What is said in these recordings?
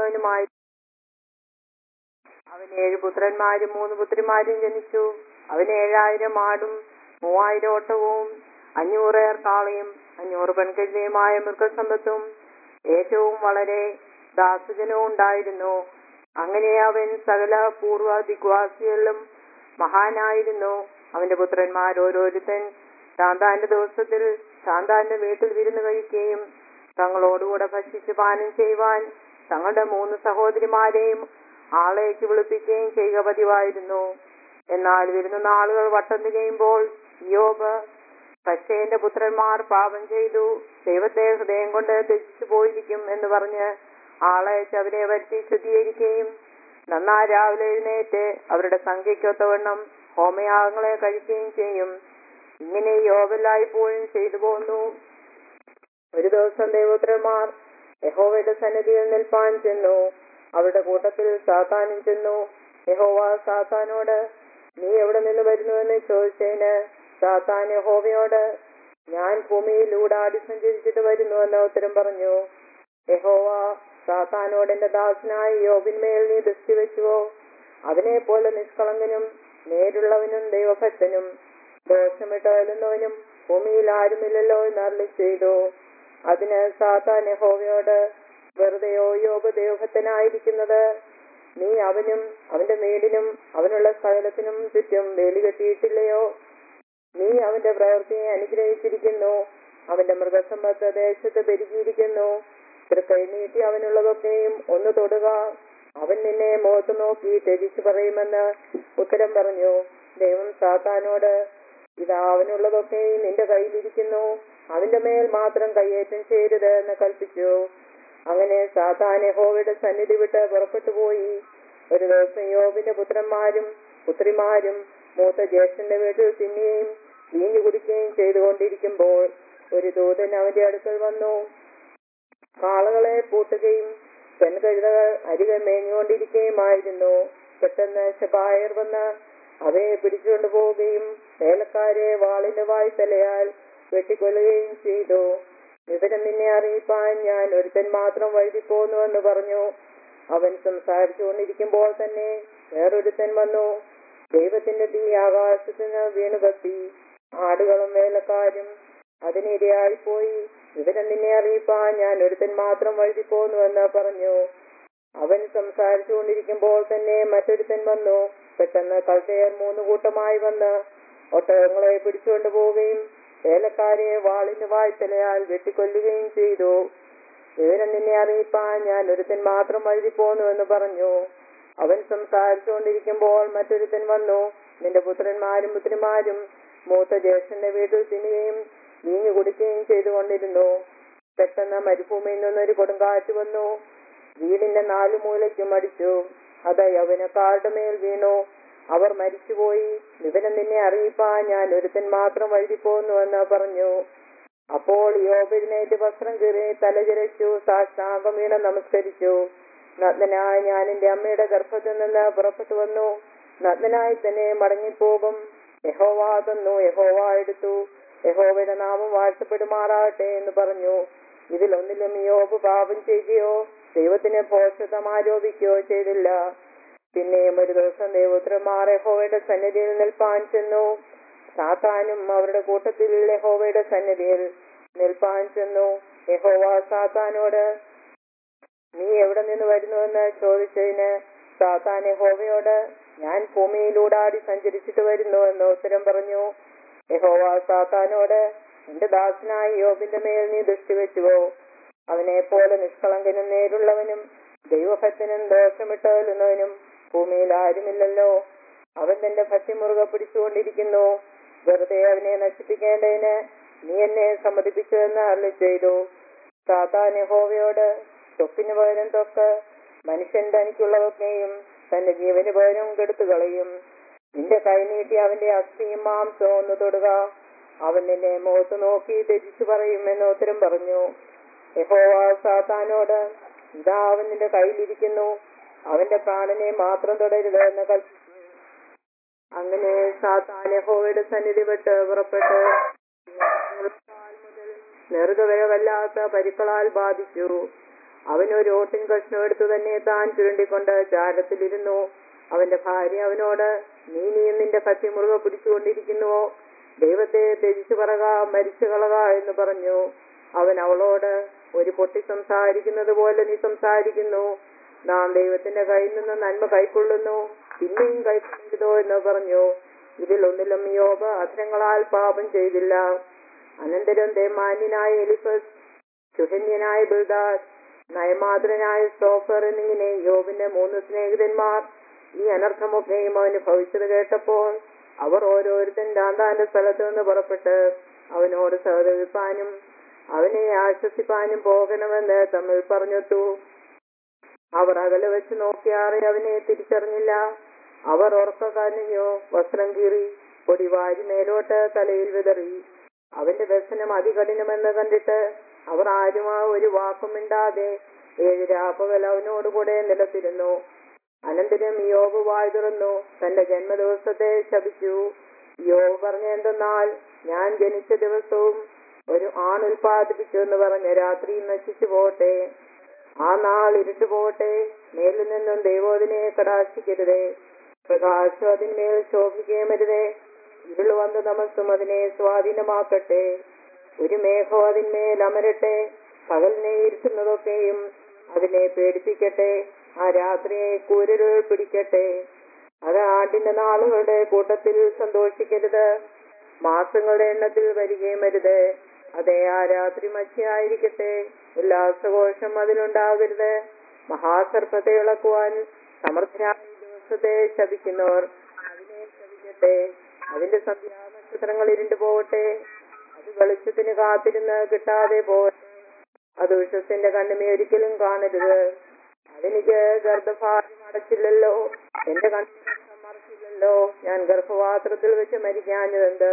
ഉണ്ടായിരുന്നവനുമായി അവന് ഏഴ് പുത്രന്മാരും മൂന്ന് പുത്രിമാരും ജനിച്ചു അവന് ഏഴായിരം ആടും മൂവായിരം ഓട്ടവും അഞ്ഞൂറ് കാളയും അഞ്ഞൂറ് പെൺകഴുതയുമായ മൃഗസമ്പത്തും ഏറ്റവും വളരെ ദാസജനവും ഉണ്ടായിരുന്നു അങ്ങനെ അവൻ സകല പൂർവ്വ ദിഗ്വാസികളിലും മഹാനായിരുന്നു അവന്റെ പുത്രന്മാർ ഓരോരുത്തൻ ശാന്താന്റെ ദിവസത്തിൽ ശാന്താന്റെ വീട്ടിൽ വിരുന്ന് കഴിക്കുകയും തങ്ങളോടുകൂടെ ഭക്ഷിച്ച് പാനം ചെയ്യുവാൻ തങ്ങളുടെ മൂന്ന് സഹോദരിമാരെയും ആളേക്ക് വിളിപ്പിക്കുകയും ചെയ്യുക പതിവായിരുന്നു എന്നാൽ വരുന്ന നാളുകൾ വട്ടം തിരിയുമ്പോൾ യോബ് പശേന്റെ പുത്രന്മാർ പാപം ചെയ്തു ദൈവത്തെ ഹൃദയം കൊണ്ട് ത്യജിച്ചു പോയിരിക്കും എന്ന് പറഞ്ഞ് ആളയച്ച് അവരെ വരുത്തി ശുദ്ധീകരിക്കുകയും നന്നാ രാവിലെ എഴുന്നേറ്റ് അവരുടെ സംഖ്യയ്ക്കൊത്തവണ്ണം ഹോമയാഗങ്ങളെ കഴിക്കുകയും ചെയ്യും ഇങ്ങനെ യോബെല്ലായ്പ്പോഴും ചെയ്തു പോന്നു ഒരു ദിവസം ദൈവപുത്രന്മാർ യഹോവയുടെ സന്നിധിയിൽ നിൽപ്പാൻ ചെന്നു അവരുടെ കൂട്ടത്തിൽ സാത്താനും ചെന്നു യഹോവ സാത്താനോട് നീ എവിടെ നിന്ന് വരുന്നുവെന്ന് ചോദിച്ചതിന് സാത്താൻ യഹോവയോട് ഞാൻ ഭൂമിയിൽ ഊടാടി സഞ്ചരിച്ചിട്ട് വരുന്നുവെന്ന് ഉത്തരം പറഞ്ഞു യഹോവ സാത്താനോട് എന്റെ ദാസനായ യോബിന്മേൽ നീ ദൃഷ്ടി വെച്ചുവോ അതിനെ പോലെ നിഷ്കളങ്കനും നേരുള്ളവനും ദൈവഭക്തനും ദോഷമിട്ട് വരുന്നവനും ഭൂമിയിൽ ആരുമില്ലല്ലോ എന്ന് അരളി ചെയ്തു അതിന് സാത്താൻ യഹോവയോട് വെറുതെയോ യോബ് ദൈവഭക്തനായിരിക്കുന്നത് നീ അവനും അവന്റെ വീടിനും അവനുള്ള സകലത്തിനും ചുറ്റും വേലി കെട്ടിയിട്ടില്ലയോ നീ അവന്റെ പ്രവൃത്തിയെ അനുഗ്രഹിച്ചിരിക്കുന്നു അവന്റെ മൃഗസമ്പത്ത് ദേശത്ത് പെരുകിയിരിക്കുന്നു തൃക്കൈ നീട്ടി അവനുള്ളതൊക്കെയും ഒന്ന് തൊടുക അവൻ നിന്നെ മുഖത്ത് നോക്കി ത്യജിച്ചു പറയുമെന്ന് ഉത്തരം പറഞ്ഞു ദൈവം സാത്താനോട് ഇതാ അവനുള്ളതൊക്കെയും നിന്റെ കയ്യിലിരിക്കുന്നു അവന്റെ മേൽ മാത്രം കയ്യേറ്റം ചെയ്യരുത് എന്ന് കൽപ്പിച്ചു അങ്ങനെ സാത്താൻ യഹോവയുടെ സന്നിധി വിട്ട് പുറപ്പെട്ടു പോയി ഒരു ദിവസം യോബിന്റെ പുത്രന്മാരും പുത്രിമാരും മൂത്ത ജ്യേഷ്ഠന്റെ വീട്ടിൽ തിന്നുകയും വീഞ്ഞു കുടിക്കുകയും ചെയ്തുകൊണ്ടിരിക്കുമ്പോൾ ഒരു ദൂതൻ അവന്റെ അടുക്കൽ വന്നു കാളകളെ പൂട്ടുകയും പെൺകഴുതകൾ അരികെ മേഞ്ഞുകൊണ്ടിരിക്കുകയുമായിരുന്നു പെട്ടെന്ന് ശബായർ വന്ന് അവയെ പിടിച്ചുകൊണ്ടു പോവുകയും വേലക്കാരെ വാളിന്റെ വായ്ത്തലയാൽ വെട്ടിക്കൊല്ലുകയും ചെയ്തു വിവരം നിന്നെ അറിയിപ്പാൻ ഞാൻ ഒരുത്തൻ മാത്രം വഴുതിപ്പോന്നുവെന്ന് പറഞ്ഞു അവൻ സംസാരിച്ചുകൊണ്ടിരിക്കുമ്പോൾ തന്നെ വേറൊരുത്തൻ വന്നു ദൈവത്തിന്റെ തീ ആകാശത്തിന് വീണു കത്തി ആടുകളും വേലക്കാരും അതിനിരയായിപ്പോയി വിവരം നിന്നെ അറിയിപ്പാൻ ഞാൻ ഒരുത്തൻ മാത്രം വഴുതിപ്പോന്നുവെന്ന് പറഞ്ഞു അവൻ സംസാരിച്ചുകൊണ്ടിരിക്കുമ്പോൾ തന്നെ മറ്റൊരുത്തൻ വന്നു പെട്ടെന്ന് കൽത്തയർ മൂന്ന് കൂട്ടമായി വന്ന് ഒട്ടകങ്ങളെ പിടിച്ചുകൊണ്ട് പോവുകയും വേലക്കാരെ വാളിന്റെ വായ്ത്തലയാൽ വെട്ടിക്കൊല്ലുകയും ചെയ്തു വിവരം നിന്നെ അറിയിപ്പാൻ ഞാൻ ഒരുത്തൻ മാത്രം വഴുതിപ്പോന്നു എന്ന് പറഞ്ഞു അവൻ സംസാരിച്ചുകൊണ്ടിരിക്കുമ്പോൾ മറ്റൊരുത്തൻ വന്നു നിന്റെ പുത്രന്മാരും പുത്രിമാരും മൂത്ത ജ്യേഷ്ഠന്റെ വീട്ടിൽ തിന്നുകയും വീഞ്ഞു കുടിക്കുകയും ചെയ്തുകൊണ്ടിരുന്നു പെട്ടെന്ന് മരുഭൂമിയിൽ നിന്നൊരു കൊടുങ്കാറ്റ് വന്നു വീടിന്റെ നാലു മൂലയ്ക്കും അടിച്ചു അത് യൗവനക്കാരുടെ മേൽ വീണു അവർ മരിച്ചുപോയി വിവരം നിന്നെ അറിയിപ്പാൻ ഞാൻ ഒരുത്തൻ മാത്രം വഴുതിപ്പോന്നു എന്ന് പറഞ്ഞു അപ്പോൾ യോബെഴുന്നേറ്റ് വസ്ത്രം കീറി തലചിരച്ചു സാഷ്ടാംഗം വീണ നമസ്കരിച്ചു നഗ്നനായ ഞാൻ എന്റെ അമ്മയുടെ ഗർഭത്തിൽ നിന്ന് പുറപ്പെട്ടു വന്നു നഗ്നനായി തന്നെ മടങ്ങിപ്പോകും യഹോവ തന്നു യഹോവ എടുത്തു യഹോവയുടെ നാമം വാഴ്ത്തപ്പെടുമാറാകട്ടെ എന്ന് പറഞ്ഞു ഇതിലൊന്നിലും യോബ് പാപം ചെയ്യുകയോ ദൈവത്തിന് ഭോഷതം ആരോപിക്കുകയോ ചെയ്തില്ല പിന്നെയും ഒരു ദിവസം ദൈവപുത്രന്മാർ യഹോവയുടെ സന്നിധിയിൽ നിൽപ്പാൻ ചെന്നു സാത്താനും അവരുടെ കൂട്ടത്തിൽ യഹോവയുടെ സന്നിധിയിൽ നിൽപ്പാൻ ചെന്നു യഹോവ സാത്താനോട് നീ എവിടെ നിന്ന് വരുന്നുവെന്ന് ചോദിച്ചതിന് സാത്താൻ യഹോവയോട് ഞാൻ ഭൂമിയിലൂടാടി സഞ്ചരിച്ചിട്ട് വരുന്നു എന്ന് ഉത്തരം പറഞ്ഞു യഹോവ സാത്താനോട് എന്റെ ദാസനായ യോബിന്റെ മേൽ നീ ദൃഷ്ടി വെച്ചുവോ അവനെ പോലെ നിഷ്കളങ്കനും നേരുള്ളവനും ദൈവഭക്തനും ദോഷമിട്ടവലുന്നവനും ഭൂമിയിൽ ആരുമില്ലല്ലോ അവൻ തന്റെ ഭക്തി മുറുകെ പിടിച്ചുകൊണ്ടിരിക്കുന്നു വെറുതെ അവനെ നശിപ്പിക്കേണ്ടതിന് നീ എന്നെ സമ്മതിപ്പിച്ചുവെന്ന് അരുളി ചെയ്തു സാത്താൻ യഹോവയോട് തൊക്കിന് പകരം തൊക്ക് മനുഷ്യൻ തനിക്കുള്ളതൊക്കെയും തന്റെ ജീവന് പകരം കെടുത്തു കളയും നിന്റെ കൈ നീട്ടി അവന്റെ അസ്ഥിയും മാംസവും ഒന്ന് തൊടുക അവൻ നിന്നെ മുഖത്ത് നോക്കി ത്യജിച്ചു പറയും എന്ന് ഉത്തരം പറഞ്ഞു യഹോവ സാത്താനോട് ഇതാ അവൻ നിന്റെ കയ്യിലിരിക്കുന്നു അവന്റെ പ്രാണനെ മാത്രം തൊടരുത് എന്ന് കൽപ്പിച്ചു അങ്ങനെ സാത്താൻ യഹോവയുടെ സന്നിധി വിട്ട് പുറപ്പെട്ട് കാൽ മുതൽ നെറുകവരെ വല്ലാത്ത പരിക്കളാൽ ബാധിച്ചു അവൻ ഒരു ഓട്ടിൻ കഷ്ണം എടുത്തു തന്നെ താൻ ചുരുണ്ടിക്കൊണ്ട് ചാരത്തിലിരുന്നു അവന്റെ ഭാര്യ അവനോട് നീ നീയും നിന്റെ കത്തി മുറുകെ പിടിച്ചുകൊണ്ടിരിക്കുന്നുവോ ദൈവത്തെ ത്യജിച്ചു പറക മരിച്ചു കളക എന്ന് പറഞ്ഞു അവൻ അവളോട് ഒരു പൊട്ടി സംസാരിക്കുന്നത് പോലെ നീ സംസാരിക്കുന്നു നാം ദൈവത്തിന്റെ കയ്യിൽ നിന്ന് നന്മ കൈക്കൊള്ളുന്നു പിന്നെയും കൈക്കൊള്ളരുതോ എന്ന് പറഞ്ഞു ഇതിൽ ഒന്നിലും യോബ അധരങ്ങളാൽ പാപം ചെയ്തില്ല അനന്തരം തേമാന്യനായ എലിഫസ് ചുഹന്യനായ ബിൽദാദ് നയമാതൃനായ സോഫർ എന്നിങ്ങനെ യോബിന്റെ മൂന്ന് സ്നേഹിതന്മാർ ഈ അനർത്ഥമൊക്കെയും അവന് ഭവിച്ചത് കേട്ടപ്പോൾ അവർ ഓരോരുത്തൻ താന്താന്റെ സ്ഥലത്ത് നിന്ന് പുറപ്പെട്ട് അവനോട് സഹതപിപ്പാനും അവനെ ആശ്വസിപ്പാനും പോകണമെന്ന് തമ്മിൽ പറഞ്ഞൊത്തു അവർ അകലെ വെച്ച് നോക്കിയാറെ അവനെ തിരിച്ചറിഞ്ഞില്ല അവർ ഉറക്ക കരഞ്ഞു വസ്ത്രം കീറി പൊടി വാരി മേലോട്ട് തലയിൽ വിതറി അവന്റെ വ്യസനം അതികഠിനമെന്ന് കണ്ടിട്ട് അവർ ആരും ആ ഒരു വാക്കും മിണ്ടാതെ ഏഴ് രാപ്പകൽ അവനോടുകൂടെ നിലത്തിരുന്നു അനന്തരം യോബ് വായ് തുറന്നു തന്റെ ജന്മദിവസത്തെ ശപിച്ചു യോബ് പറഞ്ഞ എന്തെന്നാൽ ഞാൻ ജനിച്ച ദിവസവും ഒരു ആൺ ഉൽപ്പാദിപ്പിച്ചു എന്ന് പറഞ്ഞ രാത്രി നശിച്ചു പോകട്ടെ ആ നാൾ ഇരുട്ടു പോകട്ടെ മേലിൽ നിന്നും ദൈവോദിനെ കടാശിക്കരുതേ പ്രകാശം അതിന്മേൽ ശോഭിക്കുകയും അരുതേ ഇരുൾ വന്ന് തമസും അതിനെ സ്വാധീനമാക്കട്ടെ ഒരു മേഘം അതിന്മേൽ അമരട്ടെ പകലിനെ ഇരുട്ടുന്നതൊക്കെയും അതിനെ പേടിപ്പിക്കട്ടെ ആ രാത്രിയെ കൂരരുൾ പിടിക്കട്ടെ അത് ആണ്ടിന്റെ നാളുകളുടെ കൂട്ടത്തിൽ സന്തോഷിക്കരുത് മാസങ്ങളുടെ എണ്ണത്തിൽ വരികയും അരുത് അതെ ആ രാത്രി മച്ചിയായിരിക്കട്ടെ ഉല്ലാസഘോഷം അതിലുണ്ടാകരുത് മഹാസർപ്പത്തെ ഇളക്കുവാൻ സമർത്ഥരായ ദിവസത്തെ ശപിക്കുന്നവർ അതിനെ ശപിക്കട്ടെ അതിന്റെ സന്ധ്യാനക്ഷത്രങ്ങൾ ഇരുണ്ടു പോകട്ടെ അത് വെളിച്ചത്തിന് കാത്തിരുന്ന് കിട്ടാതെ പോകട്ടെ അത് വിശ്വസിന്റെ കണ്ണുമേ ഒരിക്കലും കാണരുത് അതെനിക്ക് ഗർഭഭാരം അടച്ചില്ലല്ലോ എന്റെ കണ്ണിനെ മറച്ചില്ലല്ലോ ഞാൻ ഗർഭപാത്രത്തിൽ വെച്ച് മരിക്കാഞ്ഞതെന്ത്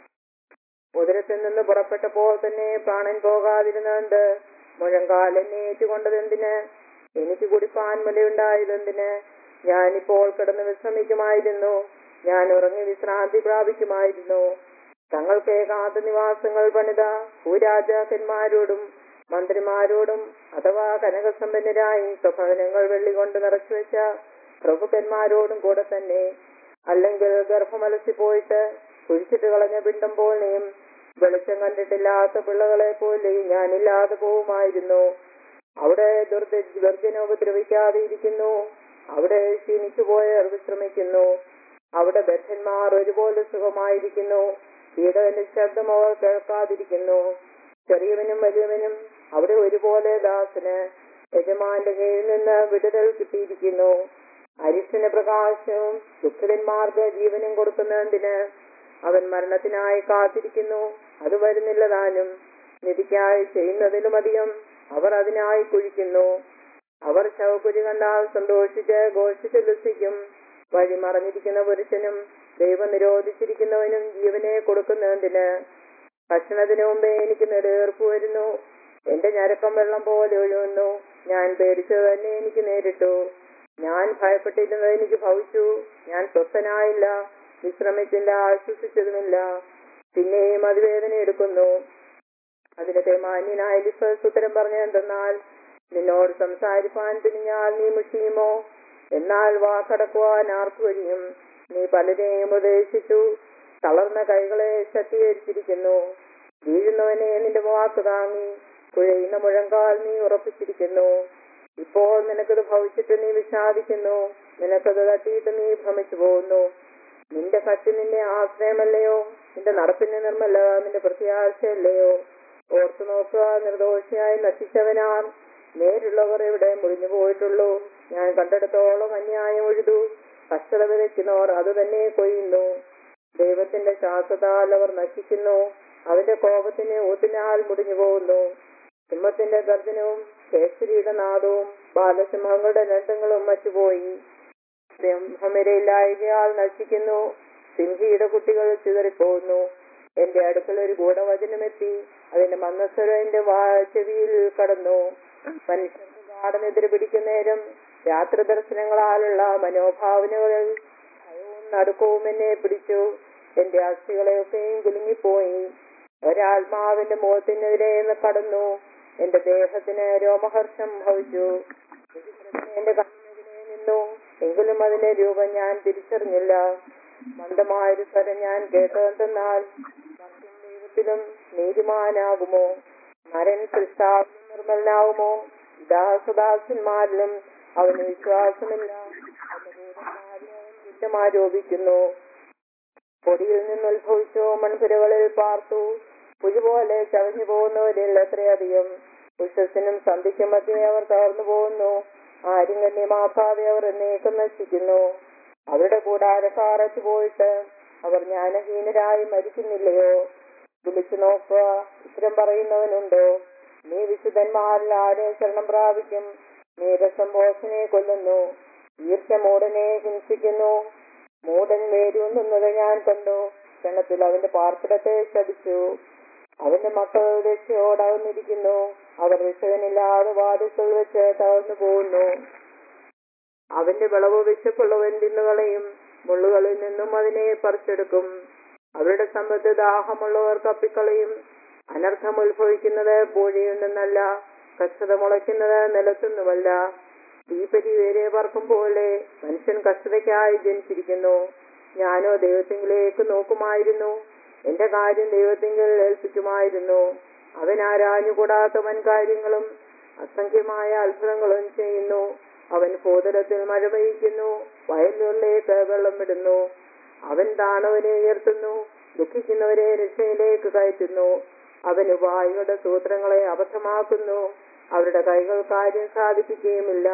ഉദരത്തിൽ നിന്ന് പുറപ്പെട്ടപ്പോൾ തന്നെ പ്രാണൻ പോകാതിരുന്നതെന്ത് മുഴങ്കാൽ എന്നെ ഏറ്റുകൊണ്ടതെന്തിന് എനിക്ക് കുടിപ്പാൻ മുലയുണ്ടായതെന്തിന് ഞാനിപ്പോൾ കിടന്ന് വിശ്രമിക്കുമായിരുന്നു ഞാൻ ഉറങ്ങി വിശ്രാന്തി പ്രാപിക്കുമായിരുന്നു തങ്ങൾക്ക് ഏകാന്ത നിവാസങ്ങൾ പണിത ഭൂരാജാക്കന്മാരോടും മന്ത്രിമാരോടും അഥവാ കനകസമ്പന്നരായി സ്വഭവനങ്ങൾ വെള്ളി കൊണ്ട് നിറച്ചു വെച്ച പ്രഭുക്കന്മാരോടും കൂടെ തന്നെ അല്ലെങ്കിൽ ഗർഭമലസി പോയിട്ട് കുഴിച്ചിട്ട് കളഞ്ഞ പിണ്ടം പോലെയും വെളിച്ചം കണ്ടിട്ടില്ലാത്ത പിള്ളകളെ പോലെയും ഞാനില്ലാതെ പോവുമായിരുന്നു അവിടെ ദുർദ ദുർജനം ഉപദ്രവിക്കാതെ ഇരിക്കുന്നു അവിടെ ക്ഷീണിച്ചു പോയവർ വിശ്രമിക്കുന്നു അവിടെ ബദ്ധന്മാർ ഒരുപോലെ സുഖമായിരിക്കുന്നു പീഡകന്റെ ശബ്ദം അവർ കേൾക്കാതിരിക്കുന്നു ചെറിയവനും വലിയവനും അവിടെ ഒരുപോലെ ദാസന് യജമാന്റെ കീഴിൽ നിന്ന് വിടുതൽ കിട്ടിയിരിക്കുന്നു അരിഷ്ടന് പ്രകാശവും ദുഃഖിതന്മാർക്ക് ജീവനും കൊടുക്കുന്നതിന് അവൻ മരണത്തിനായി കാത്തിരിക്കുന്നു അത് വരുന്നില്ല താനും നിധിക്കായി ചെയ്യുന്നതിലുമധികം അവർ അതിനായി കുഴിക്കുന്നു അവർ ശവക്കുരി കണ്ടാൽ സന്തോഷിച്ച് ഘോഷിച്ച് ലസിക്കും വഴി മറഞ്ഞിരിക്കുന്ന പുരുഷനും ദൈവം നിരോധിച്ചിരിക്കുന്നവനും ജീവനെ കൊടുക്കുന്നതിന് ഭക്ഷണത്തിന് മുമ്പേ എനിക്ക് നെടുവേർപ്പ് വരുന്നു എന്റെ ഞരക്കം വെള്ളം പോലെ ഒഴുകുന്നു ഞാൻ പേടിച്ചത് തന്നെ എനിക്ക് നേരിട്ടു ഞാൻ ഭയപ്പെട്ടിരുന്നത് എനിക്ക് ഭവിച്ചു ഞാൻ സ്വസ്ഥനായില്ല വിശ്രമിച്ചില്ല ആശ്വസിച്ചതുമില്ല പിന്നെയും അതിവേദന എടുക്കുന്നു അതിനത്തെ മാന്യനായ ലിഫസ് ഉത്തരം പറഞ്ഞ എന്തെന്നാൽ നിന്നോട് സംസാരിപ്പാൻ തുനിഞ്ഞാൽ നീ മുഷിയുമോ എന്നാൽ വാക്കടക്കുവാൻ ആർക്കു കഴിയും നീ പലരെയും ഉപദേശിച്ചു തളർന്ന കൈകളെ ശക്തീകരിച്ചിരിക്കുന്നു വീഴുന്നവനെ നിന്റെ വാക്ക് താങ്ങി കുഴയുന്ന മുഴങ്കാൽ നീ ഉറപ്പിച്ചിരിക്കുന്നു ഇപ്പോൾ നിനക്കത് ഭവിച്ചിട്ട് നീ വിഷാദിക്കുന്നു നിനക്കത് തട്ടിയിട്ട് നീ ഭ്രമിച്ചു പോകുന്നു നിന്റെ കട്ടി നിന്റെ ആശ്രയമല്ലയോ നിന്റെ നടപ്പിന്റെ നിർമ്മല നിന്റെ പ്രത്യാശയല്ലയോ ഓർത്തു നോക്കുക നിർദോഷിയായി നശിച്ചവനാർ നേരുള്ളവർ ഇവിടെ മുറിഞ്ഞു പോയിട്ടുള്ളൂ ഞാൻ കണ്ടെടുത്തോളം അന്യായം ഒഴുതു കഷ്ടത വിതയ്ക്കുന്നവർ അത് തന്നെ കൊയ്യുന്നു ദൈവത്തിന്റെ ശ്വാസത്താൽ അവർ നശിക്കുന്നു അവന്റെ കോപത്തിന് ഊത്തിനാൽ മുടിഞ്ഞു പോകുന്നു സിംഹത്തിന്റെ ഗർജനവും കേസരിയുടെ നാദവും ബാലസിംഹങ്ങളുടെ നണ്ടങ്ങളും മറ്റുപോയി സിംഹമിരയില്ലായകയാൽ നശിക്കുന്നു സിംഹിയുടെ കുട്ടികൾ ചിതറിപ്പോകുന്നു എന്റെ അടുക്കൽ ഒരു ഗൂഢവചനമെത്തി അതിന്റെ മന്നസ്വരം എന്റെ വാ- ചെവിയിൽ കടന്നു മനുഷ്യർക്ക് ഗാഠനെതിരെ പിടിക്കുന്നേരം രാത്രി ദർശനങ്ങളാലുള്ള മനോഭാവനകളിൽ ഭയവും നടുക്കവും എന്നെ പിടിച്ചു എന്റെ അസ്ഥികളെയൊക്കെയും കുലുങ്ങിപ്പോയി ഒരാത്മാവിന്റെ മുഖത്തിനെതിരെ കടന്നു എന്റെ ദേഹത്തിന് രോമഹർഷം ഭവിച്ചു എന്റെ കണ്ണിനെതിരെ നിന്നു എങ്കിലും അതിന്റെ രൂപം ഞാൻ തിരിച്ചറിഞ്ഞില്ല മന്ദമായൊരു സ്വരം ഞാൻ കേട്ടതെന്നാൽ സത്യം ദൈവത്തിലും നീതിമാനാകുമോ നരൻ സൃഷ്ടാവിലും നിർമ്മലനാകുമോ ദാസദാസന്മാരിലും അവന് വിശ്വാസമില്ല അവന്റെ ദൂതന്മാരെ അവൻ കുറ്റമാരോപിക്കുന്നു പൊടിയിൽ നിന്ന് ഉത്ഭവിച്ചു മൺപുരകളിൽ പാർത്തു പുഴുപോലെ ചവഞ്ഞു പോകുന്നവരിൽ എത്രയധികം ഉഷസ്സിനും സന്ധിക്കും മധ്യേ അവർ തകർന്നു പോകുന്നു ആരും ഗണ്യമാക്കാതെ അവർ എന്നേക്കും നശിക്കുന്നു അവരുടെ കൂടാരക്കാർ പോയിട്ട് അവർ ജ്ഞാനഹീനരായി മരിക്കുന്നില്ലയോ വിളിച്ചു നോക്കുക ഉത്തരം പറയുന്നവനുണ്ടോ നീ വിശുദ്ധന്മാരിൽ ആരെ ശരണം പ്രാപിക്കും നീ രസംഭോഷനെ കൊല്ലുന്നു ഈർച്ച മൂടനെ ഹിംസിക്കുന്നു മൂടൻ വേരൂന്നുന്നത് ഞാൻ കണ്ടു ക്ഷണത്തിൽ അവന്റെ പാർപ്പിടത്തെ ശടിച്ചു അവന്റെ മക്കൾ രക്ഷയോടകന്നിരിക്കുന്നു അവർ രക്ഷകനില്ലാതെ വാതിൽക്കൽ വെച്ച് തകർന്നു പോകുന്നു അവന്റെ വിളവ് വിശപ്പുള്ളവൻ തിന്നുകളയും മുള്ളുകളിൽ നിന്നും അതിനെ പറിച്ചെടുക്കും അവരുടെ സമ്പത്ത് ദാഹമുള്ളവർ കപ്പിക്കളയും അനർത്ഥം ഉത്ഭവിക്കുന്നത് പൂഴിയിൽ നിന്നല്ല കഷ്ടത മുളയ്ക്കുന്നത് നിലത്തുനിന്നുമല്ല തീപ്പരി വേരെ പറക്കും പോലെ മനുഷ്യൻ കഷ്ടതയ്ക്കായി ജനിച്ചിരിക്കുന്നു ഞാനോ ദൈവത്തിങ്കിലേക്ക് നോക്കുമായിരുന്നു എന്റെ കാര്യം ദൈവത്തിങ്കിൽ ഏൽപ്പിക്കുമായിരുന്നു അവൻ ആരാഞ്ഞുകൂടാത്ത വൻ കാര്യങ്ങളും അസംഖ്യമായ അത്ഭുതങ്ങളും ചെയ്യുന്നു അവൻ ഭൂതലത്തിൽ മഴ പെയ്യിക്കുന്നു വയലുകളിലേക്ക് വെള്ളം വിടുന്നു അവൻ താണവനെ ഉയർത്തുന്നു ദുഃഖിക്കുന്നവരെ രക്ഷയിലേക്ക് കയറ്റുന്നു അവൻ ഉപായികളുടെ സൂത്രങ്ങളെ അബദ്ധമാക്കുന്നു അവരുടെ കൈകൾ കാര്യം സാധിപ്പിക്കുകയുമില്ല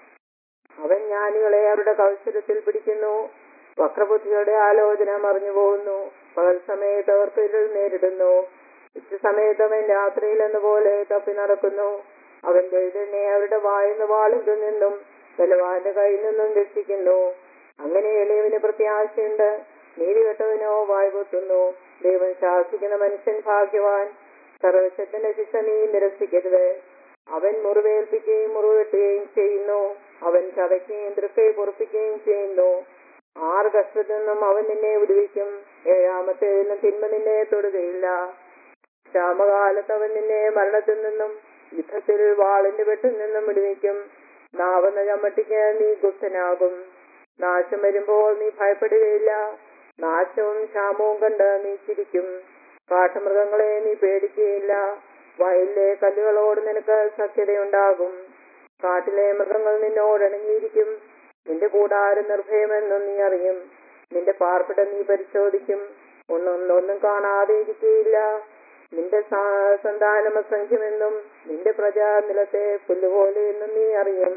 അവൻ ജ്ഞാനികളെ അവരുടെ കൗശലത്തിൽ പിടിക്കുന്നു വക്രബുദ്ധിയുടെ ആലോചന മറിഞ്ഞു പോകുന്നു പകൽ സമയത്ത് അവർക്ക് ഇരുൾ നേരിടുന്നു ഉച്ചസമയത്ത് അവൻ രാത്രിയിൽ എന്ന പോലെ തപ്പി നടക്കുന്നു അവൻ എഴുതന്നെ അവരുടെ വായുന്ന വാളിൽ നിന്നും ബലവാന്റെ കയ്യിൽ നിന്നും രക്ഷിക്കുന്നു അങ്ങനെ എളിയവന് പ്രത്യാശയുണ്ട് നീതികെട്ടവനോ വായ്പൊത്തുന്നു ദൈവം ശാസിക്കുന്ന മനുഷ്യൻ ഭാഗ്യവാൻ സർവശത്തിന്റെ ശിക്ഷ നീ നിരസിക്കരുത് അവൻ മുറിവേൽപ്പിക്കുകയും മുറിവെട്ടുകയും ചെയ്യുന്നു അവൻ ചതയ്ക്കുകയും തൃക്കൈ പൊറപ്പിക്കുകയും ചെയ്യുന്നു ആറ് കഷ്ടത്തിൽ നിന്നും അവൻ നിന്നെ വിടുവിക്കും ഏഴാമത്തേതിലും തിന്മ നിന്നെ തൊടുകയില്ല ക്ഷാമകാലത്ത് അവൻ നിന്നെ മരണത്തിൽ നിന്നും യുദ്ധത്തിൽ വാളിന്റെ വെട്ടിൽ നിന്നും വിടുവിക്കും നാവെന്ന ചമ്മട്ടിക്ക് നീ ഗുപ്തനാകും നാശം വരുമ്പോൾ നീ ഭയപ്പെടുകയില്ല നാശവും ക്ഷാമവും കണ്ട് നീ ചിരിക്കും കാട്ടുമൃഗങ്ങളെ നീ പേടിക്കുകയില്ല വയലിലെ കല്ലുകളോട് നിനക്ക് സഖ്യതയുണ്ടാകും കാട്ടിലെ മൃഗങ്ങൾ നിന്നോട് ഇണങ്ങിയിരിക്കും നിന്റെ കൂടാരം നിർഭയമെന്നും നീ അറിയും നിന്റെ പാർപ്പിട നീ പരിശോധിക്കും ഒന്നും ഒന്നും കാണാതെ ഇരിക്കുകയില്ല നിന്റെ സാ- സന്താനം അസംഖ്യമെന്നും നിന്റെ പ്രജ നിലത്തെ പുല്ലുപോലെ എന്നും നീ അറിയും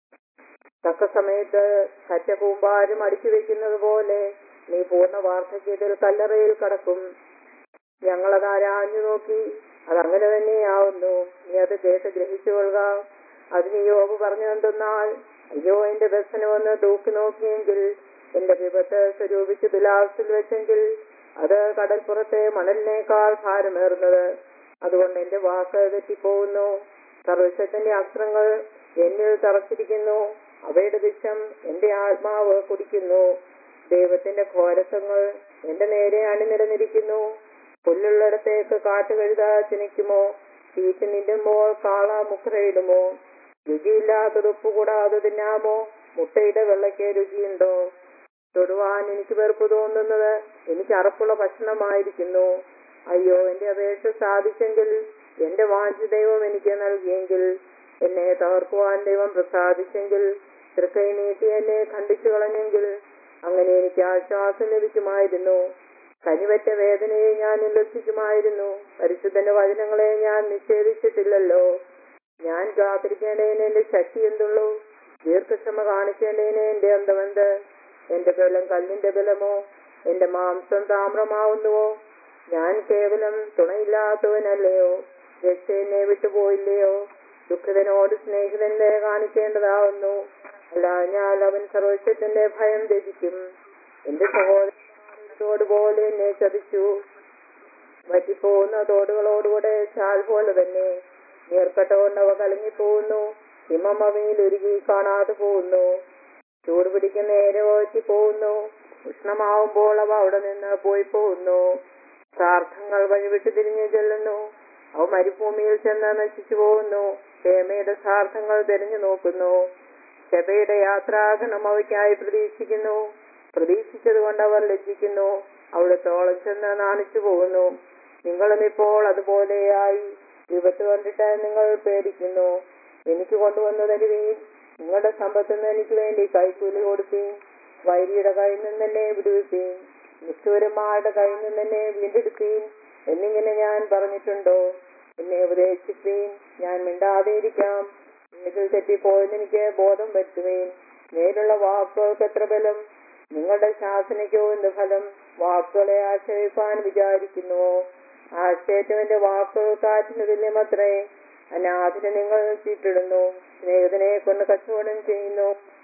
തക്ക സമയത്ത് കറ്റ കൂമ്പാരും അടിച്ചു വെക്കുന്നത് പോലെ നീ പൂർണ്ണ വാർദ്ധക്യത്തിൽ കല്ലറയിൽ കടക്കും ഞങ്ങളത് ആരാഞ്ഞു നോക്കി അതങ്ങനെ തന്നെയാവുന്നു നീ അത് കേട്ട് ഗ്രഹിച്ചു കൊള്ളുക അതിന് യോബ് പറഞ്ഞതെന്തെന്നാൽ അയ്യോ എന്റെ വ്യസനം ഒന്ന് തൂക്കി നോക്കിയെങ്കിൽ എന്റെ വിപത്ത് സ്വരൂപിച്ച് ബിലാസിൽ വെച്ചെങ്കിൽ അത് കടൽപ്പുറത്തെ മണലിനേക്കാൾ ഭാരമേറുന്നത് അതുകൊണ്ട് എന്റെ വാക്ക് തെറ്റിപ്പോകുന്നു സർവശത്തിന്റെ അസ്ത്രങ്ങൾ എന്നിൽ തറച്ചിരിക്കുന്നു അവയുടെ വിഷം എന്റെ ആത്മാവ് കുടിക്കുന്നു ദൈവത്തിന്റെ ഘോരത്വങ്ങൾ എന്റെ നേരെ അണിനിരന്നിരിക്കുന്നു പുല്ലുള്ളിടത്തേക്ക് കാട്ടുകഴുത ചിനിക്കുമോ തീറ്റ് നിന്നുമ്പോൾ കാള മുഖറയിടുമോ രുചിയില്ലാത്തത് ഉപ്പ് കൂടാതെ തിന്നാമോ മുട്ടയുടെ വെള്ളയ്ക്ക് രുചിയുണ്ടോ തൊടുവാൻ എനിക്ക് വെറുപ്പ് തോന്നുന്നത് എനിക്ക് അറപ്പുള്ള ഭക്ഷണമായിരിക്കുന്നു അയ്യോ എന്റെ അപേക്ഷ സാധിച്ചെങ്കിൽ എന്റെ വാഞ്ചി ദൈവം എനിക്ക് നൽകിയെങ്കിൽ എന്നെ തകർക്കുവാൻ ദൈവം പ്രസാദിച്ചെങ്കിൽ തൃക്കൈ നീട്ടി എന്നെ ഖണ്ഡിച്ചു കളഞ്ഞെങ്കിൽ അങ്ങനെ എനിക്ക് ആശ്വാസം ലഭിക്കുമായിരുന്നു കനിവറ്റ വേദനയെ ഞാൻ ഉല്ലസിക്കുമായിരുന്നു പരിശുദ്ധന്റെ വചനങ്ങളെ ഞാൻ നിഷേധിച്ചിട്ടില്ലല്ലോ ഞാൻ കാത്തിരിക്കേണ്ടതിന് എന്റെ ശക്തി എന്തുള്ളൂ ദീർഘക്ഷമ കാണിക്കേണ്ടതിന് എന്റെ അന്തമെന്ത് എന്റെ ബലം കല്ലിന്റെ ബലമോ എന്റെ മാംസം താമ്രമാവുന്നുവോ ഞാൻ കേവലം തുണയില്ലാത്തവനല്ലയോ രക്ഷ എന്നെ വിട്ടുപോയില്ലയോ ദുഃഖിതനോട് സ്നേഹിതന്റെ കാണിക്കേണ്ടതാവുന്നു അല്ല ഞാൻ അവൻ സർവസ്വത്തിന്റെ ഭയം ത്യജിക്കും എന്റെ സഹോദരനോട് പോലെ എന്നെ ചതിച്ചു വറ്റിപ്പോകുന്ന തോടുകളോടുകൂടെ ചാൽ പോലെ തന്നെ നീർക്കട്ട കൊണ്ടവ കലങ്ങിപ്പോകുന്നു ഹിമം അവയിൽ ഒരുങ്ങി കാണാതെ പോകുന്നു ചൂട് പിടിക്കുന്ന നേരെ വറ്റി പോകുന്നു ഉഷ്ണമാവുമ്പോൾ അവ അവിടെ നിന്ന് പോയി പോകുന്നു പ്രാർത്ഥങ്ങൾ വഴിവിട്ട് തിരിഞ്ഞു ചെല്ലുന്നു അവ മരുഭൂമിയിൽ ചെന്ന് നശിച്ചു പോകുന്നു ഹേമയുടെ സാർത്ഥങ്ങൾ തിരഞ്ഞു നോക്കുന്നു ശബയുടെ യാത്രാഗണം അവയ്ക്കായി പ്രതീക്ഷിക്കുന്നു പ്രതീക്ഷിച്ചതുകൊണ്ട് അവർ ലജ്ജിക്കുന്നു അവിടെ തോളം ചെന്ന് നാണിച്ചു പോകുന്നു നിങ്ങളും ഇപ്പോൾ അതുപോലെയായി വിപത്ത് കണ്ടിട്ട് നിങ്ങൾ പേടിക്കുന്നു എനിക്ക് കൊണ്ടുവന്നു തരുവീൻ നിങ്ങളുടെ സമ്പത്തിൽ നിന്ന് എനിക്ക് വേണ്ടി കൈക്കൂലി കൊടുപ്പീൻ വൈരിയുടെ കയ്യിൽ നിന്ന് എന്നെ വിടുവിപ്പീൻ നിഷ്ഠൂരന്മാരുടെ കയ്യിൽ നിന്ന് എന്നെ വീണ്ടെടുപ്പീൻ എന്നിങ്ങനെ ഞാൻ പറഞ്ഞിട്ടുണ്ടോ എന്നെ ഉപദേശിപ്പീൻ ഞാൻ മിണ്ടാതെയിരിക്കാം ഏതിൽ തെറ്റിപ്പോയെന്ന് എനിക്ക് ബോധം വരുത്തുവേൻ നേരിലുള്ള വാക്കുകൾക്ക് എത്ര ബലം നിങ്ങളുടെ ശാസനയ്ക്കോ എന്ത് ഫലം വാക്കുകളെ ആശ്രയിപ്പാൻ വിചാരിക്കുന്നുവോ ആശ്രയത്വന്റെ വാക്കുകൾ കാറ്റിന് തുല്യമത്രേ അനാഥിനെ നിങ്ങൾ ചീട്ടിടുന്നു സ്നേഹിതനെ കൊണ്ട് കച്ചവടം ചെയ്യുന്നു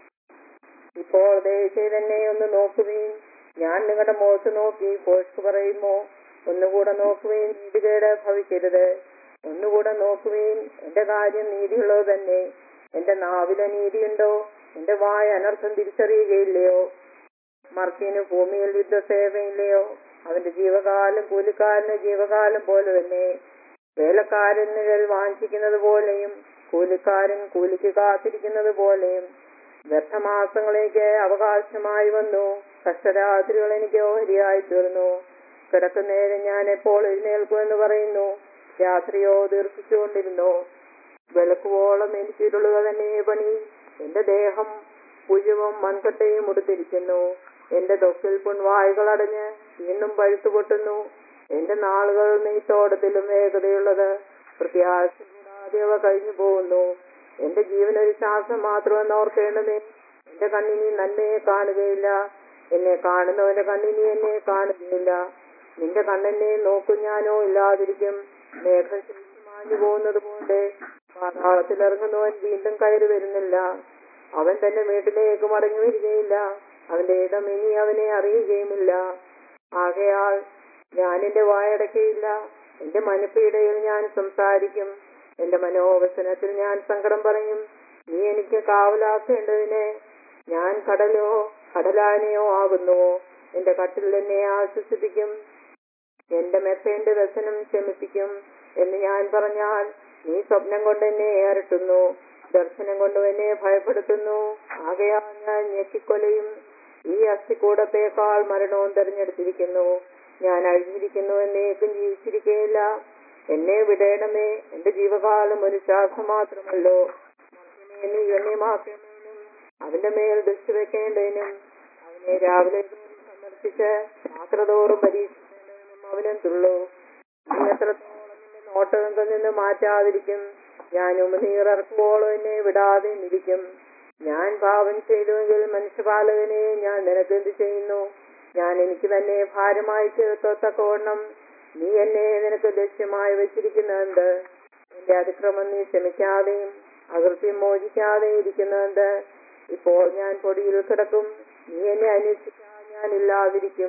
ഇപ്പോൾ ദേശീയ തന്നെ ഒന്ന് നോക്കുവീൻ ഞാൻ നിങ്ങളുടെ മുഖത്ത് നോക്കി പോസ്റ്റ് പറയുമോ ഒന്നുകൂടെ നോക്കുവീൻ നീതികേട് ഭവിക്കരുത് ഒന്നുകൂടെ നോക്കുവീൻ എന്റെ കാര്യം നീതിയുള്ളത് തന്നെ എന്റെ നാവിലെ നീതിയുണ്ടോ എന്റെ വായ അനർത്ഥം തിരിച്ചറിയുകയില്ലയോ മർക്കിന് ഭൂമിയിൽ യുദ്ധസേവയില്ലയോ അവന്റെ ജീവകാലം കൂലിക്കാരന് ജീവകാലം പോലെ തന്നെ വേലക്കാരൻ നിഴൽ വാഞ്ചിക്കുന്നത് പോലെയും കൂലിക്കാരൻ കൂലിക്ക് കാത്തിരിക്കുന്നത് പോലെയും വ്യർത്ഥമാസങ്ങളേക്ക് അവകാശമായി വന്നു കഷ്ടരാത്രികൾ എനിക്ക് ഓഹരിയായി തീർന്നു കിടക്കുന്നേരം ഞാൻ എപ്പോൾ എഴുന്നേൽക്കുമെന്ന് പറയുന്നു രാത്രിയോ ദീർഘിച്ചുകൊണ്ടിരുന്നു വെളുക്കുവോളം എനിക്കിരുളുക തന്നെ പണി എന്റെ ദേഹം പുഴുവും മൺകട്ടയും ഉടുത്തിരിക്കുന്നു എന്റെ തൊക്കിൽ പുൺവായുകൾ അടഞ്ഞ് വീണ്ടും പഴുത്തു പൊട്ടുന്നു എന്റെ നാളുകൾ നെയ്ത്തോടത്തിലും വേഗതയുള്ളത് പ്രത്യാശ കൂടാതെ അവ കഴിഞ്ഞു പോകുന്നു എന്റെ ജീവനൊരു ശ്വാസം മാത്രമെന്ന് ഓർക്കേണ്ടതേ എന്റെ കണ്ണിനി നന്മയെ കാണുകയില്ല എന്നെ കാണുന്നവന്റെ കണ്ണിനി എന്നെ കാണുകയില്ല നിന്റെ കണ്ണെന്നെ നോക്കും ഞാനോ ഇല്ലാതിരിക്കും മേഘം മാഞ്ഞു പോകുന്നത് പോലെ പാതാളത്തിൽ ഇറങ്ങുന്നവൻ വീണ്ടും കയറി വരുന്നില്ല അവൻ തന്റെ വീട്ടിലേക്ക് മടങ്ങി വരികയില്ല അവന്റെ ഇടം ഇനി അവനെ അറിയുകയുമില്ല ആകയാൽ ഞാൻ എന്റെ വായടക്കയില്ല എന്റെ മനപ്പിടയിൽ ഞാൻ സംസാരിക്കും എന്റെ മനോവസനത്തിൽ ഞാൻ സങ്കടം പറയും നീ എനിക്ക് കാവലാക്കേണ്ടതിന് ഞാൻ കടലോ കടലാനയോ ആകുന്നുവോ എന്റെ കട്ടിൽ എന്നെ ആശ്വസിപ്പിക്കും എന്റെ മെത്തേന്റെ വ്യസനം ശമിപ്പിക്കും എന്ന് ഞാൻ പറഞ്ഞാൽ നീ സ്വപ്നം കൊണ്ട് എന്നെ ഏറട്ടുന്നു ദർശനം കൊണ്ട് എന്നെ ഭയപ്പെടുത്തുന്നു ആകയാൽ ഞാൻ ഞെക്കിക്കൊലയും ഈ അസ്ഥിക്കൂടത്തേക്കാൾ മരണവും തെരഞ്ഞെടുത്തിരിക്കുന്നു ഞാൻ അഴിഞ്ഞിരിക്കുന്നു എന്നേക്കും ജീവിച്ചിരിക്കുകയില്ല എന്നെ വിടേണമേ എന്റെ ജീവകാലം ഒരു ശ്വാസം മാത്രമല്ലോ മനുഷ്യനെ നീ ഗണ്യമാക്കേണ്ടതിനും അവന്റെ മേൽ ദൃഷ്ടി വെക്കേണ്ടതിനും അവനെ രാവിലെ തോറും സന്ദർശിച്ച് മാത്രതോറും പരീക്ഷിക്കേണ്ടതിനും അവനും തുള്ളൂ നീ എത്രത്തോളം നിന്റെ നോട്ടകത്തിൽ നിന്ന് മാറ്റാതിരിക്കും ഞാൻ ഉമനീറിറക്കുവോളം എന്നെ വിടാതെ നിൽക്കും ഞാൻ പാപം ചെയ്തുവെങ്കിൽ മനുഷ്യപാലകനെ ഞാൻ നിനക്കെന്ത് ചെയ്യുന്നു ഞാൻ എനിക്ക് തന്നെ ഭാരമായി ചേർത്തക്കവണ്ണം നീ എന്നെ നിനക്ക് ലക്ഷ്യമായി വെച്ചിരിക്കുന്നുണ്ട് എന്റെ അതിക്രമം നീ ക്ഷമിക്കാതെയും അകൃത്യം മോചിക്കാതെ ഇരിക്കുന്നുണ്ട് ഇപ്പോൾ ഞാൻ പൊടിയിൽ കിടക്കും നീ എന്നെ അന്വേഷിക്കാൻ ഞാൻ ഇല്ലാതിരിക്കും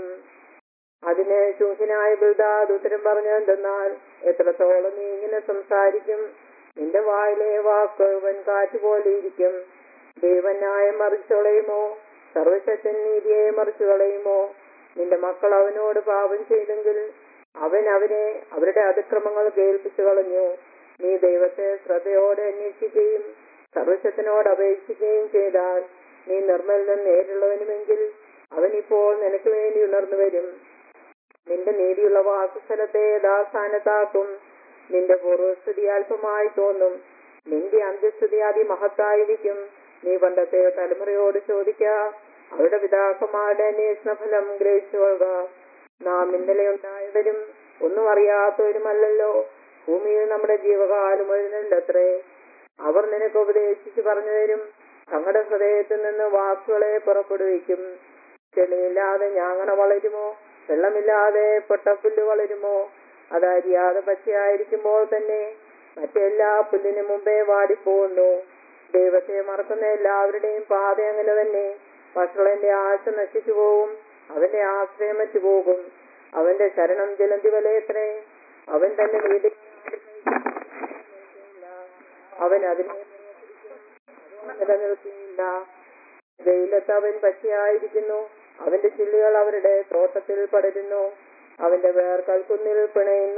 അതിന് ചൂഹനായ ബിൽദാദ് ഉത്തരം പറഞ്ഞതെന്തെന്നാൽ എത്രത്തോളം നീ ഇങ്ങനെ സംസാരിക്കും നിന്റെ വായിലെ വാക്ക് വൻകാറ്റ് പോലെ ഇരിക്കും ദൈവന്യായം മറിച്ചു കളയുമോ സർവശക്തൻ നീതിയെ മറിച്ചു കളയുമോ നിന്റെ മക്കൾ അവനോട് പാപം ചെയ്തെങ്കിൽ അവൻ അവനെ അവരുടെ അതിക്രമങ്ങൾ കേൾപ്പിച്ചു കളഞ്ഞു നീ ദൈവത്തെ ശ്രദ്ധയോടെ അന്വേഷിക്കുകയും സർവശക്തനോട് അപേക്ഷിക്കുകയും ചെയ്താൽ നീ നിർമ്മലനും നേരിടുള്ളവനുമെങ്കിൽ അവൻ ഇപ്പോൾ നിനക്ക് വേണ്ടി ഉണർന്നു വരും നിന്റെ നീതിയുള്ള വാസസ്ഥലത്തെ യഥാസ്ഥാനത്താക്കും നിന്റെ പൂർവസ്ഥിതി അല്പമായി തോന്നും നിന്റെ അന്ത്യസ്ഥിതി അതിമഹത്തായിരിക്കും നീ പണ്ടത്തെ തലമുറയോട് ചോദിക്ക അവരുടെ പിതാക്കന്മാരുടെ അന്വേഷണ ഫലം ഗ്രഹിച്ചു കൊള്ളുക നാം ഇന്നലെ ഉണ്ടായവരും ഒന്നും അറിയാത്തവരുമല്ലല്ലോ ഭൂമിയിൽ നമ്മുടെ ജീവകാലം എഴുന്നണ്ടത്രേ അവർ നിനക്ക് ഉപദേശിച്ച് പറഞ്ഞു തരും തങ്ങളുടെ ഹൃദയത്തിൽ നിന്ന് വാക്കുകളെ പുറപ്പെടുവിക്കും ചെളിയില്ലാതെ ഞാങ്ങണ വളരുമോ വെള്ളമില്ലാതെ പൊട്ടപ്പുല്ല് വളരുമോ അതറിയാതെ പച്ചയായിരിക്കുമ്പോൾ തന്നെ മറ്റെല്ലാ പുല്ലിനു മുമ്പേ വാടിപ്പോകുന്നു ദൈവത്തെ മറക്കുന്ന എല്ലാവരുടെയും പാത അങ്ങനെ തന്നെ വഷളന്റെ ആശ നശിച്ചു പോകും അവന്റെ ആശ്രയം വെച്ചു പോകും അവന്റെ ശരണം ജലന്തി വലയത്രേ അവൻ തന്നെ വീട് അവൻ അതിനെ നിലനിർത്തിയില്ല വെയിലത്ത് അവൻ പച്ചയായിരിക്കുന്നു അവന്റെ ചില്ലുകൾ അവരുടെ തോട്ടത്തിൽ പടരുന്നു അവന്റെ വേർ കൽക്കുന്നിൽ പിണയുന്നു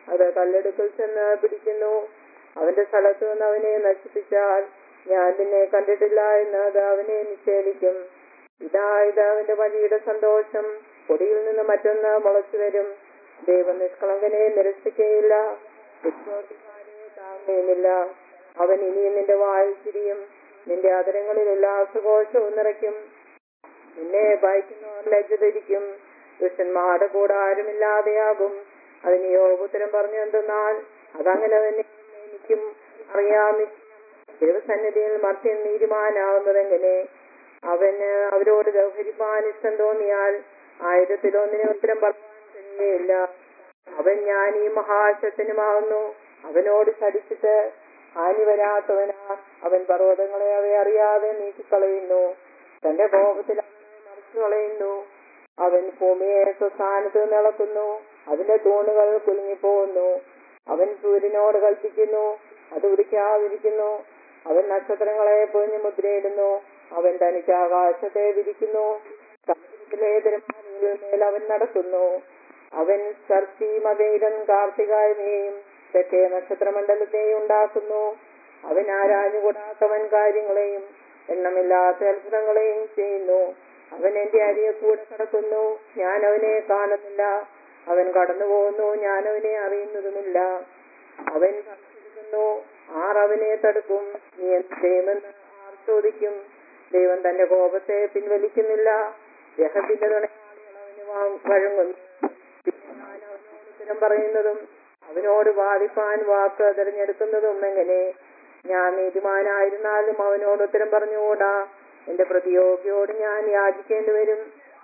അത് കല്ലെടുക്കൽ ചെന്ന് പിടിക്കുന്നു അവന്റെ സ്ഥലത്ത് നിന്ന് അവനെ നശിപ്പിച്ചാൽ ഞാൻ നിന്നെ കണ്ടിട്ടില്ല എന്ന് അത് അവനെ നിഷേധിക്കും ഇതാ ഇത് അവന്റെ വഴിയുടെ സന്തോഷം പൊടിയിൽ നിന്ന് മറ്റൊന്ന് മുളച്ചു വരും ദൈവം നിഷ്കളങ്കനെ നിരസിക്കുകയില്ല ദുഷ്പ്രവർത്തിക്കാരെ താങ്ങുകയുമില്ല അവൻ ഇനിയും നിന്റെ വായിൽ ചിരിയും നിന്റെ അതരങ്ങളിൽ ഉല്ലാസഘോഷവും നിറയ്ക്കും നിന്നെ ഭയക്കുന്നവർ ലജ്ജ ധരിക്കും ദുഷ്ടന്മാരുടെ കൂടെ ആരുമില്ലാതെയാകും അതിന് യോഗോത്തരം പറഞ്ഞു എന്തെന്നാൽ അതങ്ങനെ തന്നെ എനിക്കും അറിയാം ദൈവസന്നിധിയിൽ മർത്യൻ നീതിമാനാവുന്നതെങ്ങനെ അവന് അവരോട് വ്യവഹരിപ്പാൻ ഇഷ്ടം തോന്നിയാൽ ആയിരത്തിലൊന്നിന് ഉത്തരം പറയാൻ കഴിയുകയില്ല അവൻ ഞാൻ ഈ മഹാശക്തനുമാവുന്നു അവനോട് ചടിച്ചിട്ട് ഹാനി വരാത്തവനാ അവൻ പർവ്വതങ്ങളെ അവയെ അറിയാതെ നീക്കിക്കളയുന്നു തന്റെ കോപത്തിൽ അവനെ മറിച്ചു കളയുന്നു അവൻ ഭൂമിയെ സ്വസ്ഥാനത്ത് നിളക്കുന്നു അതിന്റെ തൂണുകൾ കുലുങ്ങിപ്പോകുന്നു അവൻ സൂര്യനോട് കൽപ്പിക്കുന്നു അത് ഉദിക്കാതിരിക്കുന്നു അവൻ നക്ഷത്രങ്ങളെ പൊതിഞ്ഞ് മുദ്രയിടുന്നു അവൻ തനിക്ക് ആകാശത്തെ വിരിക്കുന്നു സമുദ്രത്തിലെ തിരമാലയിൽ മേൽ അവൻ നടക്കുന്നു അവൻ സർച്ചി മതയിലും കാർത്തികായനെയും തെക്കേ നക്ഷത്രമണ്ഡലത്തെയും ഉണ്ടാക്കുന്നു അവൻ ആരാഞ്ഞുകൂടാത്തവൻ കാര്യങ്ങളെയും എണ്ണമില്ലാത്ത അത്ഭുതങ്ങളെയും ചെയ്യുന്നു അവൻ എന്റെ അരിയെ കൂടെ കിടക്കുന്നു ഞാൻ അവനെ കാണുന്നില്ല അവൻ കടന്നു പോകുന്നു ഞാൻ അവനെ അറിയുന്നതുമില്ല അവൻ ഭക്ഷിക്കുന്നു ആർ അവനെ തടുക്കും നീ എന്ത് ചെയ്യുമെന്ന് ആർ ചോദിക്കും ദൈവം തന്റെ കോപത്തെ പിൻവലിക്കുന്നില്ല ഗ്രഹത്തിന്റെ തുണയാളികൾ അവന് വാ- വഴങ്ങുന്നു പിന്നെ ഞാൻ അവനോട് ഉത്തരം പറയുന്നതും അവനോട് വാദിപ്പാൻ വാക്ക് തിരഞ്ഞെടുക്കുന്നതും എങ്ങനെ ഞാൻ നീതിമാനായിരുന്നാലും അവനോട് ഉത്തരം പറഞ്ഞുകൂടാ എന്റെ പ്രതിയോഗിയോട് ഞാൻ യാചിക്കേണ്ടി വരും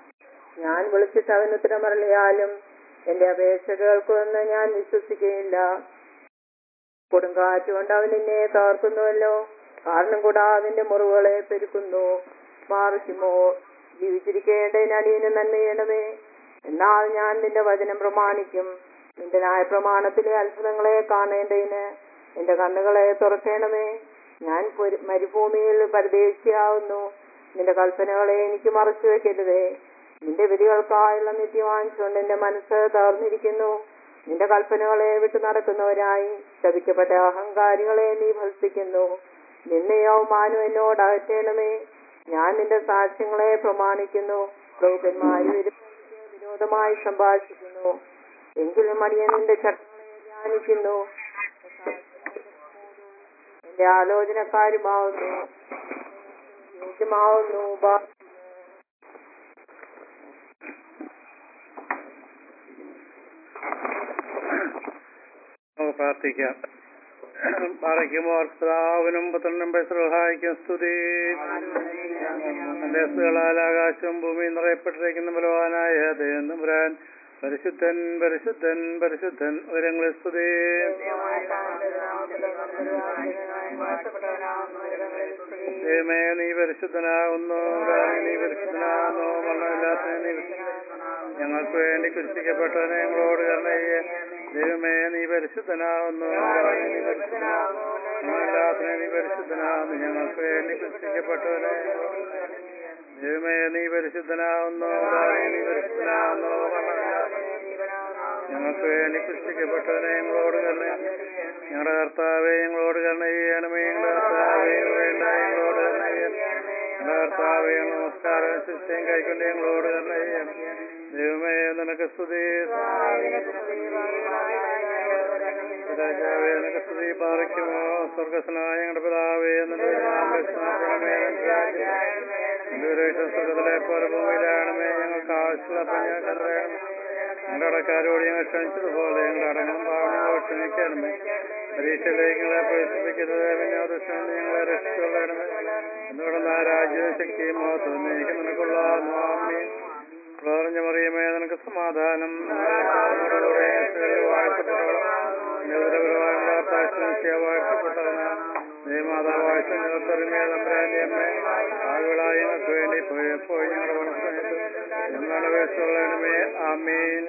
ഞാൻ വിളിച്ചിട്ട് അവന് ഉത്തരം അറിയാലും എന്റെ അപേക്ഷ കേൾക്കുമെന്ന് ഞാൻ വിശ്വസിക്കുകയില്ല കൊടുങ്കാറ്റ് കൊണ്ട് അവൻ നിന്നെ തകർക്കുന്നുവല്ലോ കാരണം കൂടാതെ അതിന്റെ മുറിവുകളെ പെരുക്കുന്നു മാറിക്കുമോ ജീവിച്ചിരിക്കേണ്ടതിന് അടിയന് നന്മ ചെയ്യണമേ എന്നാൽ ഞാൻ നിന്റെ വചനം പ്രമാണിക്കും നിന്റെ ന്യായപ്രമാണത്തിലെ അത്ഭുതങ്ങളെ കാണേണ്ടതിന് നിന്റെ കണ്ണുകളെ തുറക്കേണമേ ഞാൻ പൊരു- മരുഭൂമിയിൽ പരദേശിയാവുന്നു നിന്റെ കൽപ്പനകളെ എനിക്ക് മറച്ചു വെക്കരുതേ നിന്റെ വിധികൾക്കായുള്ള നിത്യവാഞ്ചുകൊണ്ട് എന്റെ മനസ്സ് തകർന്നിരിക്കുന്നു നിന്റെ കൽപ്പനകളെ വിട്ടു നടക്കുന്നവരായി ശപിക്കപ്പെട്ട അഹങ്കാരികളെ നീ ഭത്സിക്കുന്നു നിന്നെയോ മാനു എന്നോട് അകറ്റണമേ ഞാൻ നിന്റെ സാക്ഷ്യങ്ങളെ പ്രമാണിക്കുന്നു പ്രഭുക്കന്മാരും ഇരുപതിക്ക് വിരോധമായി സംഭാഷിക്കുന്നു എങ്കിലും അടിയൻ നിന്റെ ചട്ടങ്ങളെ ധ്യാനിക്കുന്നു എന്റെ ആലോചനക്കാരുമാവുന്നു യോഗ്യമാവുന്നു ബാ- നമുക്ക് പ്രാർത്ഥിക്കാം മറയ്ക്കുമോ പിതാവിനും പുത്രനും സഹായിക്കും സ്തുതി എന്റെ സ്തുകളാൽ ആകാശവും ഭൂമിയും നിറയപ്പെട്ടിരിക്കുന്ന ബലവാനായ ദേവൻ പരിശുദ്ധൻ പരിശുദ്ധൻ പരിശുദ്ധൻ ഉയരങ്ങളിൽ സ്തുതി ദൈവമേ നീ പരിശുദ്ധനാകുന്നു റാണി നീ പരിശുദ്ധനാകുന്നു മരണമില്ലാത്ത നീ പരിശുദ്ധനാകുന്നു. ഞങ്ങൾക്ക് വേണ്ടി കുരിശിക്കപ്പെട്ടവനെ ഞങ്ങളോട് കരുണയെ ദൈവമേ നീ പരിശുദ്ധനാകുന്നു റാണി നീ പരിശുദ്ധനാകുന്നു മരണമില്ലാത്ത നീ പരിശുദ്ധനാകുന്നു ഞങ്ങൾക്ക് വേണ്ടി കുരിശിക്കപ്പെട്ടവനെ ദൈവമേ നീ പരിശുദ്ധനാകുന്നു റാണി നീ പരിശുദ്ധനാകുന്നു മരണമില്ലാത്ത ഞങ്ങൾക്ക് വേണ്ടി കുരിശിക്കപ്പെട്ടവനെ ഞങ്ങളോട് കരുണ ഞങ്ങളുടെ കർത്താവെ ഞങ്ങളോട് കരുണ ചെയ്യണമേ ഞങ്ങളുടെ കർത്താവെ വേണ്ട ഞങ്ങളോട് കരുണ ചെയ്യണം ഞങ്ങളുടെ കർത്താവെ ഞങ്ങൾ നമസ്കാരം ശിക്ഷയും കൈക്കൊണ്ട് ഞങ്ങളോട് കരുണ ചെയ്യണം ദൈവമേ നിനക്ക് സ്തുതി രാജാവേ നിനക്ക് സ്തുതി പാറിക്കുമോ സ്വർഗസ്നായ ഞങ്ങളുടെ പിതാവേ നിന്റെ നാമം സ്നാപനമേ സ്വർഗത്തിലെ പോലെ ഭൂമിയിലാണമേ ഞങ്ങൾക്ക് ആവശ്യമുള്ള ഞങ്ങൾക്ക് അറിയണം ഞങ്ങളുടെ അടക്കാരോട് ഞങ്ങൾ ക്ഷണിച്ചതുപോലെ ഞങ്ങളുടെ അടങ്ങും പാവനങ്ങളോട് ക്ഷണിക്കണമേ പരീക്ഷയിലേക്ക് ഞങ്ങളെ പ്രവേശിപ്പിക്കരുത് പിന്നെ ദുഷ്ടം ഞങ്ങളെ രക്ഷിച്ചുകൊള്ളണമേ എന്തുകൊണ്ടെന്ന് ആ രാജ്യവും ശക്തിയും മഹത്വം എനിക്ക് നിനക്കുള്ള സ്വാമി പ്രവർഞ്ഞ മറിയമേ നിനക്ക് സമാധാനം വാഴ്ത്തപ്പെട്ടവനാണ് ദേവമാതാവായ ഞങ്ങൾക്കൊരുമേ തമ്പുരാന്റെ അമ്മേ ആളുകളായി ഞങ്ങൾക്ക് വേണ്ടി പോയപ്പോൾ ഞങ്ങളുടെ മനസ്സിലായിട്ട് ഞങ്ങളുടെ വേഷമുള്ളണമേ ആമീൻ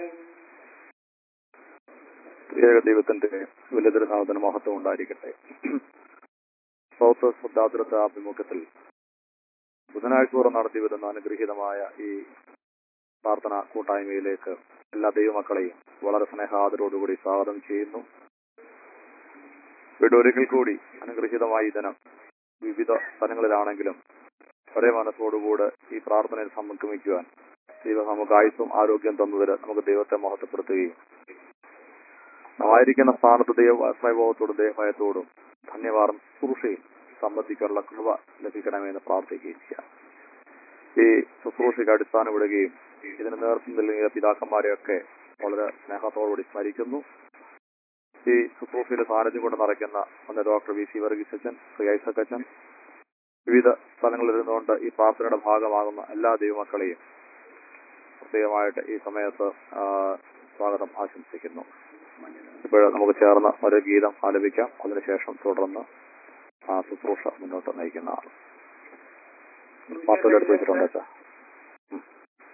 ഏക ദൈവത്തിന്റെ വലിയ തിരുനാമത്തിന് മഹത്വം ഉണ്ടായിരിക്കട്ടെ സൗത്ത് ശുദ്ധാതൃത്വ ആഭിമുഖ്യത്തിൽ ബുധനാഴ്ച കൂറ നടത്തി വരുന്ന അനുഗ്രഹീതമായ ഈ പ്രാർത്ഥന കൂട്ടായ്മയിലേക്ക് എല്ലാ ദൈവമക്കളെയും വളരെ സ്നേഹാദരോടുകൂടി സ്വാഗതം ചെയ്യുന്നു വീണ്ടും ഒരിക്കൽ കൂടി അനുഗ്രഹീതമായ ഈ ദിനം വിവിധ സ്ഥലങ്ങളിലാണെങ്കിലും ഒരേ മനസ്സോടുകൂടെ ഈ പ്രാർത്ഥനയിൽ സംഗമിക്കുവാൻ ദൈവം നമുക്ക് ആയുസ്സും ആരോഗ്യം തന്നതിൽ നമുക്ക് ദൈവത്തെ മഹത്വപ്പെടുത്തുകയും ആയിരിക്കുന്ന സ്ഥാനത്ത് ദൈവസ്മയബോധത്തോടും ദൈവഭയത്തോടും ധന്യവാദം ശുശ്രൂഷയും സംബന്ധിക്കാനുള്ള കൃപ ലഭിക്കണമെന്ന് പ്രാർത്ഥിക്കുകയും ചെയ്യാം ഈ ശുശ്രൂഷയ്ക്ക് അടിസ്ഥാനമിടുകയും ഇതിന് നേതൃത്വം നൽകിയ പിതാക്കന്മാരെയൊക്കെ വളരെ സ്നേഹത്തോടുകൂടി സ്മരിക്കുന്നു ഈ ശുശ്രൂഷയിലെ സാന്നിധ്യം കൊണ്ട് നിറയ്ക്കുന്ന ഒന്ന് ഡോക്ടർ വി സി വർഗീസ് അച്ഛൻ ശ്രീ ഐസക് അച്ഛൻ വിവിധ സ്ഥലങ്ങളിൽ ഇരുന്നുകൊണ്ട് ഈ പ്രാർത്ഥനയുടെ ഭാഗമാകുന്ന എല്ലാ ദൈവമക്കളെയും പ്രത്യേകമായിട്ട് ഈ സമയത്ത് ആ, സ്വാഗതം ആശംസിക്കുന്നു ഇപ്പോൾ നമുക്ക് ചേർന്ന് ഒരു ഗീതം ആലപിക്കാം അതിനുശേഷം തുടർന്ന് ആ ശുശ്രൂഷ മുന്നോട്ട് നയിക്കുന്നതാണ് പാട്ടുകൾ എടുത്ത് വെച്ചിട്ടുണ്ട് അച്ഛാ ഉം.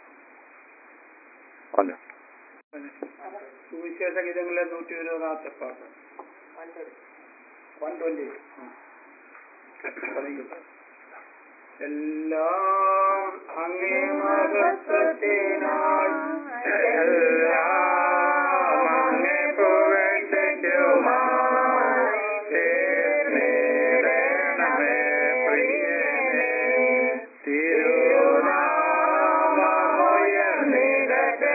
പറഞ്ഞോ സുവിശേഷ ഗീതങ്ങളിലെ നൂറ്റി ഇരുപതാമത്തെ പാട്ട് വൺ ട്വന്റി എല്ലാം അങ്ങേ മഹത്വത്തിനായി എല്ലാം അങ്ങേ പുകഴ്ചയ്ക്കുമായി ചേർന്നിടണമേ പ്രിയനേ തിരുനാമമുയർന്നിടട്ടെ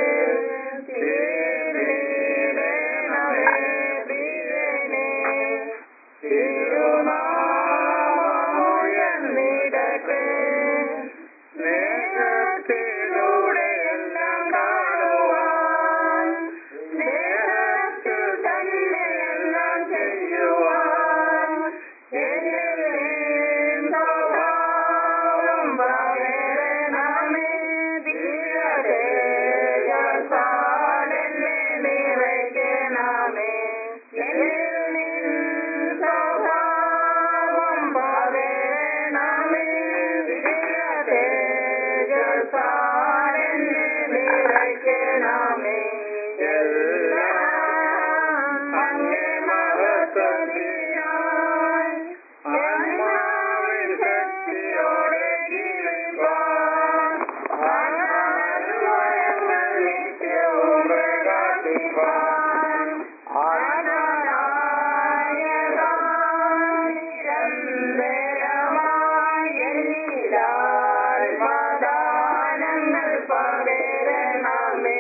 ചേർന്നിടണമേ പ്രിയനേ തിരുനാമമുയർന്നിടട്ടെ സ്നേഹത്തിലൂടെ എല്ലാം കാണുവാൻ സ്നേഹത്തിൽ തന്നെ എല്ലാം ചെയ്യുവാൻ എന്നിൽ സ്വഭാവം പകരണമേ ധീരതയാലെന്നെ നിറയ്ക്കണമേ എന്നിൽ സ്വഭാവം പകരണമേ ധീരതയാലെന്നെ നിറയ്ക്കണമേ എല്ലാം അങ്ങേ മഹത്വത്തിനായി ആത്മാവിൻ ശക്തിയോടെ ജീവിപ്പാൻ ആത്മാവിൽ നിത്യവും പ്രകാശിപ്പാൻ നിരന്തരമായി എന്നിലാൽ മദാനങ്ങൾ പകരണമേ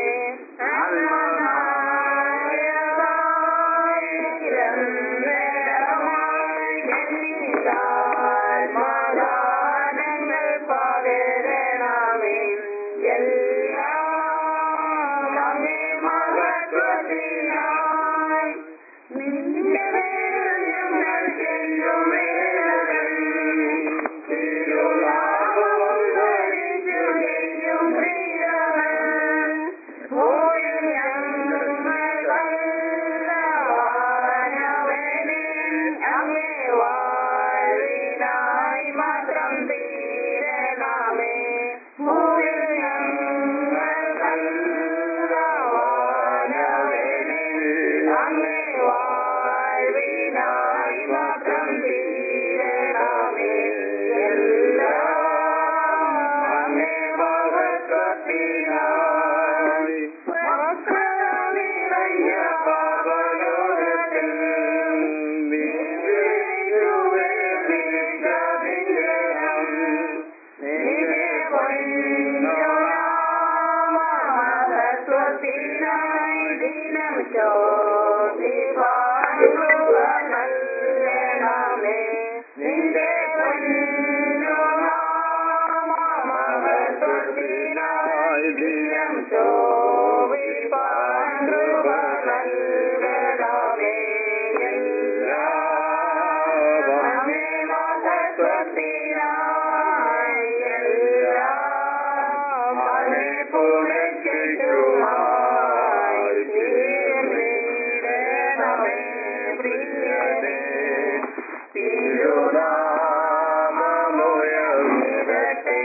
നിരന്തരമായി എന്നിലാൽ മദാനങ്ങൾ പകരണമേ എല്ലാം അങ്ങേ മഹത്വത്തിനായി നിന്റെ പേരിൽ ഞങ്ങൾ ചെയ്യും വേലകൾ തിരുനാമം ധരിച്ചു ചെയ്യും ക്രിയകൾ ഭൂമിയിൽ ഞങ്ങൾ കല്ലവാനവനെ അങ്ങേ വാഴിനായി മാത്രം തീരണമേ ഭൂമിയിൽ ഞങ്ങൾ കല്ലവാനവനെ അങ്ങേ വാഴ്വിനായി മാത്രം തീരണമേ എല്ലാം അങ്ങേ മഹത്വത്തിനായി മക്കളായ പാപലോകത്തിൽ നീതിയേശുവേ തിരിച്ചറിയണം. നിന്റെ പൊന്നോനാമഹത്വത്തിനായി ദിനം ചോദിപ്പാനല്ലണമേ നിന്റെ പൊന്നോനാമഹത്വത്തിനായി ദിനം ചോദിപ്പാൻ കൃപ നൽകണമേ എല്ലാം അങ്ങേ മഹത്വത്തിനായി എല്ലാം അങ്ങേ പുകഴ്ചയ്ക്കുമായി തീർന്നിടണമേ പ്രിയനേ തിരുനാമമുയർന്നിടട്ടെ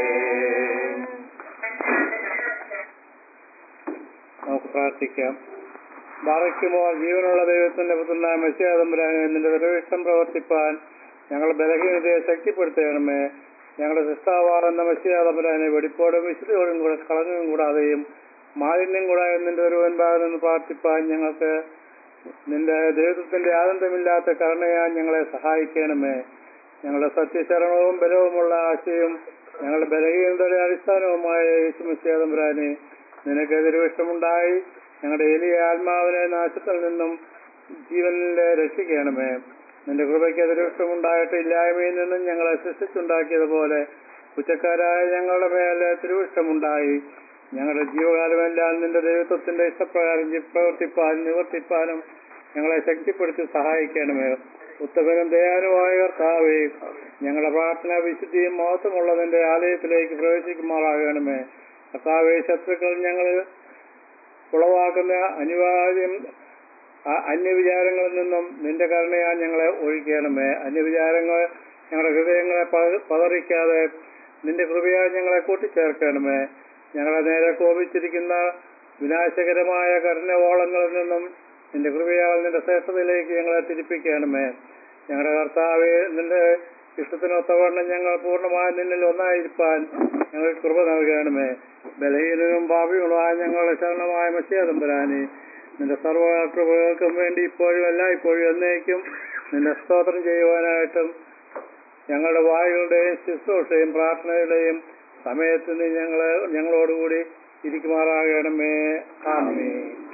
നമുക്ക് പ്രാർത്ഥിക്കാം ബാറയ്ക്കുമോ ജീവനുള്ള ദൈവത്തിന്റെ പുത്രനായ മെസ്സിയാതമ്പുരാനെ നിന്റെ ദൈവവിഷ്ടം പ്രവർത്തിപ്പാൻ ഞങ്ങൾ ബലഹീനതയെ ശക്തിപ്പെടുത്തണമേ ഞങ്ങളുടെ സിസ്താവാകുന്ന മത്സ്യാതമ്പരാനെ വെടിപ്പോടും വിശുദ്ധിയോടും കൂടെ കളഞ്ഞും കൂടാതെയും മാലിന്യം കൂടാതെ നിന്റെ ഒരുവൻ ഭാഗം നിന്ന് പ്രാർത്ഥിപ്പാൻ ഞങ്ങൾക്ക് നിന്റെ ദൈവത്തിന്റെ ആനന്ദമില്ലാത്ത കരുണയാൻ ഞങ്ങളെ സഹായിക്കണമേ ഞങ്ങളുടെ സത്യശരണവും ബലവുമുള്ള ആശയും ഞങ്ങളുടെ ബലഹീനതയുടെ അടിസ്ഥാനവുമായ യേശുമസ്യാതമ്പരാനെ നിനക്കെതിരെ ഇഷ്ടമുണ്ടായി ഞങ്ങളുടെ എലിയ ആത്മാവിനെ നാശത്തിൽ നിന്നും ജീവനിലെ രക്ഷിക്കണമേ നിന്റെ കൃപയ്ക്കെതിരെ ഇഷ്ടമുണ്ടായിട്ട് ഇല്ലായ്മയിൽ നിന്നും ഞങ്ങളെ സൃഷ്ടിച്ചുണ്ടാക്കിയതുപോലെ കുറ്റക്കാരായ ഞങ്ങളുടെ മേലെ തിരുവിഷ്ടമുണ്ടായി ഞങ്ങളുടെ ജീവകാലമെല്ലാം നിന്റെ ദൈവത്വത്തിന്റെ ഇഷ്ടപ്രകാരം ജി- പ്രവർത്തിപ്പാനും നിവർത്തിപ്പാനും ഞങ്ങളെ ശക്തിപ്പെടുത്തി സഹായിക്കണമേ ഉത്തമനും ദയാനുമായ കർത്താവേ ഞങ്ങളുടെ പ്രാർത്ഥന വിശുദ്ധിയും മഹത്വമുള്ള നിന്റെ ആലയത്തിലേക്ക് പ്രവേശിക്കുമാറാകണമേ കർത്താവേ ശത്രുക്കൾ ഞങ്ങൾ ഉളവാക്കുന്ന അനിവാര്യം ആ- അന്യവിചാരങ്ങളിൽ നിന്നും നിന്റെ കരുണയാൽ ഞങ്ങളെ ഒഴിക്കണമേ അന്യവിചാരങ്ങൾ ഞങ്ങളുടെ ഹൃദയങ്ങളെ പത- പതറിക്കാതെ നിന്റെ കൃപയാൽ ഞങ്ങളെ കൂട്ടിച്ചേർക്കണമേ ഞങ്ങളെ നേരെ കോപിച്ചിരിക്കുന്ന വിനാശകരമായ കരുണവോളങ്ങളിൽ നിന്നും നിന്റെ കൃപയാൽ നിന്റെ ശ്രേഷ്ഠതയിലേക്ക് ഞങ്ങളെ തിരിപ്പിക്കണമേ ഞങ്ങളുടെ കർത്താവെ നിന്റെ ഇഷ്ടത്തിനൊത്തവണ്ണം ഞങ്ങൾ പൂർണ്ണമായി നിന്നിൽ ഒന്നായിരിക്കാൻ ഞങ്ങൾ കൃപ നൽകണമേ ബലഹീനനും പാപികളുമായ ഞങ്ങളുടെ ശരണമായ മത്സ്യതമ്പരാനെ നിന്റെ സർവ്വ കൃപകൾക്കും വേണ്ടി ഇപ്പോഴും എല്ലായ്പ്പോഴും എന്നേക്കും നിന്റെ സ്തോത്രം ചെയ്യുവാനായിട്ടും ഞങ്ങളുടെ വായുകളുടെയും ശുശ്രൂഷയും പ്രാർത്ഥനയുടെയും സമയത്ത് നീ ഞങ്ങളെ ഞങ്ങളോടുകൂടി ഇരിക്കുമാറാകണമേ ആമേ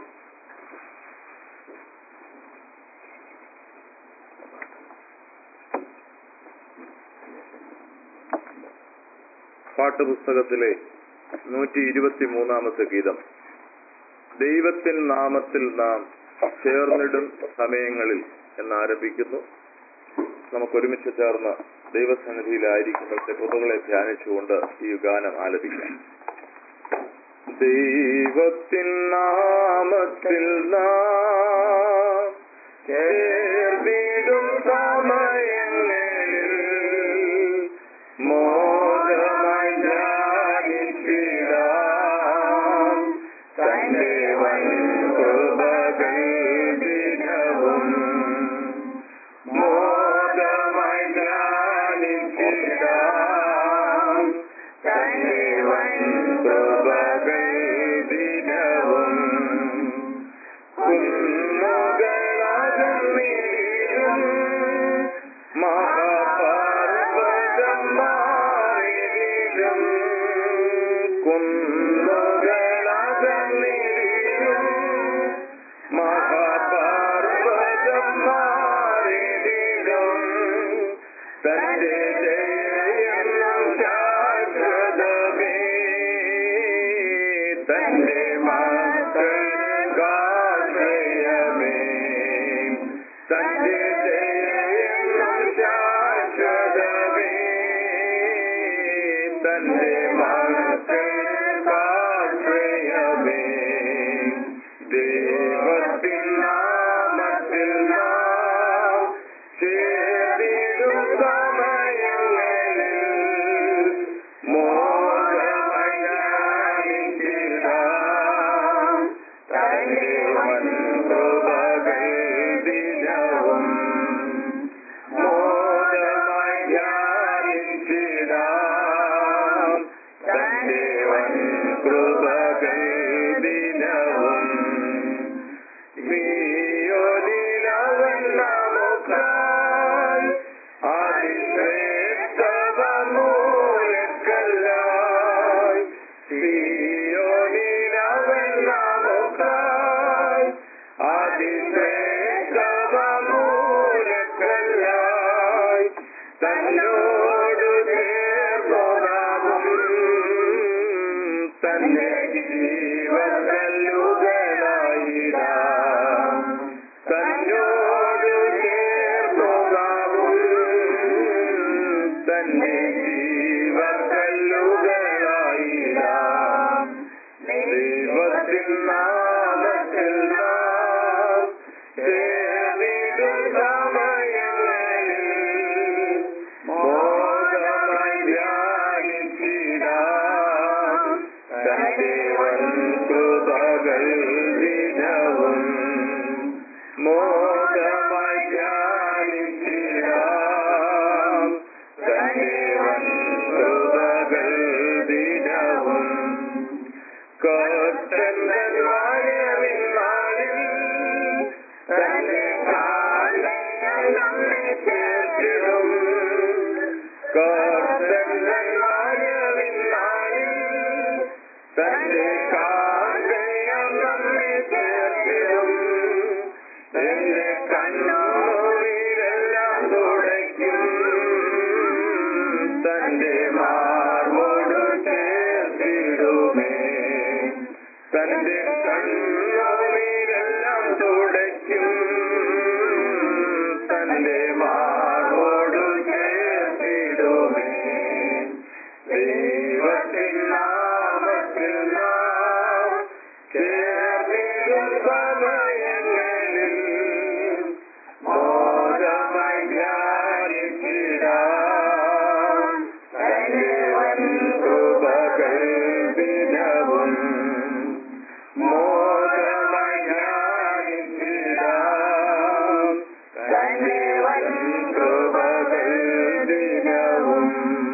പാട്ടുപുസ്തകത്തിലെ നൂറ്റി ഇരുപത്തി മൂന്നാമത്തെ ഗീതം ദൈവത്തിൻ നാമത്തിൽ നാം ചേർന്നിടും സമയങ്ങളിൽ എന്നാരംഭിക്കുന്നു നമുക്ക് ഒരുമിച്ച് ചേർന്ന് ദൈവസന്നിധിയിലായിരിക്കുമ്പോഴത്തെ കൃപകളെ ധ്യാനിച്ചുകൊണ്ട് ഈ ഗാനം ആലപിക്കാം ദൈവത്തിൻ നാമത്തിൽ നാം ചേർന്നിടും സമയങ്ങളിൽ മോദമായി ധ്യാനിച്ചിടാം തന്റെ വൻകൃപകൾ ദിനവും മോദമായി ധ്യാനിച്ചിടാം തന്റെ വൻകൃപകൾ ദിനവും കുന്നുകളകന്നിടും മഹാപർവതം മാറിയിടും കുന്നുകളകന്നിടും മഹാപർവതം മാറിയിടും തന്റെ ജയം ശാശ്വതമേ തന്റെ മക്കളാശ്രയമേ തന്റെ ജയം ശാശ്വതമേ തന്റെ മക്കളാശ്രയമേ ദൈവത്തിൻ നാമത്തിൽ നാം ചേർന്നിടും സമയങ്ങളിൽ മോഹമായി ധ്യാനിച്ചിടാം തന്റെ വൻകൃപകൾ ദിനവും മോഹമായി ധ്യാനിച്ചിടാം തന്റെ വൻ തന്റെ മാർവോട് ചേർത്തിടുമേ തന്റെ കണ്ണുനീരെല്ലാം തുടയ്ക്കും തന്റെ മാർവോട് ചേർത്തിടുമേ ദൈവത്തിൻ നാമത്തിൽ നാം ചേർന്നിടും സമയങ്ങളിൽ മോദമായി ധ്യാനിച്ചിടാം തന്റെ വൻ കൃപകൾ ദിനവും മോദമായി ധ്യാനിച്ചിടാം തന്റെ വൻ കൃപകൾ ദിനവും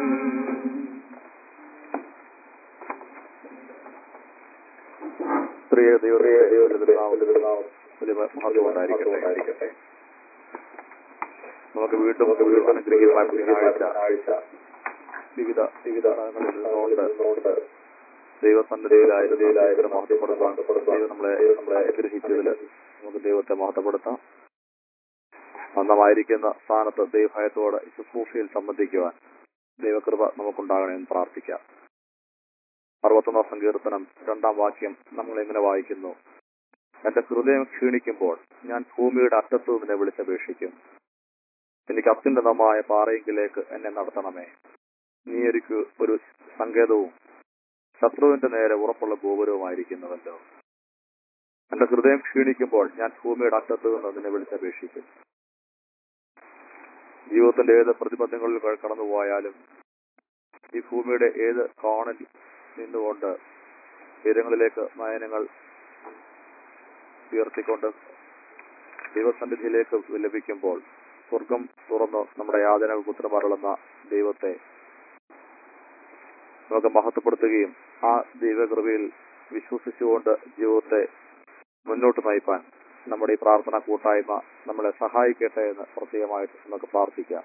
പ്രിയ ദൈവത്തിന്റെ വലിയ മഹത്വം ഉണ്ടായിരിക്കട്ടെ നമുക്ക് വീണ്ടും ഒരു അനുഗ്രഹീതമായ ബുധനാഴ്ച വിവിധ വിവിധ സ്ഥലങ്ങളിൽ നിന്നുകൊണ്ട് ദൈവസന്നിധിയിലായ മഹത്വപ്പെടുത്താൻ ദൈവം നമ്മളെ നമ്മളെ അനുഗ്രഹിച്ചതിൽ നമുക്ക് ദൈവത്തെ മഹത്വപ്പെടുത്താം അന്നമായിരിക്കുന്ന സ്ഥാനത്ത് ദൈവഭയത്തോടെ ഈ ശുശ്രൂഷയിൽ സംബന്ധിക്കുവാൻ ദൈവകൃപ നമുക്കുണ്ടാകണമെന്ന് പ്രാർത്ഥിക്കാം അറുപത്തൊന്നാം സങ്കീർത്തനം രണ്ടാം വാക്യം നമ്മൾ എങ്ങനെ വായിക്കുന്നു എന്റെ ഹൃദയം ക്ഷീണിക്കുമ്പോൾ ഞാൻ ഭൂമിയുടെ അറ്റത്തു നിന്നെ വിളിച്ചപേക്ഷിക്കും എനിക്ക് അത്യുന്നതമായ പാറയെങ്കിലേക്ക് എന്നെ നടത്തണമേ നീ എനിക്ക് ഒരു സങ്കേതവും ശത്രുവിന്റെ നേരെ ഉറപ്പുള്ള ഗോപുരവുമായിരിക്കുന്നുവല്ലോ എന്റെ ഹൃദയം ക്ഷീണിക്കുമ്പോൾ ഞാൻ ഭൂമിയുടെ അറ്റത്തു നിന്ന് നിന്നെ വിളിച്ചപേക്ഷിക്കും ജീവിതത്തിന്റെ ഏത് പ്രതിബന്ധങ്ങളിൽ കടന്നുപോയാലും ഈ ഭൂമിയുടെ ഏത് കോണിൽ നിന്നുകൊണ്ട് തീരങ്ങളിലേക്ക് നയനങ്ങൾ ഉയർത്തിക്കൊണ്ട് ദൈവസന്നിധിയിലേക്ക് ലഭിക്കുമ്പോൾ സ്വർഗം തുറന്ന് നമ്മുടെ യാതനകൾക്ക് ഉത്തരമരളുന്ന ദൈവത്തെ നമുക്ക് മഹത്വപ്പെടുത്തുകയും ആ ദൈവകൃപയിൽ വിശ്വസിച്ചുകൊണ്ട് ജീവിതത്തെ മുന്നോട്ട് നയിപ്പാൻ നമ്മുടെ ഈ പ്രാർത്ഥന കൂട്ടായ്മ നമ്മളെ സഹായിക്കട്ടെ എന്ന് പ്രത്യേകമായിട്ട് നമുക്ക് പ്രാർത്ഥിക്കാം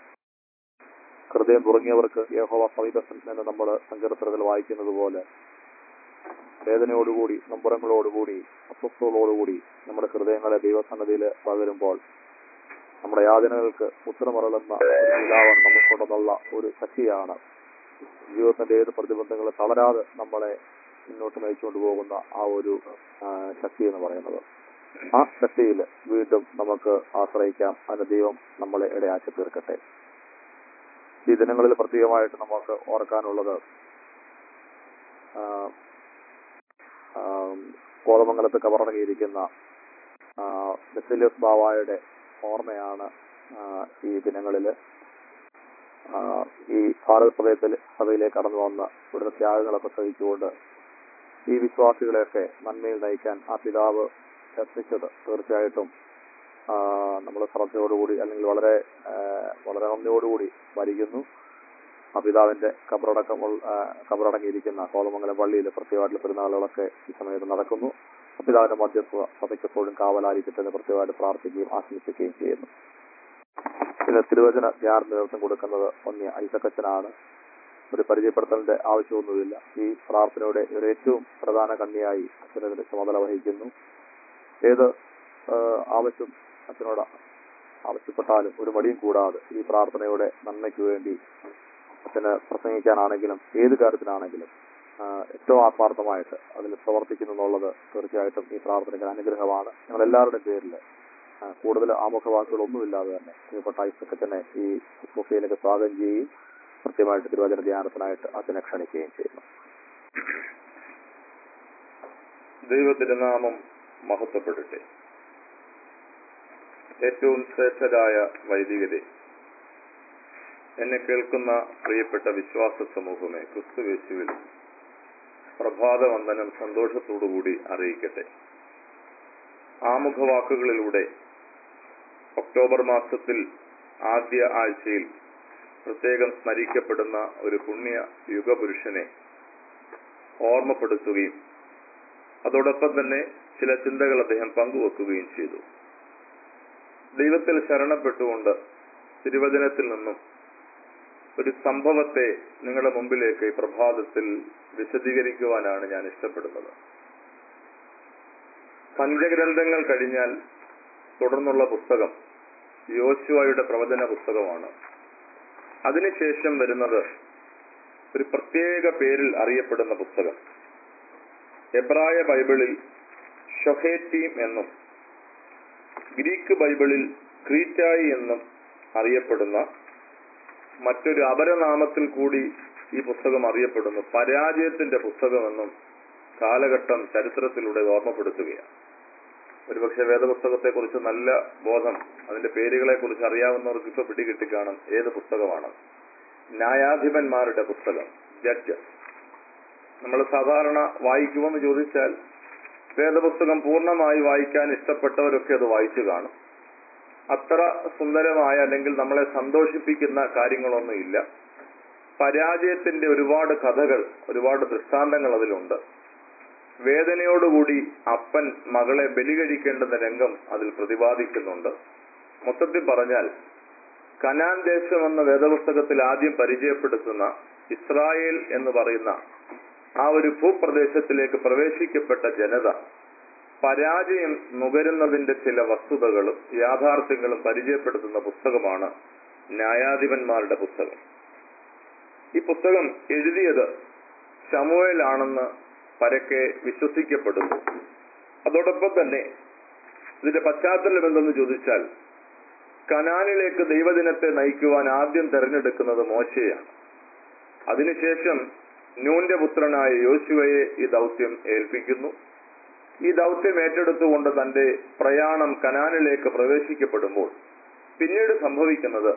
ഹൃദയം തുറങ്ങിയവർക്ക് യഹോവ സമീപത്തിൽ നിന്ന് നമ്മൾ സങ്കീർത്തനത്തിൽ വായിക്കുന്നത് പോലെ വേദനയോടുകൂടി നമ്പുറങ്ങളോടുകൂടി അസ്വസ്ഥതകളോടുകൂടി നമ്മുടെ ഹൃദയങ്ങളെ ദൈവസന്നതിയിൽ പകരുമ്പോൾ നമ്മുടെ യാതനകൾക്ക് ഉത്തരമറളുന്ന ഒരു പിതാവാണ് നമുക്കുണ്ടെന്നുള്ള ഒരു ശക്തിയാണ് ജീവിതത്തിന്റെ ഏത് പ്രതിബന്ധങ്ങളും തളരാതെ നമ്മളെ മുന്നോട്ട് നയിച്ചുകൊണ്ട് പോകുന്ന ആ ഒരു ആ, ശക്തി എന്ന് പറയുന്നത് ആ ശക്തിയിൽ വീണ്ടും നമുക്ക് ആശ്രയിക്കാം അതിന് ദൈവം നമ്മളെ ഇടയാക്കി തീർക്കട്ടെ ഈ ദിനങ്ങളിൽ പ്രത്യേകമായിട്ട് നമുക്ക് ഓർക്കാനുള്ളത് ആ, ആ, കോതമംഗലത്ത് കവർണങ്ങിയിരിക്കുന്ന ബെസിലിയസ് ബാവായുടെ ഓർമ്മയാണ് ആ, ഈ ദിനങ്ങളില് ആ, ഈ ഭാരത സഭയത്തിൽ സഭയിലേക്ക് കടന്നു വന്ന ഇവിടുത്തെ ത്യാഗങ്ങളൊക്കെ സഹിച്ചുകൊണ്ട് ഈ വിശ്വാസികളെയൊക്കെ നന്മയിൽ നയിക്കാൻ ആ പിതാവ് എത്തിച്ചത് തീർച്ചയായിട്ടും നമ്മൾ ശ്രദ്ധയോടുകൂടി അല്ലെങ്കിൽ വളരെ ആ, വളരെ നന്ദിയോടുകൂടി വരിക്കുന്നു ആ പിതാവിന്റെ കബറടക്കം ഉൾ- ആ, കബറടങ്ങിയിരിക്കുന്ന കോതമംഗലം പള്ളിയിൽ പ്രത്യേകമായിട്ടുള്ള പെരുന്നാളുകളൊക്കെ ഈ സമയത്ത് നടക്കുന്നു ആ പിതാവിന്റെ മധ്യസ്ഥ സഭയ്ക്കെപ്പോഴും കാവലായിരിക്കട്ടെ എന്ന് പ്രത്യേകമായിട്ട് പ്രാർത്ഥിക്കുകയും ആശംസിക്കുകയും ചെയ്യുന്നു പിന്നെ തിരുവചന ധ്യാന നേതൃത്വം കൊടുക്കുന്നത് ഒന്നി ഐസക്കച്ചനാണ് ഒരു പരിചയപ്പെടുത്തലിന്റെ ആവശ്യമൊന്നുമില്ല ഈ പ്രാർത്ഥനയുടെ ഒരു ഏറ്റവും പ്രധാന കണ്ണിയായി അച്ഛനതിന്റെ ചുമതല വഹിക്കുന്നു ഏത് ആ, ആവശ്യം അച്ഛനോട് ആവശ്യപ്പെട്ടാലും ഒരു മടിയും കൂടാതെ ഈ പ്രാർത്ഥനയുടെ നന്മയ്ക്ക് വേണ്ടി അച്ഛന് പ്രസംഗിക്കാനാണെങ്കിലും ഏത് കാര്യത്തിനാണെങ്കിലും ആ, ഏറ്റവും ആത്മാർത്ഥമായിട്ട് അതിൽ പ്രവർത്തിക്കുന്നു എന്നുള്ളത് തീർച്ചയായിട്ടും ഈ പ്രാർത്ഥനയ്ക്ക് ഒരു അനുഗ്രഹമാണ് ഞങ്ങൾ എല്ലാവരുടെയും പേരിൽ ആ, കൂടുതൽ ആമുഖവാക്കുകളൊന്നുമില്ലാതെ തന്നെ പ്രിയപ്പെട്ട ഐസക്കച്ചനെ ഈ ശുശ്രൂഷയിലേക്ക് സ്വാഗതം ചെയ്യുകയും കൃത്യമായിട്ട് തിരുവചന ധ്യാനത്തിനായിട്ട് അച്ഛനെ ക്ഷണിക്കുകയും ചെയ്യുന്നു ദൈവത്തിന്റെ നാമം മഹത്വപ്പെടട്ടെ ഏറ്റവും ശ്രേഷ്ഠരായ വൈദികരെ എന്നെ കേൾക്കുന്ന പ്രിയപ്പെട്ട വിശ്വാസ സമൂഹമേ ക്രിസ്തുവേശുവിൽ പ്രഭാത വന്ദനം സന്തോഷത്തോടുകൂടി അറിയിക്കട്ടെ ആമുഖവാക്കുകളിലൂടെ ഒക്ടോബർ മാസത്തിൽ ആദ്യ ആഴ്ചയിൽ പ്രത്യേകം സ്മരിക്കപ്പെടുന്ന ഒരു പുണ്യ യുഗപുരുഷനെ ഓർമ്മപ്പെടുത്തുകയും അതോടൊപ്പം തന്നെ ചില ചിന്തകൾ അദ്ദേഹം പങ്കുവെക്കുകയും ചെയ്തു ദൈവത്തിൽ ശരണപ്പെട്ടുകൊണ്ട് തിരുവചനത്തിൽ നിന്നും ഒരു സംഭവത്തെ നിങ്ങളുടെ മുമ്പിലേക്ക് ഈ പ്രഭാതത്തിൽ വിശദീകരിക്കുവാനാണ് ഞാൻ ഇഷ്ടപ്പെടുന്നത് പഞ്ചഗ്രന്ഥങ്ങൾ കഴിഞ്ഞാൽ തുടർന്നുള്ള പുസ്തകം യോശുവയുടെ പ്രവചന പുസ്തകമാണ് അതിനുശേഷം വരുന്നത് ഒരു പ്രത്യേക പേരിൽ അറിയപ്പെടുന്ന പുസ്തകം എബ്രായ ബൈബിളിൽ ഷൊഹേറ്റീം എന്നും ഗ്രീക്ക് ബൈബിളിൽ ക്രീറ്റായി എന്നും അറിയപ്പെടുന്ന മറ്റൊരു അപരനാമത്തിൽ കൂടി ഈ പുസ്തകം അറിയപ്പെടുന്നു പരാജയത്തിന്റെ പുസ്തകമെന്നും കാലഘട്ടം ചരിത്രത്തിലൂടെ ഓർമ്മപ്പെടുത്തുകയാണ് ഒരുപക്ഷെ വേദപുസ്തകത്തെ കുറിച്ച് നല്ല ബോധം അതിന്റെ പേരുകളെ കുറിച്ച് അറിയാവുന്നവർക്ക് ഇപ്പൊ പിടികിട്ടിക്കാണും ഏത് പുസ്തകമാണ് ന്യായാധിപന്മാരുടെ പുസ്തകം ജഡ്ജ് നമ്മൾ സാധാരണ വായിക്കുമെന്ന് ചോദിച്ചാൽ വേദപുസ്തകം പൂർണ്ണമായി വായിക്കാൻ ഇഷ്ടപ്പെട്ടവരൊക്കെ അത് വായിച്ചു കാണും അത്ര സുന്ദരമായ അല്ലെങ്കിൽ നമ്മളെ സന്തോഷിപ്പിക്കുന്ന കാര്യങ്ങളൊന്നുമില്ല പരാജയത്തിന്റെ ഒരുപാട് കഥകൾ ഒരുപാട് ദൃഷ്ടാന്തങ്ങൾ അതിലുണ്ട് വേദനയോടുകൂടി അപ്പൻ മകളെ ബലി കഴിക്കേണ്ടുന്ന രംഗം അതിൽ പ്രതിപാദിക്കുന്നുണ്ട് മൊത്തത്തിൽ പറഞ്ഞാൽ കനാൻ ദേശം എന്ന വേദപുസ്തകത്തിൽ ആദ്യം പരിചയപ്പെടുത്തുന്ന ഇസ്രായേൽ എന്ന് പറയുന്ന ആ ഒരു ഭൂപ്രദേശത്തിലേക്ക് പ്രവേശിക്കപ്പെട്ട ജനത പരാജയം നുകരുന്നതിന്റെ ചില വസ്തുതകളും യാഥാർത്ഥ്യങ്ങളും പരിചയപ്പെടുത്തുന്ന പുസ്തകമാണ് ന്യായാധിപന്മാരുടെ പുസ്തകം ഈ പുസ്തകം എഴുതിയത് ശമുവേലാണെന്ന് പരക്കെ വിശ്വസിക്കപ്പെടുന്നു അതോടൊപ്പം തന്നെ ഇതിന്റെ പശ്ചാത്തലം എന്തെന്ന് ചോദിച്ചാൽ കനാനിലേക്ക് ദൈവദിനത്തെ നയിക്കുവാൻ ആദ്യം തെരഞ്ഞെടുക്കുന്നത് മോശയാണ് അതിനുശേഷം നൂന്റെ പുത്രനായ യോശുവയെ ഈ ദൗത്യം ഏൽപ്പിക്കുന്നു ഈ ദൗത്യം ഏറ്റെടുത്തുകൊണ്ട് തന്റെ പ്രയാണം കനാനിലേക്ക് പ്രവേശിക്കപ്പെടുമ്പോൾ പിന്നീട് സംഭവിക്കുന്നത്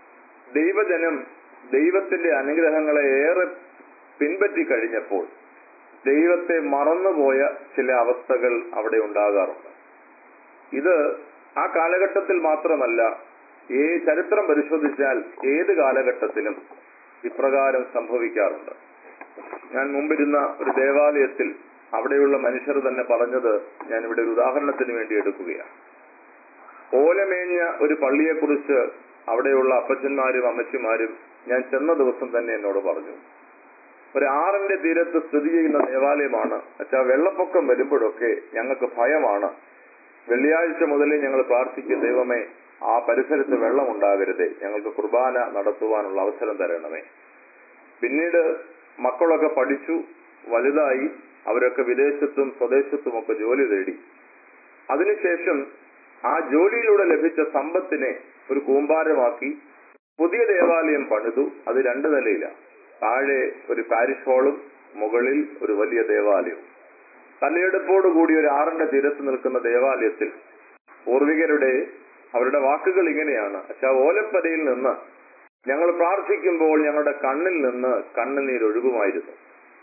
ദൈവജനം ദൈവത്തിന്റെ അനുഗ്രഹങ്ങളെ ഏറെ പിൻപറ്റി കഴിഞ്ഞപ്പോൾ ദൈവത്തെ മറന്നുപോയ ചില അവസ്ഥകൾ അവിടെ ഉണ്ടാകാറുണ്ട് ഇത് ആ കാലഘട്ടത്തിൽ മാത്രമല്ല ഈ ചരിത്രം പരിശോധിച്ചാൽ ഏത് കാലഘട്ടത്തിലും ഇപ്രകാരം സംഭവിക്കാറുണ്ട് ഞാൻ മുമ്പിരുന്ന ഒരു ദേവാലയത്തിൽ അവിടെയുള്ള മനുഷ്യർ തന്നെ പറഞ്ഞത് ഞാൻ ഇവിടെ ഒരു ഉദാഹരണത്തിന് വേണ്ടി എടുക്കുകയാണ് ഓലമേഞ്ഞ ഒരു പള്ളിയെക്കുറിച്ച് അവിടെയുള്ള അപ്പച്ചന്മാരും അമ്മച്ചിമാരും ഞാൻ ചെന്ന ദിവസം തന്നെ എന്നോട് പറഞ്ഞു ഒരു ആറിന്റെ തീരത്ത് സ്ഥിതി ചെയ്യുന്ന ദേവാലയമാണ് വെച്ചാ വെള്ളപ്പൊക്കം വരുമ്പോഴൊക്കെ ഞങ്ങൾക്ക് ഭയമാണ് വെള്ളിയാഴ്ച മുതലേ ഞങ്ങൾ പ്രാർത്ഥിക്കും ദൈവമേ ആ പരിസരത്ത് വെള്ളം ഉണ്ടാകരുതേ ഞങ്ങൾക്ക് കുർബാന നടത്തുവാനുള്ള അവസരം തരണമേ പിന്നീട് മക്കളൊക്കെ പഠിച്ചു വലുതായി അവരൊക്കെ വിദേശത്തും സ്വദേശത്തും ഒക്കെ ജോലി തേടി അതിനുശേഷം ആ ജോലിയിലൂടെ ലഭിച്ച സമ്പത്തിനെ ഒരു കൂമ്പാരമാക്കി പുതിയ ദേവാലയം പണിതു അത് രണ്ട് നിലയിലാണ് താഴെ ഒരു പാരിഷ് ഹാളും മുകളിൽ ഒരു വലിയ ദേവാലയവും തലയെടുപ്പോട് കൂടി ഒരു ആറിന്റെ തീരത്ത് നിൽക്കുന്ന ദേവാലയത്തിൽ പൂർവികരുടെ അവരുടെ വാക്കുകൾ ഇങ്ങനെയാണ് പക്ഷെ ഓലപ്പരയിൽ നിന്ന് ഞങ്ങൾ പ്രാർത്ഥിക്കുമ്പോൾ ഞങ്ങളുടെ കണ്ണിൽ നിന്ന് കണ്ണുനീരൊഴുകുമായിരുന്നു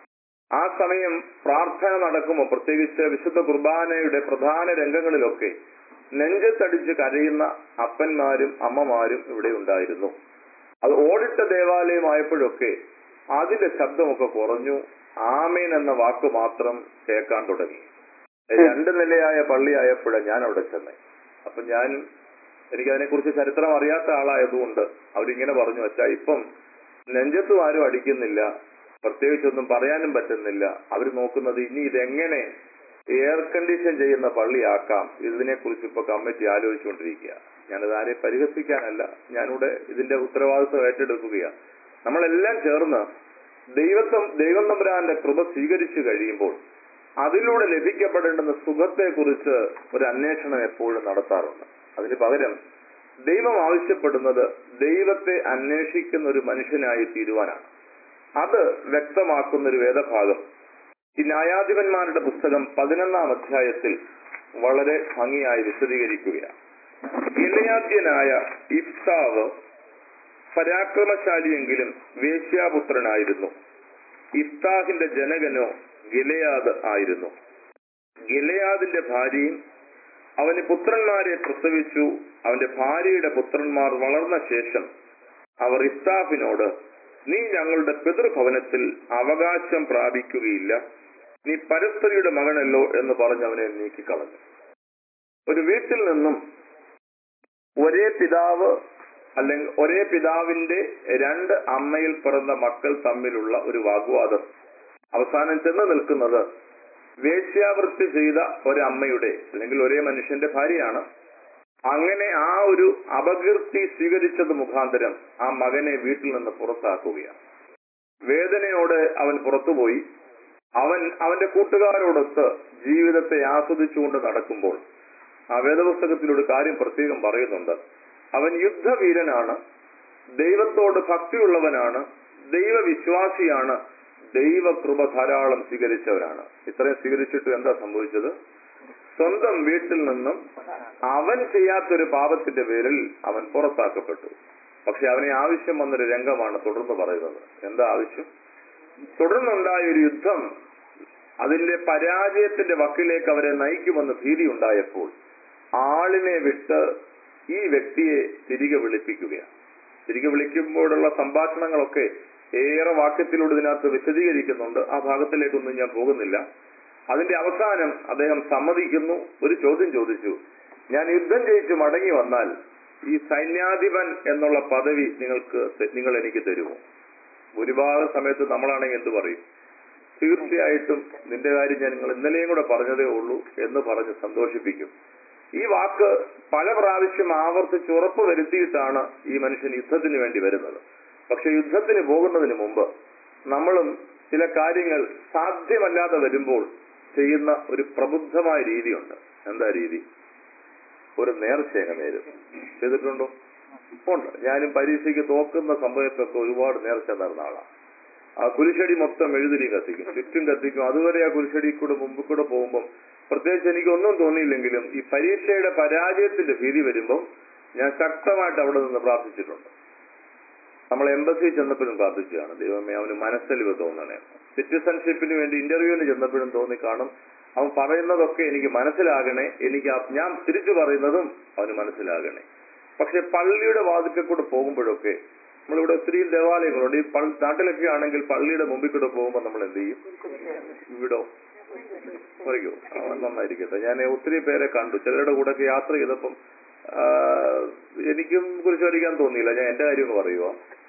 ആ സമയം പ്രാർത്ഥന നടക്കുമ്പോൾ പ്രത്യേകിച്ച് വിശുദ്ധ കുർബാനയുടെ പ്രധാന രംഗങ്ങളിലൊക്കെ നെഞ്ചത്തടിച്ച് കരയുന്ന അപ്പന്മാരും അമ്മമാരും ഇവിടെ ഉണ്ടായിരുന്നു അത് ഓടിട്ട ദേവാലയമായപ്പോഴൊക്കെ അതിന്റെ ശബ്ദമൊക്കെ കുറഞ്ഞു ആമേൻ എന്ന വാക്ക് മാത്രം കേൾക്കാൻ തുടങ്ങി രണ്ട് നിലയായ പള്ളിയായപ്പോഴാണ് ഞാൻ അവിടെ ചെന്നേ അപ്പൊ ഞാൻ എനിക്കതിനെക്കുറിച്ച് ചരിത്രം അറിയാത്ത ആളായതുകൊണ്ട് അവരിങ്ങനെ പറഞ്ഞു വെച്ചാ ഇപ്പം നെഞ്ചത്തും ആരും അടിക്കുന്നില്ല പ്രത്യേകിച്ചൊന്നും പറയാനും പറ്റുന്നില്ല അവർ നോക്കുന്നത് ഇനി ഇതെങ്ങനെ എയർ കണ്ടീഷൻ ചെയ്യുന്ന പള്ളിയാക്കാം ഇതിനെക്കുറിച്ച് ഇപ്പൊ കമ്മിറ്റി ആലോചിച്ചുകൊണ്ടിരിക്കുക ഞാനത് ആരെ പരിഹസിക്കാനല്ല ഞാനിവിടെ ഇതിന്റെ ഉത്തരവാദിത്വം ഏറ്റെടുക്കുകയാണ് നമ്മളെല്ലാം ചേർന്ന് ദൈവത്വം ദൈവം തമ്പുരാന്റെ കൃപ സ്വീകരിച്ചു കഴിയുമ്പോൾ അതിലൂടെ ലഭിക്കപ്പെടേണ്ടുന്ന സുഖത്തെക്കുറിച്ച് ഒരു അന്വേഷണം എപ്പോഴും നടത്താറുണ്ട് അതിന് പകരം ദൈവം ആവശ്യപ്പെടുന്നത് ദൈവത്തെ അന്വേഷിക്കുന്ന ഒരു മനുഷ്യനായി തീരുവാനാണ് അത് വ്യക്തമാക്കുന്ന ഒരു വേദഭാഗം ഈ ന്യായാധിപന്മാരുടെ പുസ്തകം പതിനൊന്നാം അധ്യായത്തിൽ വളരെ ഭംഗിയായി വിശദീകരിക്കുകയാണ് ഗിലയാദ്യനായ ഇഫ്താവ് പരാക്രമശാലിയെങ്കിലും വേശ്യാപുത്രനായിരുന്നു ഇഫ്താഹിന്റെ ജനകനോ ഗിലയാദ് ആയിരുന്നു ഗിലയാദിന്റെ ഭാര്യയും അവന് പുത്രന്മാരെ പ്രസവിച്ചു അവന്റെ ഭാര്യയുടെ പുത്രന്മാർ വളർന്ന ശേഷം അവർ ഇഫ്താഫിനോട് നീ ഞങ്ങളുടെ പിതൃഭവനത്തിൽ അവകാശം പ്രാപിക്കുകയില്ല നീ പരസ്പരിയുടെ മകനല്ലോ എന്ന് പറഞ്ഞ് അവനെ നീക്കിക്കളഞ്ഞു ഒരു വീട്ടിൽ നിന്നും ഒരേ പിതാവ് അല്ലെങ്കിൽ ഒരേ പിതാവിന്റെ രണ്ട് അമ്മയിൽ പിറന്ന മക്കൾ തമ്മിലുള്ള ഒരു വാഗ്വാദം അവസാനം ചെന്ന് നിൽക്കുന്നത് വേശ്യാവൃത്തി ചെയ്ത ഒരമ്മയുടെ അല്ലെങ്കിൽ ഒരേ മനുഷ്യന്റെ ഭാര്യയാണ് അങ്ങനെ ആ ഒരു അപകീർത്തി സ്വീകരിച്ചത് മുഖാന്തരം ആ മകനെ വീട്ടിൽ നിന്ന് പുറത്താക്കുകയാണ് വേദനയോടെ അവൻ പുറത്തുപോയി അവൻ അവന്റെ കൂട്ടുകാരോടൊത്ത് ജീവിതത്തെ ആസ്വദിച്ചുകൊണ്ട് നടക്കുമ്പോൾ ആ വേദപുസ്തകത്തിൽ ഒരു കാര്യം പ്രത്യേകം പറയുന്നുണ്ട് അവൻ യുദ്ധവീരനാണ് ദൈവത്തോട് ഭക്തിയുള്ളവനാണ് ദൈവവിശ്വാസിയാണ് ദൈവകൃപ ധാരാളം സ്വീകരിച്ചവനാണ് ഇത്രയും സ്വീകരിച്ചിട്ട് എന്താ സംഭവിച്ചത് സ്വന്തം വീട്ടിൽ നിന്നും അവൻ ചെയ്യാത്തൊരു പാപത്തിന്റെ പേരിൽ അവൻ പുറത്താക്കപ്പെട്ടു പക്ഷെ അവനെ ആവശ്യം വന്നൊരു രംഗമാണ് തുടർന്ന് പറയുന്നത് എന്താ ആവശ്യം തുടർന്നുണ്ടായ ഒരു യുദ്ധം അതിന്റെ പരാജയത്തിന്റെ വക്കിലേക്ക് അവരെ നയിക്കുമെന്ന് ഭീതി ഉണ്ടായപ്പോൾ ആളിനെ വിട്ട് ഈ വ്യക്തിയെ തിരികെ വിളിപ്പിക്കുകയാണ് തിരികെ വിളിക്കുമ്പോഴുള്ള സംഭാഷണങ്ങളൊക്കെ ഏറെ വാക്യത്തിലൂടെ ഇതിനകത്ത് വിശദീകരിക്കുന്നുണ്ട് ആ ഭാഗത്തിലേക്കൊന്നും ഞാൻ പോകുന്നില്ല അതിന്റെ അവസാനം അദ്ദേഹം സമ്മതിക്കുന്നു ഒരു ചോദ്യം ചോദിച്ചു ഞാൻ യുദ്ധം ജയിച്ച് മടങ്ങി വന്നാൽ ഈ സൈന്യാധിപൻ എന്നുള്ള പദവി നിങ്ങൾക്ക് ത- നിങ്ങൾ എനിക്ക് തരുമോ ഭൂരിഭാഗ സമയത്ത് നമ്മളാണെങ്കിൽ എന്ത് പറയും തീർച്ചയായിട്ടും നിന്റെ കാര്യം ഞാൻ നിങ്ങൾ ഇന്നലെയും കൂടെ പറഞ്ഞതേ ഉള്ളൂ എന്ന് പറഞ്ഞ് സന്തോഷിപ്പിക്കും ഈ വാക്ക് പല പ്രാവശ്യം ആവർത്തിച്ച് ഉറപ്പ് വരുത്തിയിട്ടാണ് ഈ മനുഷ്യൻ യുദ്ധത്തിന് വേണ്ടി വരുന്നത് പക്ഷെ യുദ്ധത്തിന് പോകുന്നതിന് മുമ്പ് നമ്മളും ചില കാര്യങ്ങൾ സാധ്യമല്ലാതെ വരുമ്പോൾ ചെയ്യുന്ന ഒരു പ്രബുദ്ധമായ രീതിയുണ്ട് എന്താ രീതി ഒരു നേർച്ചയങ്ങ നേരും ചെയ്തിട്ടുണ്ടോ ഉണ്ട് ഞാനും പരീക്ഷയ്ക്ക് തോക്കുന്ന സമയത്തൊക്കെ ഒരുപാട് നേർച്ച നേർന്ന ആളാണ് ആ കുരിശടി മൊത്തം എഴുതിരി കത്തിക്കും ചുറ്റും കത്തിക്കും അതുവരെ ആ കുരിശടി കൂടെ മുമ്പിൽ കൂടെ പോകുമ്പം പ്രത്യേകിച്ച് എനിക്ക് ഒന്നും തോന്നിയില്ലെങ്കിലും ഈ പരീക്ഷയുടെ പരാജയത്തിന്റെ ഭീതി വരുമ്പം ഞാൻ ശക്തമായിട്ട് അവിടെ നിന്ന് പ്രാർത്ഥിച്ചിട്ടുണ്ട് നമ്മൾ എംബസി ചെന്നപ്പോഴും പ്രാർത്ഥിച്ചതാണ് ദൈവമേ അവന് മനസ്സലിവ് തോന്നണേ സിറ്റിസൺഷിപ്പിന് വേണ്ടി ഇന്റർവ്യൂവിന് ചെന്നപ്പോഴും തോന്നി കാണും അവൻ പറയുന്നതൊക്കെ എനിക്ക് മനസ്സിലാകണേ എനിക്ക് ആ- ഞാൻ തിരിച്ചു പറയുന്നതും അവന് മനസ്സിലാകണേ പക്ഷെ പള്ളിയുടെ വാതിക്കൽ കൂടെ പോകുമ്പോഴൊക്കെ നമ്മളിവിടെ ഒത്തിരി ദേവാലയങ്ങളുണ്ട് ഈ പൾ- നാട്ടിലൊക്കെ ആണെങ്കിൽ പള്ളിയുടെ മുമ്പിൽ കൂടെ പോകുമ്പോൾ നമ്മൾ എന്ത് ചെയ്യും ഇവിടോ പറയൂ നന്നായിരിക്കട്ടെ ഞാൻ ഒത്തിരി പേരെ കണ്ടു ചിലരുടെ കൂടെ ഒക്കെ യാത്ര ചെയ്തപ്പം ആ, എനിക്കും കുറിച്ച് വരയ്ക്കാൻ തോന്നിയില്ല ഞാൻ എന്റെ കാര്യം പറയുക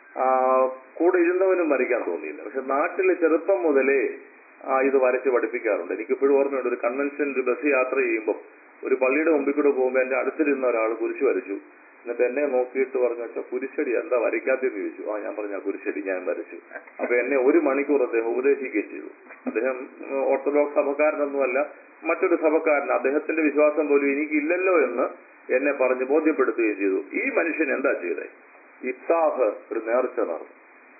കൂടെ ഇരുന്നവനും വരയ്ക്കാൻ തോന്നിയില്ല പക്ഷെ നാട്ടിൽ ചെറുപ്പം മുതലേ ആ, ഇത് വരച്ച് പഠിപ്പിക്കാറുണ്ട് എനിക്ക് ഇപ്പോഴും ഓർമ്മയുണ്ട് ഒരു കൺവെൻഷൻ ഒരു ബസ് യാത്ര ചെയ്യുമ്പോൾ ഒരു പള്ളിയുടെ മുമ്പിൽ കൂടെ പോകുമ്പോൾ എന്റെ അടുത്തിരുന്ന ഒരാൾ കുരിശ് വരച്ചു എന്നിട്ട് എന്നെ നോക്കിയിട്ട് പറഞ്ഞു വെച്ചാൽ കുരിശടി എന്താ വരയ്ക്കാത്തെന്ന് ചോദിച്ചു ആ ഞാൻ പറഞ്ഞു ആ കുരിശടി ഞാൻ വരച്ചു അപ്പൊ എന്നെ ഒരു മണിക്കൂർ അദ്ദേഹം ഉപദേശിക്കുകയും ചെയ്തു അദ്ദേഹം ഉം, ഓർത്തഡോക്സ് സഭക്കാരനൊന്നുമല്ല മറ്റൊരു സഭക്കാരൻ അദ്ദേഹത്തിന്റെ വിശ്വാസം പോലും എനിക്കില്ലല്ലോ എന്ന് എന്നെ പറഞ്ഞ് ബോധ്യപ്പെടുത്തുകയും ചെയ്തു ഈ മനുഷ്യൻ എന്താ ചെയ്തത് ഇത്താഹ് ഒരു നേർച്ച നടന്നു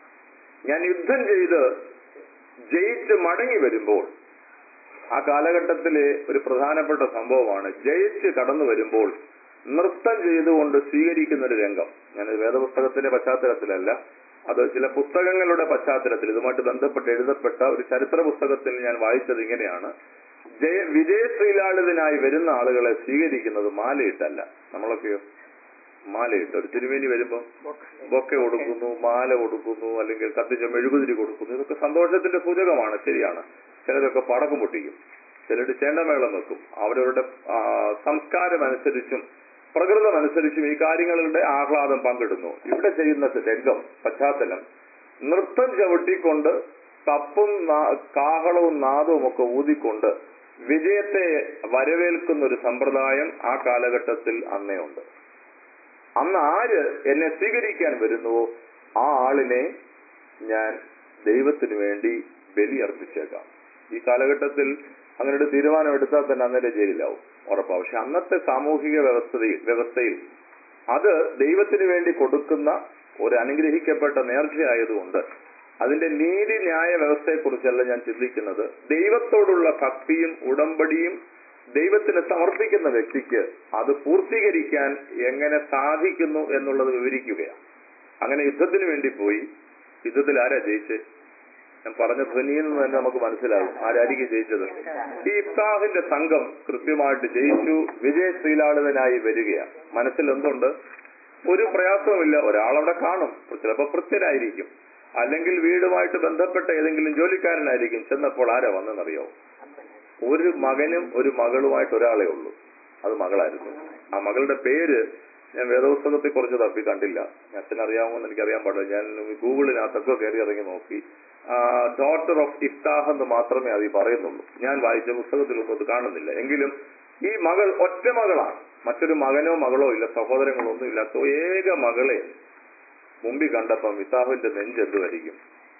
ഞാൻ യുദ്ധം ചെയ്ത് ജയിച്ച് മടങ്ങി വരുമ്പോൾ ആ കാലഘട്ടത്തിലെ ഒരു പ്രധാനപ്പെട്ട സംഭവമാണ് ജയിച്ച് കടന്നു വരുമ്പോൾ നൃത്തം ചെയ്തുകൊണ്ട് സ്വീകരിക്കുന്ന ഒരു രംഗം ഞാൻ വേദപുസ്തകത്തിന്റെ പശ്ചാത്തലത്തിലല്ല അത് ചില പുസ്തകങ്ങളുടെ പശ്ചാത്തലത്തിൽ ഇതുമായിട്ട് ബന്ധപ്പെട്ട് എഴുതപ്പെട്ട ഒരു ചരിത്ര പുസ്തകത്തിൽ ഞാൻ വായിച്ചത് ഇങ്ങനെയാണ് ജയ വിജയശ്രീലാളിതനായി വരുന്ന ആളുകളെ സ്വീകരിക്കുന്നത് മാലയിട്ടല്ല നമ്മളൊക്കെയോ മാലയിട്ട് ഒരു തിരുമേനി വരുമ്പോ ബൊക്കെ കൊടുക്കുന്നു മാല കൊടുക്കുന്നു അല്ലെങ്കിൽ കത്തിച്ച മെഴുകുതിരി കൊടുക്കുന്നു ഇതൊക്കെ സന്തോഷത്തിന്റെ സൂചകമാണ് ശരിയാണ് ചിലരൊക്കെ പടക്കം പൊട്ടിക്കും ചിലർ ചേണ്ടമേളം വെക്കും അവരവരുടെ ആ, സംസ്കാരം അനുസരിച്ചും പ്രകൃതം അനുസരിച്ചും ഈ കാര്യങ്ങളുടെ ആഹ്ലാദം പങ്കിടുന്നു ഇവിടെ ചെയ്യുന്ന രംഗം പശ്ചാത്തലം നൃത്തം ചവിട്ടിക്കൊണ്ട് തപ്പും നാ- കാഹളവും നാദവും ഒക്കെ ഊതിക്കൊണ്ട് വിജയത്തെ വരവേൽക്കുന്ന ഒരു സമ്പ്രദായം ആ കാലഘട്ടത്തിൽ അന്നേ ഉണ്ട് അന്ന് ആര് എന്നെ സ്വീകരിക്കാൻ വരുന്നുവോ ആ ആളിനെ ഞാൻ ദൈവത്തിന് വേണ്ടി ബലി അർപ്പിച്ചേക്കാം ഈ കാലഘട്ടത്തിൽ അങ്ങനെ ഒരു തീരുമാനം എടുത്താൽ തന്നെ അന്നേരം ജയിലിലാവും ഉറപ്പാ പക്ഷെ അന്നത്തെ സാമൂഹിക വ്യവസ്ഥയിൽ വ്യവസ്ഥയിൽ അത് ദൈവത്തിന് വേണ്ടി കൊടുക്കുന്ന ഒരു അനുഗ്രഹിക്കപ്പെട്ട നേർച്ചയായതുകൊണ്ട് അതിന്റെ നീതി ന്യായ വ്യവസ്ഥയെക്കുറിച്ചല്ല ഞാൻ ചിന്തിക്കുന്നത് ദൈവത്തോടുള്ള ഭക്തിയും ഉടമ്പടിയും ദൈവത്തിന് സമർപ്പിക്കുന്ന വ്യക്തിക്ക് അത് പൂർത്തീകരിക്കാൻ എങ്ങനെ സാധിക്കുന്നു എന്നുള്ളത് വിവരിക്കുകയാണ് അങ്ങനെ യുദ്ധത്തിന് വേണ്ടി പോയി യുദ്ധത്തിൽ ആരാ ജയിച്ചത് ഞാൻ പറഞ്ഞ ധ്വനിയിൽ നിന്ന് തന്നെ നമുക്ക് മനസ്സിലാകും ആരായിരിക്കും ജയിച്ചത് ഈ ഇഫ്താഹിന്റെ സംഘം കൃത്യമായിട്ട് ജയിച്ചു വിജയ ശ്രീലാളിതനായി വരികയാണ് മനസ്സിൽ എന്തുണ്ട് ഒരു പ്രയാസവുമില്ല ഒരാളവിടെ കാണും ചിലപ്പോൾ ഭൃത്യനായിരിക്കും അല്ലെങ്കിൽ വീടുമായിട്ട് ബന്ധപ്പെട്ട ഏതെങ്കിലും ജോലിക്കാരനായിരിക്കും ചെന്നപ്പോൾ ആരാ വന്നെന്നറിയോ ഒരു മകനും ഒരു മകളുമായിട്ട് ഒരാളെ ഉള്ളൂ അത് മകളായിരുന്നു ആ മകളുടെ പേര് ഞാൻ വേദപുസ്തകത്തിൽ കുറച്ച് തപ്പി കണ്ടില്ല അച്ഛനറിയാമോന്ന് എനിക്കറിയാൻ പാടില്ല ഞാൻ ഗൂഗിളിനകത്തൊക്കെ കയറി ഇറങ്ങി നോക്കി ഡോട്ടർ ഓഫ് ഇഫ്താഹ് എന്ന് മാത്രമേ അത് പറയുന്നുള്ളൂ ഞാൻ വായിച്ച പുസ്തകത്തിലൊന്നും അത് കാണുന്നില്ല എങ്കിലും ഈ മകൾ ഒറ്റ മകളാണ് മറ്റൊരു മകനോ മകളോ ഇല്ല സഹോദരങ്ങളോ ഒന്നും ഇല്ലാത്ത ഏക മകളെ മുമ്പിൽ കണ്ടപ്പം ഇസാഹുവിന്റെ നെഞ്ച് എന്തുമായിരിക്കും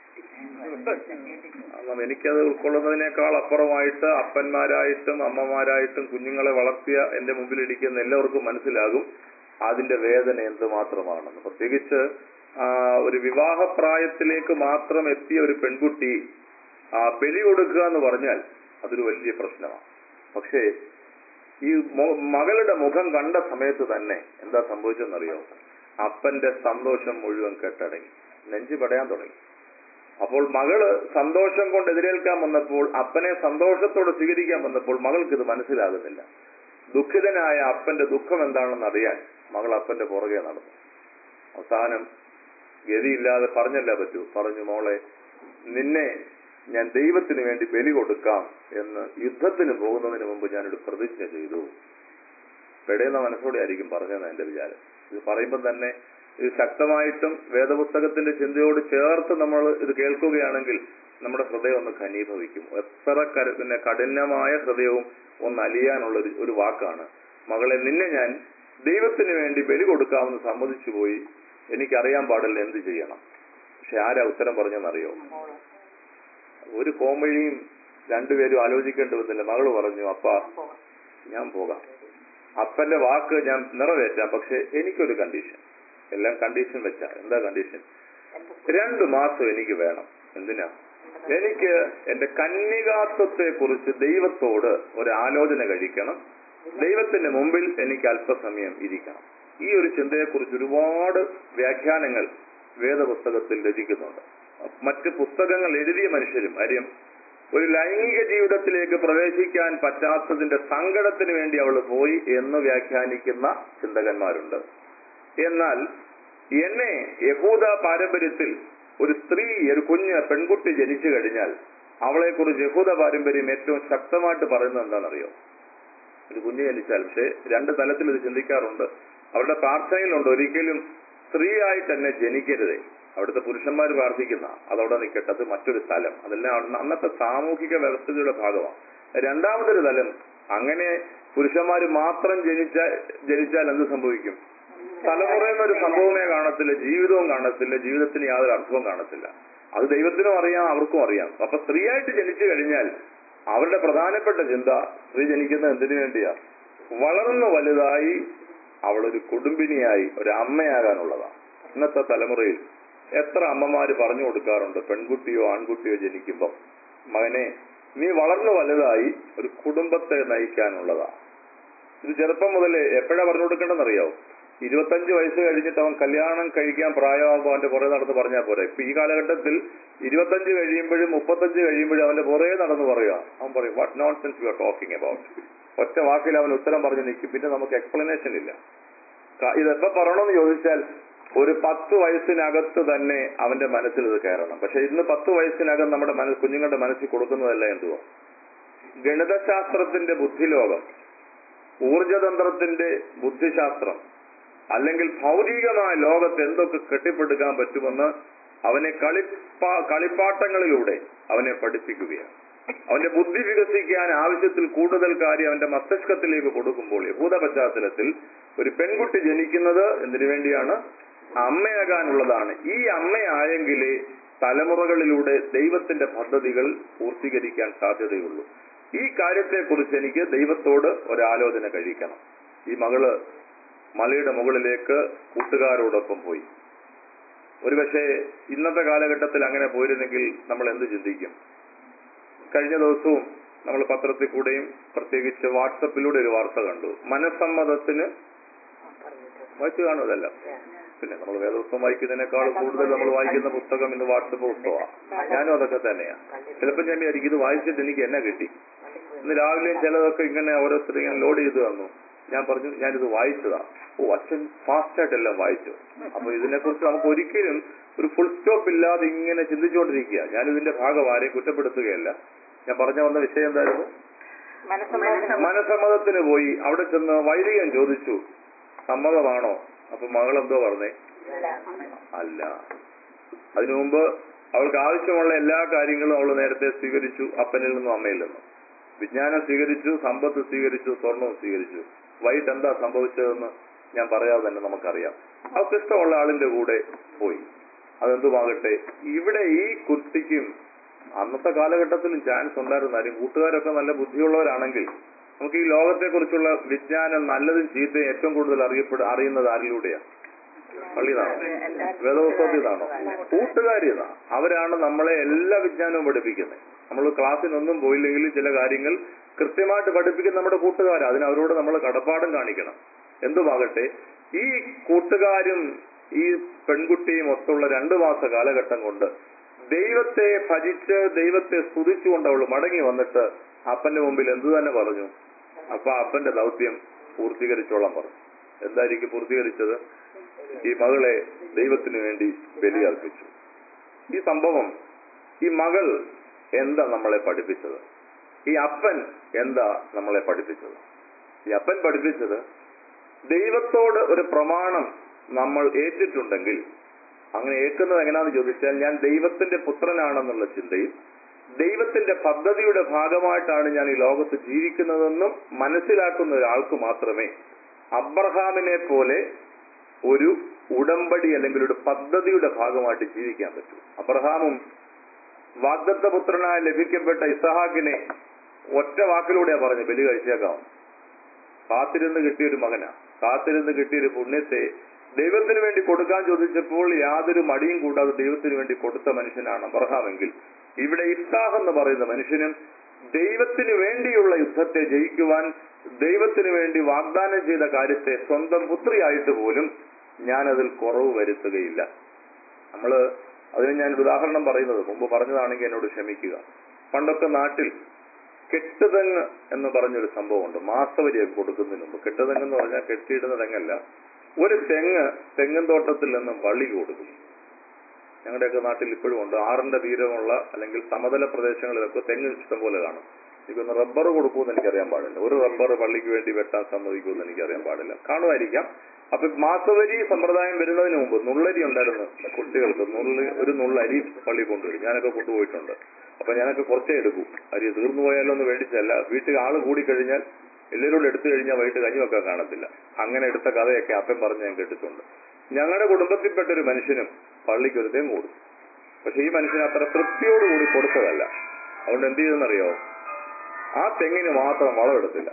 കാരണം എനിക്കത് ഉൾക്കൊള്ളുന്നതിനേക്കാൾ അപ്പുറമായിട്ട് അപ്പന്മാരായിട്ടും അമ്മമാരായിട്ടും കുഞ്ഞുങ്ങളെ വളർത്തിയ എന്റെ മുമ്പിൽ ഇരിക്കുന്ന എല്ലാവർക്കും മനസ്സിലാകും അതിന്റെ വേദന എന്തുമാത്രമാണെന്ന് പ്രത്യേകിച്ച് ആ, ഒരു വിവാഹപ്രായത്തിലേക്ക് മാത്രം എത്തിയ ഒരു പെൺകുട്ടി ആ ബലി കൊടുക്കുക എന്ന് പറഞ്ഞാൽ അതൊരു വലിയ പ്രശ്നമാണ് പക്ഷേ ഈ മೊ- മകളുടെ മുഖം കണ്ട സമയത്ത് തന്നെ എന്താ സംഭവിച്ചെന്നറിയോ അപ്പന്റെ സന്തോഷം മുഴുവൻ കെട്ടടങ്ങി നെഞ്ചു പടയാൻ തുടങ്ങി അപ്പോൾ മകള് സന്തോഷം കൊണ്ട് എതിരേൽക്കാൻ വന്നപ്പോൾ അപ്പനെ സന്തോഷത്തോടെ സ്വീകരിക്കാൻ വന്നപ്പോൾ മകൾക്ക് ഇത് മനസ്സിലാകുന്നില്ല ദുഃഖിതനായ അപ്പന്റെ ദുഃഖം എന്താണെന്ന് അറിയാൻ മകൾ അപ്പന്റെ പുറകെ നടന്നു അവസാനം ഗതിയില്ലാതെ പറഞ്ഞല്ല പറ്റൂ പറഞ്ഞു മോളെ നിന്നെ ഞാൻ ദൈവത്തിന് വേണ്ടി ബലി കൊടുക്കാം എന്ന് യുദ്ധത്തിന് പോകുന്നതിന് മുമ്പ് ഞാനൊരു പ്രതിജ്ഞ ചെയ്തു പെടയുന്ന മനസ്സോടെ ആയിരിക്കും പറഞ്ഞതെന്ന് എന്റെ വിചാരം ഇത് പറയുമ്പോൾ തന്നെ ഇത് ശക്തമായിട്ടും വേദപുസ്തകത്തിന്റെ ചിന്തയോട് ചേർത്ത് നമ്മൾ ഇത് കേൾക്കുകയാണെങ്കിൽ നമ്മുടെ ഹൃദയം ഒന്ന് ഘനീഭവിക്കും എത്ര കരു പിന്നെ കഠിനമായ ഹൃദയവും ഒന്ന് അലിയാനുള്ള ഒരു ഒരു വാക്കാണ് മകളെ നിന്നെ ഞാൻ ദൈവത്തിന് വേണ്ടി ബലി കൊടുക്കാമെന്ന് സമ്മതിച്ചു പോയി എനിക്കറിയാൻ പാടില്ല എന്ത് ചെയ്യണം പക്ഷെ ആരാ ഉത്തരം പറഞ്ഞെന്നറിയോ ഒരു കോമഴിയും രണ്ടുപേരും ആലോചിക്കേണ്ടി വന്നില്ല മകള് പറഞ്ഞു അപ്പ ഞാൻ പോകാം അപ്പന്റെ വാക്ക് ഞാൻ നിറവേറ്റാം പക്ഷെ എനിക്കൊരു കണ്ടീഷൻ എല്ലാം കണ്ടീഷൻ വെച്ച എന്താ കണ്ടീഷൻ രണ്ടു മാസം എനിക്ക് വേണം എന്തിനാ എനിക്ക് എന്റെ കന്യകാത്വത്തെ കുറിച്ച് ദൈവത്തോട് ഒരു ആലോചന കഴിക്കണം ദൈവത്തിന്റെ മുമ്പിൽ എനിക്ക് അല്പസമയം ഇരിക്കണം ഈ ഒരു ചിന്തയെക്കുറിച്ച് ഒരുപാട് വ്യാഖ്യാനങ്ങൾ വേദപുസ്തകത്തിൽ രചിക്കുന്നുണ്ട് മറ്റ് പുസ്തകങ്ങൾ എഴുതിയ മനുഷ്യരും കാര്യം ഒരു ലൈംഗിക ജീവിതത്തിലേക്ക് പ്രവേശിക്കാൻ പറ്റാത്തതിന്റെ സങ്കടത്തിന് വേണ്ടി അവൾ പോയി എന്ന് വ്യാഖ്യാനിക്കുന്ന ചിന്തകന്മാരുണ്ട് എന്നാൽ എന്നെ യഹൂദ പാരമ്പര്യത്തിൽ ഒരു സ്ത്രീ ഒരു കുഞ്ഞ് പെൺകുട്ടി ജനിച്ചു കഴിഞ്ഞാൽ അവളെ കുറിച്ച് യഹൂദ പാരമ്പര്യം ഏറ്റവും ശക്തമായിട്ട് പറയുന്നത് എന്താണെന്നറിയോ ഒരു കുഞ്ഞ് ജനിച്ചാൽ പക്ഷെ രണ്ട് തലത്തിൽ ഇത് ചിന്തിക്കാറുണ്ട് അവരുടെ പ്രാർത്ഥനയിലുണ്ട് ഒരിക്കലും സ്ത്രീയായിട്ട് തന്നെ ജനിക്കരുതേ അവിടുത്തെ പുരുഷന്മാർ പ്രാർത്ഥിക്കുന്ന അതവിടെ നിൽക്കട്ടെ അത് മറ്റൊരു തലം അതെല്ലാം അന്ന് അന്നത്തെ സാമൂഹിക വ്യവസ്ഥയുടെ ഭാഗമാണ് രണ്ടാമതൊരു തലം അങ്ങനെ പുരുഷന്മാർ മാത്രം ജനിച്ച ജനിച്ചാൽ എന്ത് സംഭവിക്കും തലമുറയെന്ന ഒരു സംഭവമേ കാണത്തില്ല ജീവിതവും കാണത്തില്ല ജീവിതത്തിന് യാതൊരു അർത്ഥവും കാണത്തില്ല അത് ദൈവത്തിനും അറിയാം അവർക്കും അറിയാം അപ്പൊ സ്ത്രീയായിട്ട് ജനിച്ചു കഴിഞ്ഞാൽ അവരുടെ പ്രധാനപ്പെട്ട ചിന്ത സ്ത്രീ ജനിക്കുന്നത് എന്തിനു വേണ്ടിയാ വളർന്നു വലുതായി അവളൊരു കുടുംബിനിയായി ഒരു അമ്മയാകാനുള്ളതാണ് ഇന്നത്തെ തലമുറയിൽ എത്ര അമ്മമാര് പറഞ്ഞു കൊടുക്കാറുണ്ട് പെൺകുട്ടിയോ ആൺകുട്ടിയോ ജനിക്കുമ്പോൾ മകനെ നീ വളർന്നു വലുതായി ഒരു കുടുംബത്തെ നയിക്കാനുള്ളതാ ഇത് ചെറുപ്പം മുതലേ എപ്പോഴാ പറഞ്ഞു കൊടുക്കേണ്ടെന്നറിയാവോ ഇരുപത്തഞ്ച് വയസ്സ് കഴിഞ്ഞിട്ട് അവൻ കല്യാണം കഴിക്കാൻ പ്രായമാകുമ്പോൾ അവന്റെ പുറകെ നടന്ന് പറഞ്ഞാൽ പോരെ ഇപ്പൊ ഈ കാലഘട്ടത്തിൽ ഇരുപത്തഞ്ച് കഴിയുമ്പോഴും മുപ്പത്തഞ്ച് കഴിയുമ്പോഴും അവന്റെ പുറകെ നടന്ന് പറയുക അവൻ പറയും what nonsense you are talking about ഒറ്റ വാക്കിൽ അവൻ ഉത്തരം പറഞ്ഞു നിൽക്കും പിന്നെ നമുക്ക് എക്സ്പ്ലനേഷൻ ഇല്ല ക- ഇതെപ്പോ പറയണമെന്ന് ചോദിച്ചാൽ ഒരു പത്ത് വയസ്സിനകത്ത് തന്നെ അവന്റെ മനസ്സിൽ ഇത് കയറണം പക്ഷെ ഇന്ന് പത്ത് വയസ്സിനകം നമ്മുടെ മനസ്സ് കുഞ്ഞുങ്ങളുടെ മനസ്സിൽ കൊടുക്കുന്നതല്ല എന്തുവാ ഗണിതശാസ്ത്രത്തിന്റെ ബുദ്ധിലോകം ഊർജതന്ത്രത്തിന്റെ ബുദ്ധിശാസ്ത്രം അല്ലെങ്കിൽ ഭൗതികമായ ലോകത്ത് എന്തൊക്കെ കെട്ടിപ്പടുക്കാൻ പറ്റുമെന്ന് അവനെ കളിപ്പാ കളിപ്പാട്ടങ്ങളിലൂടെ അവനെ പഠിപ്പിക്കുകയാണ് അവന്റെ ബുദ്ധി വികസിക്കാൻ ആവശ്യത്തിൽ കൂടുതൽ കാര്യം അവന്റെ മസ്തിഷ്കത്തിലേക്ക് കൊടുക്കുമ്പോൾ യഹൂദ പശ്ചാത്തലത്തിൽ ഒരു പെൺകുട്ടി ജനിക്കുന്നത് എന്തിനു വേണ്ടിയാണ് അമ്മയാകാനുള്ളതാണ് ഈ അമ്മയായെങ്കിലേ തലമുറകളിലൂടെ ദൈവത്തിന്റെ പദ്ധതികൾ പൂർത്തീകരിക്കാൻ സാധ്യതയുള്ളൂ ഈ കാര്യത്തെക്കുറിച്ച് എനിക്ക് ദൈവത്തോട് ഒരാലോചന കഴിക്കണം ഈ മകള് മലയുടെ മുകളിലേക്ക് കൂട്ടുകാരോടൊപ്പം പോയി ഒരുപക്ഷെ ഇന്നത്തെ കാലഘട്ടത്തിൽ അങ്ങനെ പോയിരുന്നെങ്കിൽ നമ്മൾ എന്ത് ചിന്തിക്കും കഴിഞ്ഞ ദിവസവും നമ്മൾ പത്രത്തിൽ കൂടെയും പ്രത്യേകിച്ച് വാട്സപ്പിലൂടെ ഒരു വാർത്ത കണ്ടു മനസ്സമ്മതത്തിന് വായിച്ചു കാണുമതല്ല പിന്നെ നമ്മൾ വേദപുസ്തകം വായിക്കുന്നതിനേക്കാൾ കൂടുതൽ നമ്മൾ വായിക്കുന്ന പുസ്തകം ഇന്ന് വാട്സപ്പ് പുസ്തകമാണ് ഞാനും അതൊക്കെ തന്നെയാണ് ചിലപ്പോൾ ഞാൻ വിചാരിക്കും ഇത് വായിച്ചിട്ട് എനിക്ക് എന്നെ കിട്ടി ഇന്ന് രാവിലെയും ചിലതൊക്കെ ഇങ്ങനെ ഓരോരുത്തർ ഇങ്ങനെ ലോഡ് ചെയ്ത് തന്നു ഞാൻ പറഞ്ഞു ഞാനിത് വായിച്ചതാ ഓ അച്ഛൻ ഫാസ്റ്റ് ആയിട്ടെല്ലാം വായിച്ചു അപ്പൊ ഇതിനെക്കുറിച്ച് നമുക്ക് ഒരിക്കലും ഒരു ഫുൾ സ്റ്റോപ്പ് ഇല്ലാതെ ഇങ്ങനെ ചിന്തിച്ചുകൊണ്ടിരിക്കുക ഞാൻ ഇതിന്റെ ഭാഗം ആരെയും കുറ്റപ്പെടുത്തുകയല്ല ഞാൻ പറഞ്ഞു വന്ന വിഷയം എന്തായിരുന്നു മനസമ്മതത്തിന് പോയി അവിടെ ചെന്ന് വൈദികൻ ചോദിച്ചു സമ്മതമാണോ അപ്പൊ മകൾ എന്തോ പറഞ്ഞേ അല്ല അതിനു മുമ്പ് അവൾക്ക് ആവശ്യമുള്ള എല്ലാ കാര്യങ്ങളും അവൾ നേരത്തെ സ്വീകരിച്ചു അപ്പനിൽ നിന്നും അമ്മയിൽ നിന്നും വിജ്ഞാനം സ്വീകരിച്ചു സമ്പത്ത് സ്വീകരിച്ചു സ്വർണവും സ്വീകരിച്ചു വൈകിട്ട് എന്താ സംഭവിച്ചതെന്ന് ഞാൻ പറയാതെ തന്നെ നമുക്കറിയാം അവർക്ക് ഇഷ്ടമുള്ള ആളിന്റെ കൂടെ പോയി അതെന്തുമാകട്ടെ ഇവിടെ ഈ കുട്ടിക്കും അന്നത്തെ കാലഘട്ടത്തിലും ചാൻസ് ഉണ്ടായിരുന്നു ആരും കൂട്ടുകാരൊക്കെ നല്ല ബുദ്ധിയുള്ളവരാണെങ്കിൽ നമുക്ക് ഈ ലോകത്തെക്കുറിച്ചുള്ള വിജ്ഞാനം നല്ലതും ചീത്തയും ഏറ്റവും കൂടുതൽ അറിയപ്പെടുക അറിയുന്നത് ആരിലൂടെയാണ് പള്ളിതാണോ വേദപുസ്തകത്തിലാണോ കൂട്ടുകാരിതാ അവരാണ് നമ്മളെ എല്ലാ വിജ്ഞാനവും പഠിപ്പിക്കുന്നത് നമ്മൾ ക്ലാസ്സിനൊന്നും പോയില്ലെങ്കിലും ചില കാര്യങ്ങൾ കൃത്യമായിട്ട് പഠിപ്പിക്കുന്ന നമ്മുടെ കൂട്ടുകാരാ അതിന് അവരോട് നമ്മൾ കടപ്പാടും കാണിക്കണം എന്തുമാകട്ടെ ഈ കൂട്ടുകാരും ഈ പെൺകുട്ടിയും ഒത്തുള്ള രണ്ടു മാസ കാലഘട്ടം കൊണ്ട് ദൈവത്തെ ഭജിച്ച് ദൈവത്തെ സ്തുതിച്ചുകൊണ്ട് അവൾ മടങ്ങി വന്നിട്ട് അപ്പന്റെ മുമ്പിൽ എന്തു തന്നെ പറഞ്ഞു അപ്പൊ അപ്പന്റെ ദൗത്യം പൂർത്തീകരിച്ചോളാൻ പറഞ്ഞു എന്തായിരിക്കും പൂർത്തീകരിച്ചത് ഈ മകളെ ദൈവത്തിന് വേണ്ടി ബലിയർപ്പിച്ചു ഈ സംഭവം ഈ മകൾ എന്താ നമ്മളെ പഠിപ്പിച്ചത് ഈ അപ്പൻ എന്താ നമ്മളെ പഠിപ്പിച്ചത് ഈ അപ്പൻ പഠിപ്പിച്ചത് ദൈവത്തോട് ഒരു പ്രമാണം നമ്മൾ ഏറ്റിട്ടുണ്ടെങ്കിൽ അങ്ങനെ ഏൽക്കുന്നത് എങ്ങനെയാണെന്ന് ചോദിച്ചാൽ ഞാൻ ദൈവത്തിന്റെ പുത്രനാണെന്നുള്ള ചിന്തയിൽ ദൈവത്തിന്റെ പദ്ധതിയുടെ ഭാഗമായിട്ടാണ് ഞാൻ ഈ ലോകത്ത് ജീവിക്കുന്നതെന്നും മനസ്സിലാക്കുന്ന ഒരാൾക്ക് മാത്രമേ അബ്രഹാമിനെ പോലെ ഒരു ഉടമ്പടി അല്ലെങ്കിൽ ഒരു പദ്ധതിയുടെ ഭാഗമായിട്ട് ജീവിക്കാൻ പറ്റൂ അബ്രഹാമും വാഗ്ദത്ത പുത്രനായി ലഭിക്കപ്പെട്ട ഇസഹാക്കിനെ ഒറ്റ വാക്കിലൂടെയാ പറഞ്ഞു ബലി കഴിച്ചേക്കാം കാത്തിരുന്ന് കിട്ടിയൊരു മകനാ കാത്തിരുന്ന് കിട്ടിയൊരു പുണ്യത്തെ ദൈവത്തിന് വേണ്ടി കൊടുക്കാൻ ചോദിച്ചപ്പോൾ യാതൊരു മടിയും കൂടാതെ ദൈവത്തിന് വേണ്ടി കൊടുത്ത മനുഷ്യനാണ് അബ്രഹാമെങ്കിൽ ഇവിടെ ഇഫ്താഹ് എന്ന് പറയുന്ന മനുഷ്യനും ദൈവത്തിന് വേണ്ടിയുള്ള യുദ്ധത്തെ ജയിക്കുവാൻ ദൈവത്തിന് വേണ്ടി വാഗ്ദാനം ചെയ്ത കാര്യത്തെ സ്വന്തം പുത്രിയായിട്ട് പോലും ഞാനതിൽ കുറവ് വരുത്തുകയില്ല നമ്മള് അതിന് ഞാൻ ഒരു ഉദാഹരണം പറയുന്നത് മുമ്പ് പറഞ്ഞതാണെങ്കിൽ എന്നോട് ക്ഷമിക്കുക പണ്ടൊക്കെ നാട്ടിൽ കെട്ടുതെങ്ങ് എന്ന് പറഞ്ഞൊരു സംഭവമുണ്ട് മാസവരിയൊക്കെ കൊടുക്കുന്നതിന് മുമ്പ് കെട്ടുതെങ്ങ് എന്ന് പറഞ്ഞാൽ കെട്ടിയിടുന്ന തെങ്ങല്ല ഒരു തെങ്ങ് തെങ്ങൻ തോട്ടത്തിൽ നിന്നും പള്ളിക്ക് കൊടുക്കും ഞങ്ങളുടെയൊക്കെ നാട്ടിൽ ഇപ്പോഴും ഉണ്ട് ആറിന്റെ തീരമുള്ള അല്ലെങ്കിൽ സമതല പ്രദേശങ്ങളിലൊക്കെ തെങ്ങ് ഇഷ്ടം പോലെ കാണും എനിക്കൊന്ന് റബ്ബർ കൊടുക്കുമെന്ന് എനിക്കറിയാൻ പാടില്ല ഒരു റബ്ബർ പള്ളിക്ക് വേണ്ടി വെട്ടാൻ സമ്മതിക്കുമെന്ന് എനിക്കറിയാൻ പാടില്ല കാണുമായിരിക്കാം അപ്പൊ മാസവരി സമ്പ്രദായം വരുന്നതിന് മുമ്പ് നുള്ളരി ഉണ്ടായിരുന്നു കുട്ടികൾക്ക് നുള്ളി ഒരു നുള്ളരി പള്ളി കൊണ്ടുവരും ഞാനൊക്കെ കൊണ്ടുപോയിട്ടുണ്ട് അപ്പൊ ഞാനൊക്കെ കുറച്ചേ എടുക്കൂ അരി തീർന്നു പോയാലോ എന്ന് വേണ്ടിച്ചല്ല വീട്ടിൽ ആള് കൂടിക്കഴിഞ്ഞാൽ എല്ലാവരോടും എടുത്തു കഴിഞ്ഞാൽ വൈകിട്ട് കഞ്ഞി വെക്കാൻ കാണത്തില്ല അങ്ങനെ എടുത്ത കഥയൊക്കെ അപ്പൻ പറഞ്ഞ് ഞാൻ കേട്ടിട്ടുണ്ട് ഞങ്ങളുടെ കുടുംബത്തിൽപ്പെട്ട ഒരു മനുഷ്യനും പള്ളിക്ക് ഒരു തേങ്ങ കൊടുത്തു പക്ഷെ ഈ മനുഷ്യന് അത്ര തൃപ്തിയോടുകൂടി കൊടുത്തതല്ല അതുകൊണ്ട് എന്ത് ചെയ്തെന്നറിയോ ആ തെങ്ങിന് മാത്രം വളമെടുത്തില്ല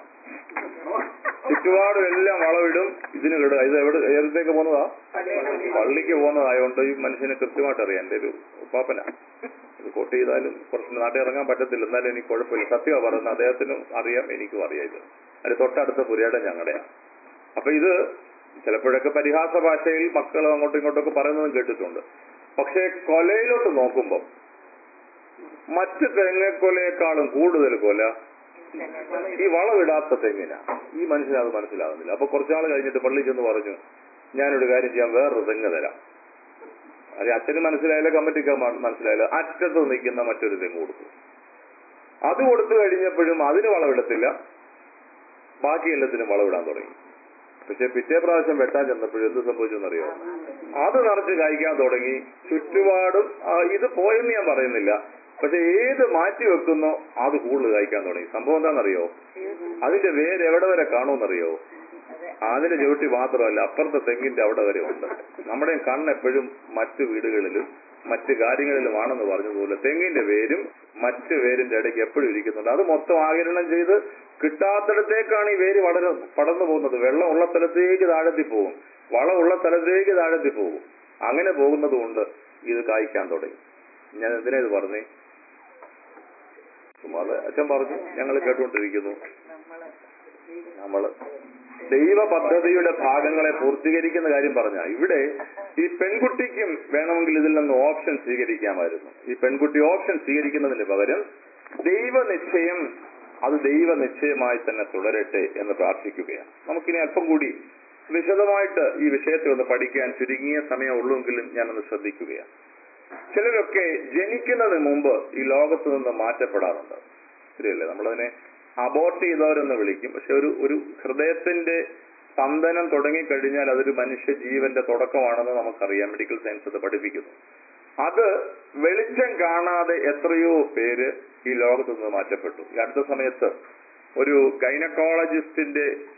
ചുറ്റുപാടും എല്ലാം വളമിടും ഇതിന് കിട ഇത് എവിടെ ഏതൊക്കെ പോകുന്നതാ പള്ളിക്ക് പോകുന്നതായോണ്ട് ഈ മനുഷ്യന് കൃത്യമായിട്ട് അറിയാം എന്റെ ഒരു പാപ്പന ഇത് കോട്ട് ചെയ്താലും കുറച്ച് നാട്ടിൽ ഇറങ്ങാൻ പറ്റത്തില്ല എന്നാലും എനിക്ക് കുഴപ്പമില്ല സത്യമാണ് പറയുന്നത് അദ്ദേഹത്തിനും അറിയാം എനിക്കും അറിയാം ഇത് അത് തൊട്ടടുത്ത പുരയുടെ ഞങ്ങളുടെയാ അപ്പൊ ഇത് ചിലപ്പോഴൊക്കെ പരിഹാസ ഭാഷയിൽ മക്കൾ അങ്ങോട്ടും ഇങ്ങോട്ടൊക്കെ പറയുന്നതും കേട്ടിട്ടുണ്ട് പക്ഷെ കൊലയിലോട്ട് നോക്കുമ്പോൾ മറ്റ് തെങ്ങക്കൊലയെക്കാളും കൂടുതൽ കൊല ഈ വളവിടാത്ത തെങ്ങിന ഈ മനുഷ്യന് അത് മനസ്സിലാകുന്നില്ല അപ്പൊ കുറച്ചാൾ കഴിഞ്ഞിട്ട് പള്ളി ചെന്ന് പറഞ്ഞു ഞാനൊരു കാര്യം ചെയ്യാൻ വേറൊരു തെങ്ങ് തരാം അത് അച്ഛന് മനസ്സിലായാലോ കമ്മിറ്റിക്ക് മനസ്സിലായാലോ അറ്റത്ത് നിൽക്കുന്ന മറ്റൊരു തെങ്ങ് കൊടുത്തു അത് കൊടുത്തു കഴിഞ്ഞപ്പോഴും അതിന് വളവിടത്തില്ല ബാക്കി എല്ലാത്തിനും വളവിടാൻ തുടങ്ങി പക്ഷെ പിറ്റേ പ്രാവശ്യം വെട്ടാൻ ചെന്നപ്പോഴും എന്ത് സംഭവിച്ചെന്നറിയോ അത് നിറച്ച് കായ്ക്കാൻ തുടങ്ങി ചുറ്റുപാടും ആ, ഇത് പോയെന്ന് ഞാൻ പറയുന്നില്ല പക്ഷെ ഏത് മാറ്റി വെക്കുന്നോ അത് കൂടുതൽ കായ്ക്കാൻ തുടങ്ങി സംഭവം എന്താണെന്നറിയോ അതിന്റെ വേര് എവിടെ വരെ കാണുമെന്നറിയോ അതിന്റെ ചുവട്ടി മാത്രമല്ല അപ്പുറത്തെ തെങ്ങിന്റെ അവിടെ വരെ ഉണ്ട് നമ്മുടെ കണ്ണ് എപ്പോഴും മറ്റു വീടുകളിലും മറ്റു കാര്യങ്ങളിലുമാണെന്ന് പറഞ്ഞതുപോലെ തെങ്ങിന്റെ വേരും മറ്റു വേരിന്റെ ഇടയ്ക്ക് എപ്പോഴും ഇരിക്കുന്നുണ്ട് അത് മൊത്തം ആകിരണം ചെയ്ത് കിട്ടാത്തിടത്തേക്കാണ് ഈ വേര് വളരെ പടർന്നു പോകുന്നത് വെള്ളം ഉള്ള സ്ഥലത്തേക്ക് താഴത്തി പോകും വളമുള്ള സ്ഥലത്തേക്ക് താഴത്തി പോകും അങ്ങനെ പോകുന്നത് കൊണ്ട് ഇത് കായ്ക്കാൻ തുടങ്ങി ഞാൻ എന്തിനാ ഇത് പറഞ്ഞേ ചുമ്മാതെ അച്ഛൻ പറഞ്ഞു ഞങ്ങൾ കേട്ടുകൊണ്ടിരിക്കുന്നു നമ്മള് ദൈവ പദ്ധതിയുടെ ഭാഗങ്ങളെ പൂർത്തീകരിക്കുന്ന കാര്യം പറഞ്ഞ ഇവിടെ ഈ പെൺകുട്ടിക്കും വേണമെങ്കിൽ ഇതിൽ നിന്ന് ഓപ്ഷൻ സ്വീകരിക്കാമായിരുന്നു ഈ പെൺകുട്ടി ഓപ്ഷൻ സ്വീകരിക്കുന്നതിന് പകരം ദൈവനിശ്ചയം അത് ദൈവനിശ്ചയമായി തന്നെ തുടരട്ടെ എന്ന് പ്രാർത്ഥിക്കുകയാണ് നമുക്കിനി അല്പം കൂടി വിശദമായിട്ട് ഈ വിഷയത്തെ ഒന്ന് പഠിക്കാൻ ചുരുങ്ങിയ സമയം ഉള്ളൂവെങ്കിലും ഞാനൊന്ന് ശ്രദ്ധിക്കുകയാണ് ചിലരൊക്കെ ജനിക്കുന്നതിന് മുമ്പ് ഈ ലോകത്ത് നിന്ന് മാറ്റപ്പെടാറുണ്ട് ശരിയല്ലേ നമ്മളതിനെ അബോർട്ട് ചെയ്തവരെന്ന് വിളിക്കും പക്ഷെ ഒരു ഒരു ഹൃദയത്തിന്റെ സ്പന്ദനം തുടങ്ങിക്കഴിഞ്ഞാൽ അതൊരു മനുഷ്യ ജീവന്റെ തുടക്കമാണെന്ന് നമുക്കറിയാം മെഡിക്കൽ സയൻസ് അത് പഠിപ്പിക്കുന്നു അത് വെളിച്ചം കാണാതെ എത്രയോ പേര് ഈ ലോകത്ത് നിന്ന് മാറ്റപ്പെട്ടു ഈ അടുത്ത സമയത്ത് ഒരു ഗൈനക്കോളജിസ്റ്റിന്റെ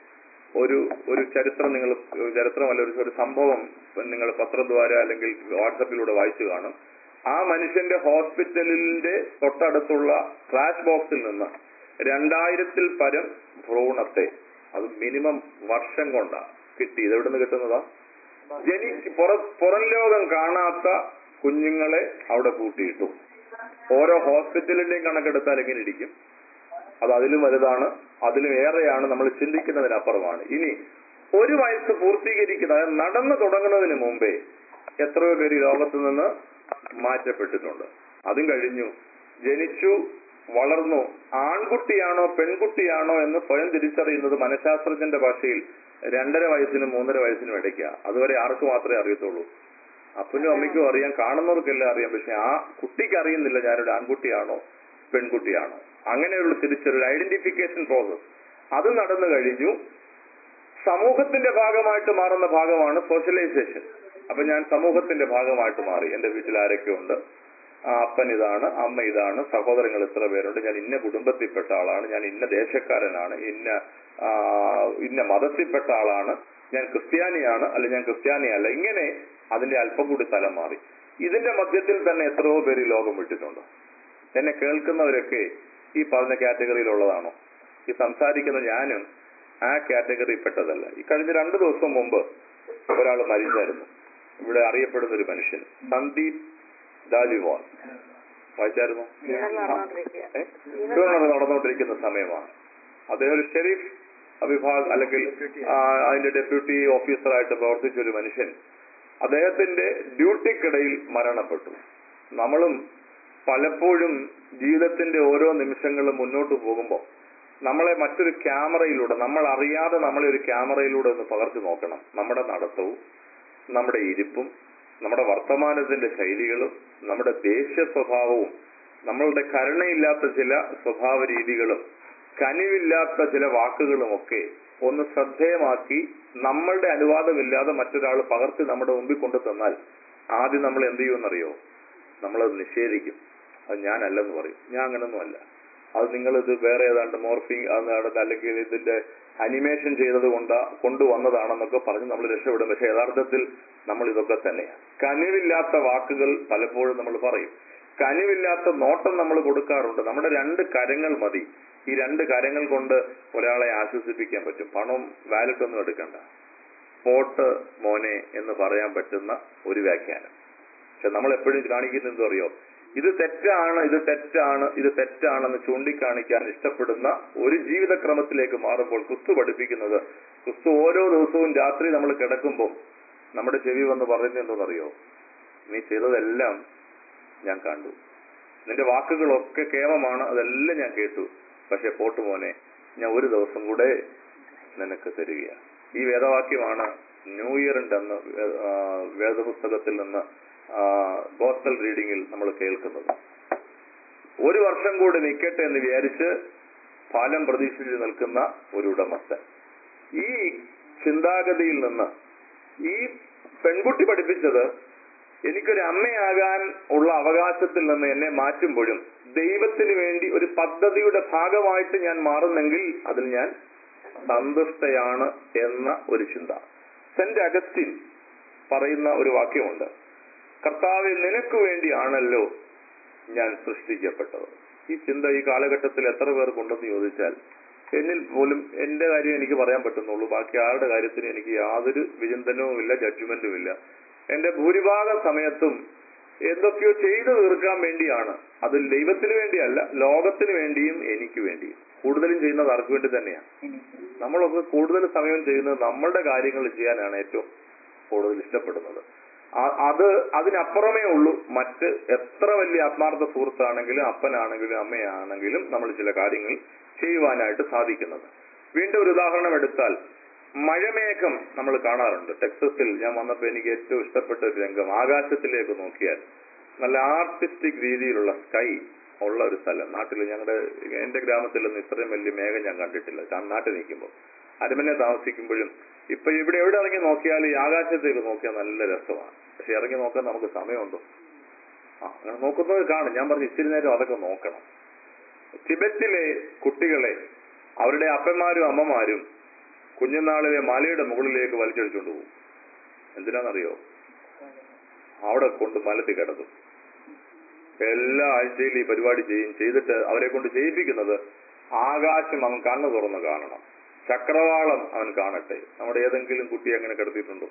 ഒരു ഒരു ചരിത്രം നിങ്ങൾ ചരിത്രമല്ല ഒരു ഒരു സംഭവം നിങ്ങൾ പത്രദ്വാര അല്ലെങ്കിൽ വാട്സപ്പിലൂടെ വായിച്ചു കാണും ആ മനുഷ്യന്റെ ഹോസ്പിറ്റലിന്റെ തൊട്ടടുത്തുള്ള ഫ്ലാഷ് ബോക്സിൽ നിന്ന് രണ്ടായിരത്തിൽ പരം ഭ്രൂണത്തെ അത് മിനിമം വർഷം കൊണ്ടാ കിട്ടി ഇത് എവിടെ നിന്ന് കിട്ടുന്നതാ ജനിച്ച് പുറ പുറം ലോകം കാണാത്ത കുഞ്ഞുങ്ങളെ അവിടെ കൂട്ടിയിട്ടു ഓരോ ഹോസ്പിറ്റലിന്റെയും കണക്കെടുത്താൽ എങ്ങനെ ഇരിക്കും അത് അതിലും വലുതാണ് അതിലും ഏറെയാണ് നമ്മൾ ചിന്തിക്കുന്നതിനപ്പുറമാണ് ഇനി ഒരു വയസ്സ് പൂർത്തീകരിക്കുന്ന അതായത് നടന്നു തുടങ്ങുന്നതിന് മുമ്പേ എത്രയോ പേര് ഈ ലോകത്ത് നിന്ന് മാറ്റപ്പെട്ടിട്ടുണ്ട് അതും കഴിഞ്ഞു ജനിച്ചു വളർന്നു ആൺകുട്ടിയാണോ പെൺകുട്ടിയാണോ എന്ന് സ്വയം തിരിച്ചറിയുന്നത് മനഃശാസ്ത്രജ്ഞന്റെ ഭാഷയിൽ രണ്ടര വയസ്സിനും മൂന്നര വയസ്സിനും ഇടയ്ക്കാ അതുവരെ ആർക്ക് മാത്രമേ അറിയത്തുള്ളൂ അപ്പനും അമ്മയ്ക്കും അറിയാം കാണുന്നവർക്കെല്ലാം അറിയാം പക്ഷെ ആ കുട്ടിക്ക് അറിയുന്നില്ല ഞാനൊരു ആൺകുട്ടിയാണോ പെൺകുട്ടിയാണോ അങ്ങനെയുള്ള തിരിച്ചൊരു ഐഡന്റിഫിക്കേഷൻ പ്രോസസ് അത് നടന്നു കഴിഞ്ഞു സമൂഹത്തിന്റെ ഭാഗമായിട്ട് മാറുന്ന ഭാഗമാണ് സോഷ്യലൈസേഷൻ അപ്പൊ ഞാൻ സമൂഹത്തിന്റെ ഭാഗമായിട്ട് മാറി എന്റെ വീട്ടിൽ ആരൊക്കെ ഉണ്ട് ആ അപ്പൻ ഇതാണ് അമ്മ ഇതാണ് സഹോദരങ്ങൾ ഇത്ര പേരുണ്ട് ഞാൻ ഇന്ന കുടുംബത്തിൽപ്പെട്ട ആളാണ് ഞാൻ ഇന്ന ദേശക്കാരനാണ് ഇന്ന ആ, ഇന്ന മതത്തിൽപ്പെട്ട ആളാണ് ഞാൻ ക്രിസ്ത്യാനിയാണ് അല്ല ഞാൻ ക്രിസ്ത്യാനിയല്ല ഇങ്ങനെ അതിന്റെ അല്പം കൂടി തലം മാറി ഇതിന്റെ മധ്യത്തിൽ തന്നെ എത്രയോ പേര് ഈ ലോകം വിട്ടിട്ടുണ്ട് എന്നെ കേൾക്കുന്നവരൊക്കെ ഈ പറഞ്ഞ കാറ്റഗറിയിലുള്ളതാണോ ഈ സംസാരിക്കുന്ന ഞാനും ആ കാറ്റഗറി പെട്ടതല്ല ഈ കഴിഞ്ഞ രണ്ടു ദിവസം മുമ്പ് ഒരാൾ മരിച്ചായിരുന്നു ഇവിടെ അറിയപ്പെടുന്ന ഒരു മനുഷ്യൻ സന്ദീപ് ദാലിവാൾ വായിച്ചായിരുന്നു ഏ? ഇതുകൊണ്ട് നടന്നുകൊണ്ടിരിക്കുന്ന സമയമാണ് അദ്ദേഹം ഒരു ഷെരീഫ് വിഭാഗ് അല്ലെങ്കിൽ ആ, അതിന്റെ ഡെപ്യൂട്ടി ഓഫീസറായിട്ട് പ്രവർത്തിച്ച ഒരു മനുഷ്യൻ അദ്ദേഹത്തിന്റെ ഡ്യൂട്ടിക്കിടയിൽ മരണപ്പെട്ടു നമ്മളും പലപ്പോഴും ജീവിതത്തിന്റെ ഓരോ നിമിഷങ്ങളും മുന്നോട്ട് പോകുമ്പോൾ നമ്മളെ മറ്റൊരു ക്യാമറയിലൂടെ നമ്മൾ അറിയാതെ നമ്മളെ ഒരു ക്യാമറയിലൂടെ ഒന്ന് പകർത്തി നോക്കണം നമ്മുടെ നടത്തവും നമ്മുടെ ഇരിപ്പും നമ്മുടെ വർത്തമാനത്തിന്റെ ശൈലികളും നമ്മുടെ ദേഷ്യ സ്വഭാവവും നമ്മളുടെ കരുണയില്ലാത്ത ചില സ്വഭാവ രീതികളും കനിവില്ലാത്ത ചില വാക്കുകളും ഒക്കെ ഒന്ന് ശ്രദ്ധേയമാക്കി നമ്മളുടെ അനുവാദമില്ലാതെ മറ്റൊരാൾ പകർത്തി നമ്മുടെ മുമ്പിൽ കൊണ്ടു തന്നാൽ ആദ്യം നമ്മൾ എന്ത് ചെയ്യുമെന്നറിയോ നമ്മളത് നിഷേധിക്കും അത് ഞാനല്ലെന്ന് പറയും ഞാൻ അങ്ങനൊന്നും അല്ല അത് നിങ്ങൾ ഇത് വേറെ ഏതാണ്ട് മോർഫിംഗ് അല്ലെങ്കിൽ ഇതിന്റെ അനിമേഷൻ ചെയ്തത് കൊണ്ട് കൊണ്ടുവന്നതാണെന്നൊക്കെ പറഞ്ഞ് നമ്മൾ രക്ഷപ്പെടും പക്ഷെ യഥാർത്ഥത്തിൽ നമ്മൾ ഇതൊക്കെ തന്നെയാണ് കനിവില്ലാത്ത വാക്കുകൾ പലപ്പോഴും നമ്മൾ പറയും കനിവില്ലാത്ത നോട്ടം നമ്മൾ കൊടുക്കാറുണ്ട് നമ്മുടെ രണ്ട് കരങ്ങൾ മതി ഈ രണ്ട് കരങ്ങൾ കൊണ്ട് ഒരാളെ ആശ്വസിപ്പിക്കാൻ പറ്റും പണവും വാലറ്റ് ഒന്നും എടുക്കണ്ട പോട്ട് മോനെ എന്ന് പറയാൻ പറ്റുന്ന ഒരു വ്യാഖ്യാനം പക്ഷെ നമ്മൾ എപ്പോഴും കാണിക്കുന്നത് എന്തോ അറിയോ ഇത് തെറ്റാണ് ഇത് തെറ്റാണ് ഇത് തെറ്റാണെന്ന് ചൂണ്ടിക്കാണിക്കാൻ ഇഷ്ടപ്പെടുന്ന ഒരു ജീവിതക്രമത്തിലേക്ക് മാറുമ്പോൾ ക്രിസ്തു പഠിപ്പിക്കുന്നത് ക്രിസ്തു ഓരോ ദിവസവും രാത്രി നമ്മൾ കിടക്കുമ്പോൾ നമ്മുടെ ചെവി വന്ന് പറയുന്നത് എന്തോന്നറിയോ നീ ചെയ്തതെല്ലാം ഞാൻ കണ്ടു നിന്റെ വാക്കുകളൊക്കെ കേമമാണ് അതെല്ലാം ഞാൻ കേട്ടു പക്ഷെ പോട്ടു മോനെ ഞാൻ ഒരു ദിവസം കൂടെ നിനക്ക് തരികയാണ് ഈ വേദവാക്യമാണ് ന്യൂ ഇയറിന്റെ അന്ന് വേ- ആ, വേദപുസ്തകത്തിൽ നിന്ന് ഗോസ്പൽ റീഡിങ്ങിൽ നമ്മൾ കേൾക്കുന്നത് ഒരു വർഷം കൂടി നിൽക്കട്ടെ എന്ന് വിചാരിച്ച് ഫലം പ്രതീക്ഷിച്ച് നിൽക്കുന്ന ഒരു ഉടമസ്ഥൻ ഈ ചിന്താഗതിയിൽ നിന്ന് ഈ പെൺകുട്ടി പഠിപ്പിച്ചത് എനിക്കൊരു അമ്മയാകാൻ ഉള്ള അവകാശത്തിൽ നിന്ന് എന്നെ മാറ്റുമ്പോഴും ദൈവത്തിന് വേണ്ടി ഒരു പദ്ധതിയുടെ ഭാഗമായിട്ട് ഞാൻ മാറുന്നെങ്കിൽ അതിൽ ഞാൻ സന്തുഷ്ടയാണ് എന്ന ഒരു ചിന്ത സെന്റ് അഗസ്റ്റിൻ പറയുന്ന ഒരു വാക്യമുണ്ട് കർത്താവിൽ നിനക്ക് വേണ്ടിയാണല്ലോ ഞാൻ സൃഷ്ടിക്കപ്പെട്ടത് ഈ ചിന്ത ഈ കാലഘട്ടത്തിൽ എത്ര പേർക്കുണ്ടെന്ന് ചോദിച്ചാൽ എന്നിൽ പോലും എന്റെ കാര്യം എനിക്ക് പറയാൻ പറ്റുന്നുള്ളൂ ബാക്കി ആരുടെ കാര്യത്തിന് എനിക്ക് യാതൊരു വിചിന്തനവും ഇല്ല ജഡ്ജ്മെന്റും ഇല്ല എന്റെ ഭൂരിഭാഗം സമയത്തും എന്തൊക്കെയോ ചെയ്തു തീർക്കാൻ വേണ്ടിയാണ് അത് ദൈവത്തിന് വേണ്ടിയല്ല ലോകത്തിന് വേണ്ടിയും എനിക്ക് വേണ്ടിയും കൂടുതലും ചെയ്യുന്നത് ആർക്ക് വേണ്ടി തന്നെയാണ് നമ്മളൊക്കെ കൂടുതൽ സമയം ചെയ്യുന്നത് നമ്മളുടെ കാര്യങ്ങൾ ചെയ്യാനാണ് ഏറ്റവും കൂടുതൽ ഇഷ്ടപ്പെടുന്നത് ആ- അത് അതിനപ്പുറമേ ഉള്ളൂ മറ്റ് എത്ര വലിയ ആത്മാർത്ഥ സുഹൃത്താണെങ്കിലും അപ്പനാണെങ്കിലും അമ്മയാണെങ്കിലും നമ്മൾ ചില കാര്യങ്ങൾ ചെയ്യുവാനായിട്ട് സാധിക്കുന്നത് വീണ്ടും ഒരു ഉദാഹരണം എടുത്താൽ മഴമേഘം നമ്മൾ കാണാറുണ്ട് ടെക്സസിൽ ഞാൻ വന്നപ്പോൾ എനിക്ക് ഏറ്റവും ഇഷ്ടപ്പെട്ട ഒരു രംഗം ആകാശത്തിലേക്ക് നോക്കിയാൽ നല്ല ആർട്ടിസ്റ്റിക് രീതിയിലുള്ള സ്കൈ ഉള്ള ഒരു സ്ഥലം നാട്ടിൽ ഞങ്ങളുടെ എന്റെ ഗ്രാമത്തിലൊന്നും ഇത്രയും വലിയ മേഘം ഞാൻ കണ്ടിട്ടില്ല ഞാൻ നാട്ടിൽ നിൽക്കുമ്പോൾ അരമനെ താമസിക്കുമ്പോഴും ഇപ്പൊ ഇവിടെ എവിടെ ഇറങ്ങി നോക്കിയാൽ ഈ ആകാശത്തേക്ക് നോക്കിയാൽ നല്ല രസമാണ് പക്ഷെ ഇറങ്ങി നോക്കാൻ നമുക്ക് സമയമുണ്ടോ ആ അങ്ങനെ നോക്കുന്നത് കാണും ഞാൻ പറഞ്ഞു ഇച്ചിരി നേരം അതൊക്കെ നോക്കണം ടിബറ്റിലെ കുട്ടികളെ അവരുടെ അപ്പന്മാരും അമ്മമാരും കുഞ്ഞുനാളിലെ മലയുടെ മുകളിലേക്ക് വലിച്ചടിച്ചുകൊണ്ട് പോകും എന്തിനാണെന്നറിയോ അവിടെ കൊണ്ട് മലത്തിൽ കിടത്തും എല്ലാ ആഴ്ചയിലും ഈ പരിപാടി ചെയ്യും ചെയ്തിട്ട് അവരെ കൊണ്ട് ചെയ്യിപ്പിക്കുന്നത് ആകാശം അവൻ കണ്ണു തുറന്ന് കാണണം ചക്രവാളം അവൻ കാണട്ടെ നമ്മുടെ ഏതെങ്കിലും കുട്ടി അങ്ങനെ കിടത്തിയിട്ടുണ്ടോ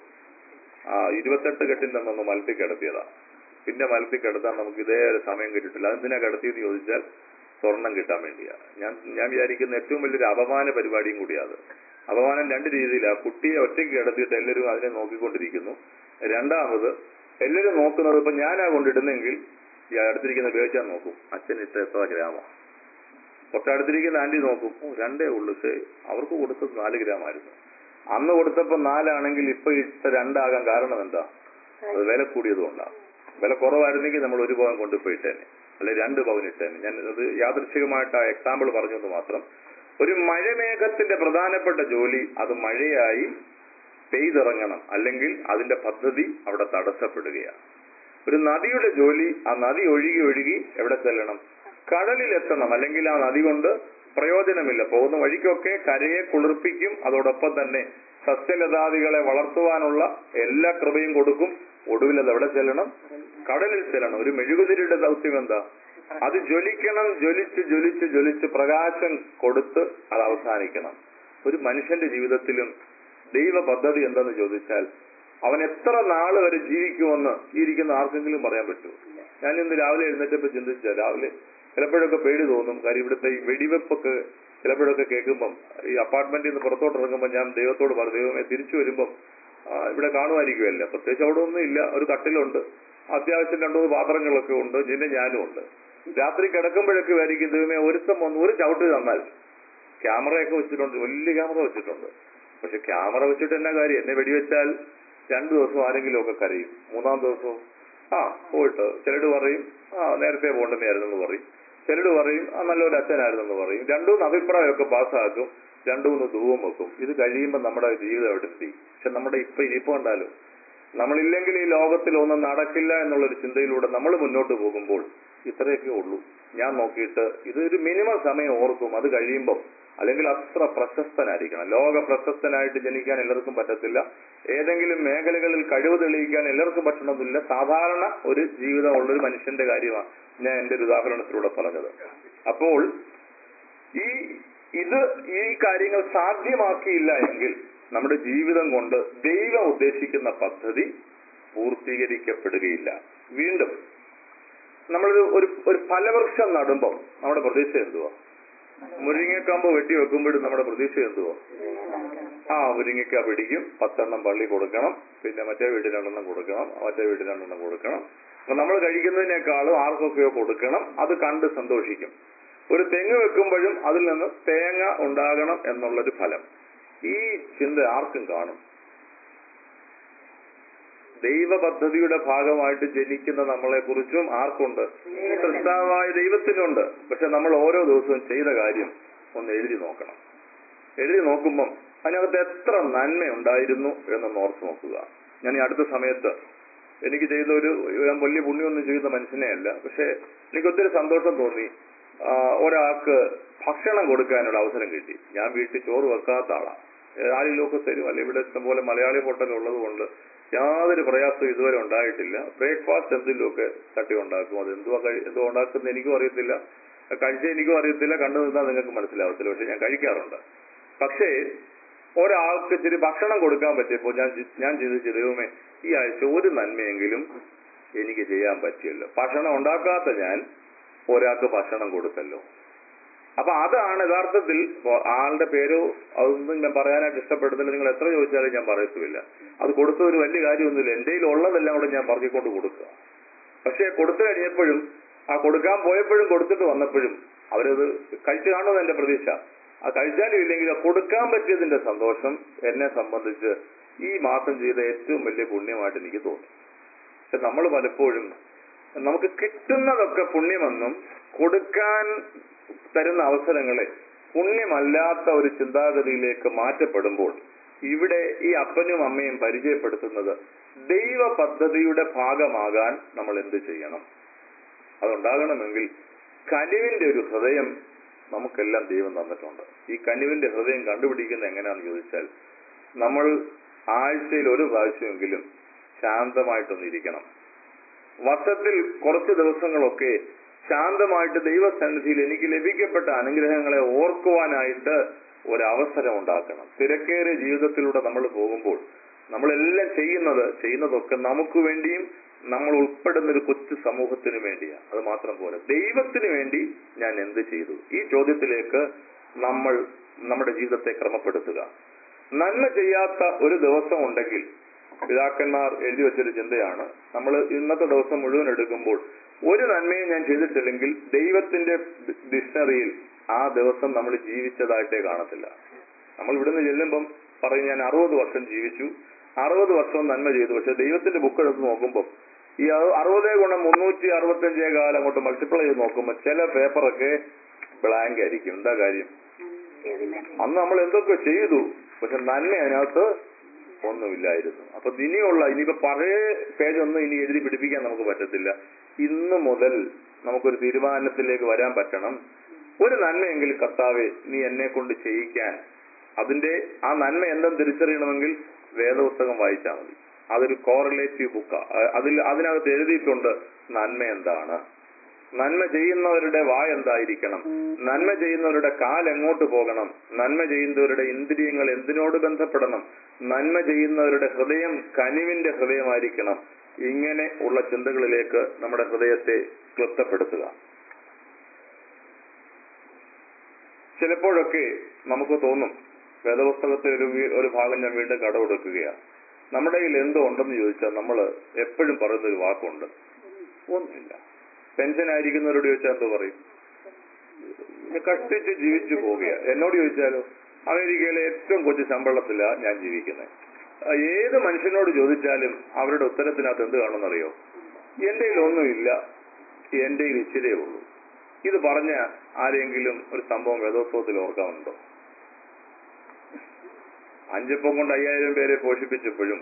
ആ ഇരുപത്തെട്ട് കെട്ടിൽ നിന്നൊന്ന് മലത്തിൽ കിടത്തിയതാ പിന്നെ മലത്തിൽ കിടത്താൻ നമുക്ക് ഇതേ ഒരു സമയം കിട്ടിയിട്ടില്ല അതെന്തിനാ കിടത്തിയെന്ന് ചോദിച്ചാൽ സ്വർണം കിട്ടാൻ വേണ്ടിയാണ് ഞാൻ ഞാൻ വിചാരിക്കുന്ന ഏറ്റവും വലിയൊരു അപമാന പരിപാടിയും കൂടിയാണ് അപമാനം രണ്ട് രീതിയിലാണ് കുട്ടിയെ ഒറ്റയ്ക്ക് കിടത്തിയിട്ട് എല്ലാവരും അതിനെ നോക്കിക്കൊണ്ടിരിക്കുന്നു രണ്ടാമത് എല്ലാവരും നോക്കുന്നത് ഇപ്പൊ ഞാനാ കൊണ്ടിടുന്നെങ്കിൽ ഈ അടുത്തിരിക്കുന്ന വേച്ചാൻ നോക്കും അച്ഛൻ ഇട്ട് എത്ര ഗ്രാമോ തൊട്ടടുത്തിരിക്കുന്ന ആന്റി നോക്കും ഓ രണ്ടേ ഉള്ളു പക്ഷേ അവർക്ക് കൊടുത്തത് നാല് ഗ്രാം ആയിരുന്നു അന്ന് കൊടുത്തപ്പോ നാലാണെങ്കിൽ ഇപ്പൊ ഇട്ട രണ്ടാകാൻ കാരണം എന്താ അത് വില കൂടിയത് കൊണ്ടാണ് വില കുറവായിരുന്നെങ്കിൽ നമ്മൾ ഒരു പവൻ കൊണ്ടുപോയി ഇട്ടേനെ അല്ലെ രണ്ട് പവൻ ഇട്ടേനെ ഞാൻ അത് യാദൃശികമായിട്ട് ആ എക്സാമ്പിൾ പറഞ്ഞെന്ന് മാത്രം ഒരു മഴമേഘത്തിന്റെ പ്രധാനപ്പെട്ട ജോലി അത് മഴയായി പെയ്തിറങ്ങണം അല്ലെങ്കിൽ അതിന്റെ പദ്ധതി അവിടെ തടസ്സപ്പെടുകയാണ് ഒരു നദിയുടെ ജോലി ആ നദി ഒഴുകി ഒഴുകി എവിടെ ചെല്ലണം കടലിൽ എത്തണം അല്ലെങ്കിൽ ആ നദി കൊണ്ട് പ്രയോജനമില്ല പോകുന്ന വഴിക്കൊക്കെ കരയെ കുളിർപ്പിക്കും അതോടൊപ്പം തന്നെ സസ്യലതാദികളെ വളർത്തുവാനുള്ള എല്ലാ കൃപയും കൊടുക്കും ഒടുവിൽ അത് എവിടെ ചെല്ലണം കടലിൽ ചെല്ലണം ഒരു മെഴുകുതിരിയുടെ ദൗത്യം എന്താ അത് ജ്വലിക്കണം ജ്വലിച്ച് ജ്വലിച്ച് ജ്വലിച്ച് പ്രകാശം കൊടുത്ത് അത് അവസാനിക്കണം ഒരു മനുഷ്യന്റെ ജീവിതത്തിലും ദൈവ പദ്ധതി എന്തെന്ന് ചോദിച്ചാൽ അവൻ എത്ര നാള് വരെ ജീവിക്കുമെന്ന് ഈ ഇരിക്കുന്ന ആർക്കെങ്കിലും പറയാൻ പറ്റുമോ ഞാൻ ഇന്ന് രാവിലെ എഴുന്നേറ്റപ്പോ ചിന്തിച്ച രാവിലെ ചിലപ്പോഴൊക്കെ പേടി തോന്നും കാര്യം ഇവിടുത്തെ ഈ വെടിവെപ്പൊക്കെ ചിലപ്പോഴൊക്കെ കേൾക്കുമ്പം ഈ അപ്പാർട്ട്മെന്റിൽ നിന്ന് പുറത്തോട്ട് ഇറങ്ങുമ്പോൾ ഞാൻ ദൈവത്തോട് പറഞ്ഞു ദൈവമേ തിരിച്ചു വരുമ്പം ആ, ഇവിടെ കാണുമായിരിക്കുമല്ല പ്രത്യേകിച്ച് അവിടെ ഒന്നും ഇല്ല ഒരു കട്ടിലുണ്ട് അത്യാവശ്യം രണ്ടു മൂന്ന് പാത്രങ്ങളൊക്കെ ഉണ്ട് പിന്നെ ഞാനും ഉണ്ട് രാത്രി കിടക്കുമ്പോഴൊക്കെ ആയിരിക്കും ദൈവമേ ഒരുത്തം വന്ന് ഒരു ചവിട്ട് തന്നാൽ ക്യാമറയൊക്കെ വെച്ചിട്ടുണ്ട് വലിയ ക്യാമറ വെച്ചിട്ടുണ്ട് പക്ഷെ ക്യാമറ വെച്ചിട്ട് എന്നാ കാര്യം എന്നെ വെടിവെച്ചാൽ രണ്ടു ദിവസം ആരെങ്കിലും ഒക്കെ കരയും മൂന്നാം ദിവസവും ആ പോയിട്ട് ചിലട് പറയും ആ നേരത്തെ പോകണ്ടെന്നായിരുന്നെന്ന് പറയും ചിലട് പറയും ആ നല്ലൊരു അച്ഛനായിരുന്നെന്ന് പറയും രണ്ടു മൂന്ന് അഭിപ്രായമൊക്കെ പാസ്സാക്കും രണ്ടു മൂന്ന് ധൂവം വെക്കും ഇത് കഴിയുമ്പോൾ നമ്മുടെ ജീവിതം എവിടെ എത്തി പക്ഷെ നമ്മുടെ ഇപ്പൊ ഇരിപ്പ് കണ്ടാലോ നമ്മളില്ലെങ്കിൽ ഈ ലോകത്തിൽ ഒന്നും നടക്കില്ല എന്നുള്ളൊരു ചിന്തയിലൂടെ നമ്മൾ മുന്നോട്ട് പോകുമ്പോൾ ഇത്രയൊക്കെ ഉള്ളൂ ഞാൻ നോക്കിയിട്ട് ഇതൊരു മിനിമം സമയം ഓർക്കും അത് കഴിയുമ്പോൾ അല്ലെങ്കിൽ അത്ര പ്രശസ്തനായിരിക്കണം ലോക പ്രശസ്തനായിട്ട് ജനിക്കാൻ എല്ലാവർക്കും പറ്റത്തില്ല ഏതെങ്കിലും മേഖലകളിൽ കഴിവ് തെളിയിക്കാൻ എല്ലാവർക്കും പറ്റണമെന്നില്ല സാധാരണ ഒരു ജീവിതമുള്ള ഒരു മനുഷ്യന്റെ കാര്യമാണ് ഞാൻ എന്റെ ഒരു ഉദാഹരണത്തിലൂടെ പറഞ്ഞത് അപ്പോൾ ഈ ഇത് ഈ കാര്യങ്ങൾ സാധ്യമാക്കിയില്ല എങ്കിൽ നമ്മുടെ ജീവിതം കൊണ്ട് ദൈവം ഉദ്ദേശിക്കുന്ന പദ്ധതി പൂർത്തീകരിക്കപ്പെടുകയില്ല വീണ്ടും നമ്മളൊരു ഒരു ഒരു ഫലവൃക്ഷം നടുമ്പോൾ നമ്മുടെ പ്രതീക്ഷ എന്തുവാ മുരിങ്ങക്കാമ്പ് വെട്ടി വെക്കുമ്പോഴും നമ്മുടെ പ്രതീക്ഷ എന്തുവാ ആ മുരിങ്ങക്ക പിടിക്കും പത്തെണ്ണം പള്ളി കൊടുക്കണം പിന്നെ മറ്റേ വീട്ടിൽ രണ്ടെണ്ണം കൊടുക്കണം മറ്റേ വീട്ടിൽ രണ്ടെണ്ണം കൊടുക്കണം അപ്പൊ നമ്മൾ കഴിക്കുന്നതിനേക്കാളും ആർക്കൊക്കെയോ കൊടുക്കണം അത് കണ്ട് സന്തോഷിക്കും ഒരു തെങ്ങ് വെക്കുമ്പോഴും അതിൽ നിന്ന് തേങ്ങ ഉണ്ടാകണം എന്നുള്ളൊരു ഫലം ഈ ചിന്ത ആർക്കും കാണും ദൈവ പദ്ധതിയുടെ ഭാഗമായിട്ട് ജനിക്കുന്ന നമ്മളെ കുറിച്ചും ആർക്കുണ്ട് സൃഷ്ടാവായ ദൈവത്തിനുണ്ട് പക്ഷെ നമ്മൾ ഓരോ ദിവസവും ചെയ്ത കാര്യം ഒന്ന് എഴുതി നോക്കണം എഴുതി നോക്കുമ്പം അതിനകത്ത് എത്ര നന്മ ഉണ്ടായിരുന്നു എന്നൊന്ന് ഓർത്ത് നോക്കുക ഞാൻ ഈ അടുത്ത സമയത്ത് എനിക്ക് ചെയ്ത ഒരു ഞാൻ വലിയ പുണ്യമൊന്നും ചെയ്യുന്ന മനുഷ്യനെയല്ല പക്ഷെ എനിക്ക് ഒത്തിരി സന്തോഷം തോന്നി ആ, ഒരാൾക്ക് ഭക്ഷണം കൊടുക്കാനുള്ള അവസരം കിട്ടി ഞാൻ വീട്ടിൽ ചോറ് വെക്കാത്ത ആളാണ് ആരെങ്കിലുമൊക്കെ തരും അല്ലെ ഇവിടെ ഇഷ്ടംപോലെ മലയാളി ഹോട്ടൽ ഉള്ളത് കൊണ്ട് യാതൊരു പ്രയാസവും ഇതുവരെ ഉണ്ടായിട്ടില്ല ബ്രേക്ക്ഫാസ്റ്റ് എന്തെങ്കിലുമൊക്കെ തട്ടി ഉണ്ടാക്കും അത് എന്തുവാ കഴി- എന്തോ ഉണ്ടാക്കുന്നത് എനിക്കും അറിയത്തില്ല കഴിച്ച എനിക്കും അറിയത്തില്ല കണ്ടു നിന്നാൽ നിങ്ങൾക്ക് മനസ്സിലാവത്തില്ല പക്ഷെ ഞാൻ കഴിക്കാറുണ്ട് പക്ഷേ ഒരാൾക്ക് ഇച്ചിരി ഭക്ഷണം കൊടുക്കാൻ പറ്റിയപ്പോൾ ഞാൻ ചി- ഞാൻ ചിന്തിച്ചു ദൈവമേ ഈ ആഴ്ച ഒരു നന്മയെങ്കിലും എനിക്ക് ചെയ്യാൻ പറ്റിയല്ലോ ഭക്ഷണം ഉണ്ടാക്കാത്ത ഞാൻ ഒരാൾക്ക് ഭക്ഷണം കൊടുത്തല്ലോ അപ്പൊ അതാണ് യഥാർത്ഥത്തിൽ ഇപ്പൊ ആളുടെ പേരോ അതൊന്നും ഞാൻ പറയാനായിട്ട് ഇഷ്ടപ്പെടുന്നില്ല നിങ്ങൾ എത്ര ചോദിച്ചാലും ഞാൻ പറയത്തുമില്ല അത് കൊടുത്ത ഒരു വലിയ കാര്യമൊന്നുമില്ല എന്റെ കയ്യിൽ ഉള്ളതെല്ലാം കൂടെ ഞാൻ പറഞ്ഞുകൊണ്ട് കൊടുക്കുക പക്ഷെ കൊടുത്തു കഴിഞ്ഞപ്പോഴും ആ കൊടുക്കാൻ പോയപ്പോഴും കൊടുത്തിട്ട് വന്നപ്പോഴും അവരത് കഴിച്ചു കാണുമെന്ന് എന്റെ പ്രതീക്ഷ ആ കഴിച്ചാലും ഇല്ലെങ്കിൽ ആ കൊടുക്കാൻ പറ്റിയതിന്റെ സന്തോഷം എന്നെ സംബന്ധിച്ച് ഈ മാസം ചെയ്ത ഏറ്റവും വലിയ പുണ്യമായിട്ട് എനിക്ക് തോന്നി പക്ഷെ നമ്മൾ പലപ്പോഴും നമുക്ക് കിട്ടുന്നതൊക്കെ പുണ്യമെന്നും കൊടുക്കാൻ തരുന്ന അവസരങ്ങളെ പുണ്യമല്ലാത്ത ഒരു ചിന്താഗതിയിലേക്ക് മാറ്റപ്പെടുമ്പോൾ ഇവിടെ ഈ അപ്പനും അമ്മയും പരിചയപ്പെടുത്തുന്നത് ദൈവ പദ്ധതിയുടെ ഭാഗമാകാൻ നമ്മൾ എന്ത് ചെയ്യണം അതുണ്ടാകണമെങ്കിൽ കനിവിന്റെ ഒരു ഹൃദയം നമുക്കെല്ലാം ദൈവം തന്നിട്ടുണ്ട് ഈ കനിവിന്റെ ഹൃദയം കണ്ടുപിടിക്കുന്നത് എങ്ങനെയാണെന്ന് ചോദിച്ചാൽ നമ്മൾ ആഴ്ചയിൽ ഒരു പ്രാവശ്യമെങ്കിലും ശാന്തമായിട്ടൊന്നിരിക്കണം വർഷത്തിൽ കുറച്ച് ദിവസങ്ങളൊക്കെ ശാന്തമായിട്ട് ദൈവസന്നിധിയിൽ എനിക്ക് ലഭിക്കപ്പെട്ട അനുഗ്രഹങ്ങളെ ഓർക്കുവാനായിട്ട് ഒരവസരം ഉണ്ടാക്കണം തിരക്കേറിയ ജീവിതത്തിലൂടെ നമ്മൾ പോകുമ്പോൾ നമ്മളെല്ലാം ചെയ്യുന്നത് ചെയ്യുന്നതൊക്കെ നമുക്ക് വേണ്ടിയും നമ്മൾ ഉൾപ്പെടുന്ന ഒരു കൊച്ചു സമൂഹത്തിന് വേണ്ടിയാണ് അത് മാത്രം പോലെ ദൈവത്തിന് വേണ്ടി ഞാൻ എന്ത് ചെയ്തു ഈ ചോദ്യത്തിലേക്ക് നമ്മൾ നമ്മുടെ ജീവിതത്തെ ക്രമപ്പെടുത്തുക നന്മ ചെയ്യാത്ത ഒരു ദിവസം ഉണ്ടെങ്കിൽ പിതാക്കന്മാർ എഴുതി വെച്ചൊരു ചിന്തയാണ് നമ്മൾ ഇന്നത്തെ ദിവസം മുഴുവൻ എടുക്കുമ്പോൾ ഒരു നന്മയും ഞാൻ ചെയ്തിട്ടില്ലെങ്കിൽ ദൈവത്തിന്റെ ഡിക്ഷണറിയിൽ ആ ദിവസം നമ്മൾ ജീവിച്ചതായിട്ടേ കാണത്തില്ല നമ്മൾ ഇവിടുന്ന് ചെല്ലുമ്പം പറയും ഞാൻ അറുപത് വർഷം ജീവിച്ചു അറുപത് വർഷവും നന്മ ചെയ്തു പക്ഷെ ദൈവത്തിന്റെ ബുക്ക് എടുത്ത് നോക്കുമ്പോൾ ഈ അറു- അറുപതേ ഗുണം മുന്നൂറ്റി അറുപത്തഞ്ചേ കാലം അങ്ങോട്ട് മൾട്ടിപ്ലൈ ചെയ്ത് നോക്കുമ്പോൾ ചില പേപ്പറൊക്കെ ബ്ലാങ്ക് ആയിരിക്കും എന്താ കാര്യം അന്ന് നമ്മൾ എന്തൊക്കെ ചെയ്തു പക്ഷെ നന്മ അതിനകത്ത് ഒന്നുമില്ലായിരുന്നു അപ്പൊ ഇനിയുള്ള ഇനിയിപ്പോ പഴയ പേജ് ഒന്നും ഇനി എഴുതി പിടിപ്പിക്കാൻ നമുക്ക് പറ്റത്തില്ല ഇന്ന് മുതൽ നമുക്കൊരു തീരുമാനത്തിലേക്ക് വരാൻ പറ്റണം ഒരു നന്മയെങ്കിലും കർത്താവെ നീ എന്നെ കൊണ്ട് ചെയ്യിക്കാൻ അതിന്റെ ആ നന്മ എന്തെന്ന് തിരിച്ചറിയണമെങ്കിൽ വേദപുസ്തകം വായിച്ചാൽ മതി അതൊരു കോറിലേറ്റീവ് ബുക്കാ അതിൽ അതിനകത്ത് എഴുതിയിട്ടുണ്ട് നന്മ എന്താണ് നന്മ ചെയ്യുന്നവരുടെ വായ എന്തായിരിക്കണം നന്മ ചെയ്യുന്നവരുടെ കാൽ എങ്ങോട്ട് പോകണം നന്മ ചെയ്യുന്നവരുടെ ഇന്ദ്രിയങ്ങൾ എന്തിനോട് ബന്ധപ്പെടണം നന്മ ചെയ്യുന്നവരുടെ ഹൃദയം കനിവിന്റെ ഹൃദയമായിരിക്കണം ഇങ്ങനെ ഉള്ള ചിന്തകളിലേക്ക് നമ്മുടെ ഹൃദയത്തെ ക്ലിപ്തപ്പെടുത്തുക ചിലപ്പോഴൊക്കെ നമുക്ക് തോന്നും വേദപുസ്തകത്തെ ഒരു വീ- ഒരു ഭാഗം ഞാൻ വീണ്ടും കടമെടുക്കുകയാണ് നമ്മുടെ കയ്യിൽ എന്തോ ഉണ്ടെന്ന് ചോദിച്ചാൽ നമ്മൾ എപ്പോഴും പറയുന്ന ഒരു വാക്കുണ്ട് ഒന്നുമില്ല പെൻഷൻ ആയിരിക്കുന്നവരോട് ചോദിച്ചാൽ എന്തോ പറയും ഞാൻ കഷ്ടിച്ച് ജീവിച്ചു പോവുകയാണ് എന്നോട് ചോദിച്ചാലോ അമേരിക്കയിലെ ഏറ്റവും കൊച്ചു ശമ്പളത്തിലാണ് ഞാൻ ജീവിക്കുന്നത് ആ, ഏത് മനുഷ്യനോട് ചോദിച്ചാലും അവരുടെ ഉത്തരത്തിനകത്ത് എന്ത് കാണുമെന്നറിയോ എന്റെ കയ്യിൽ ഒന്നുമില്ല എന്റെ കയ്യിൽ ഇച്ചിരേ ഉള്ളൂ ഇത് പറഞ്ഞ ആരെങ്കിലും ഒരു സംഭവം വേദോത്സവത്തിൽ ഓർക്കാറുണ്ടോ അഞ്ചപ്പം കൊണ്ട് അയ്യായിരം പേരെ പോഷിപ്പിച്ചപ്പോഴും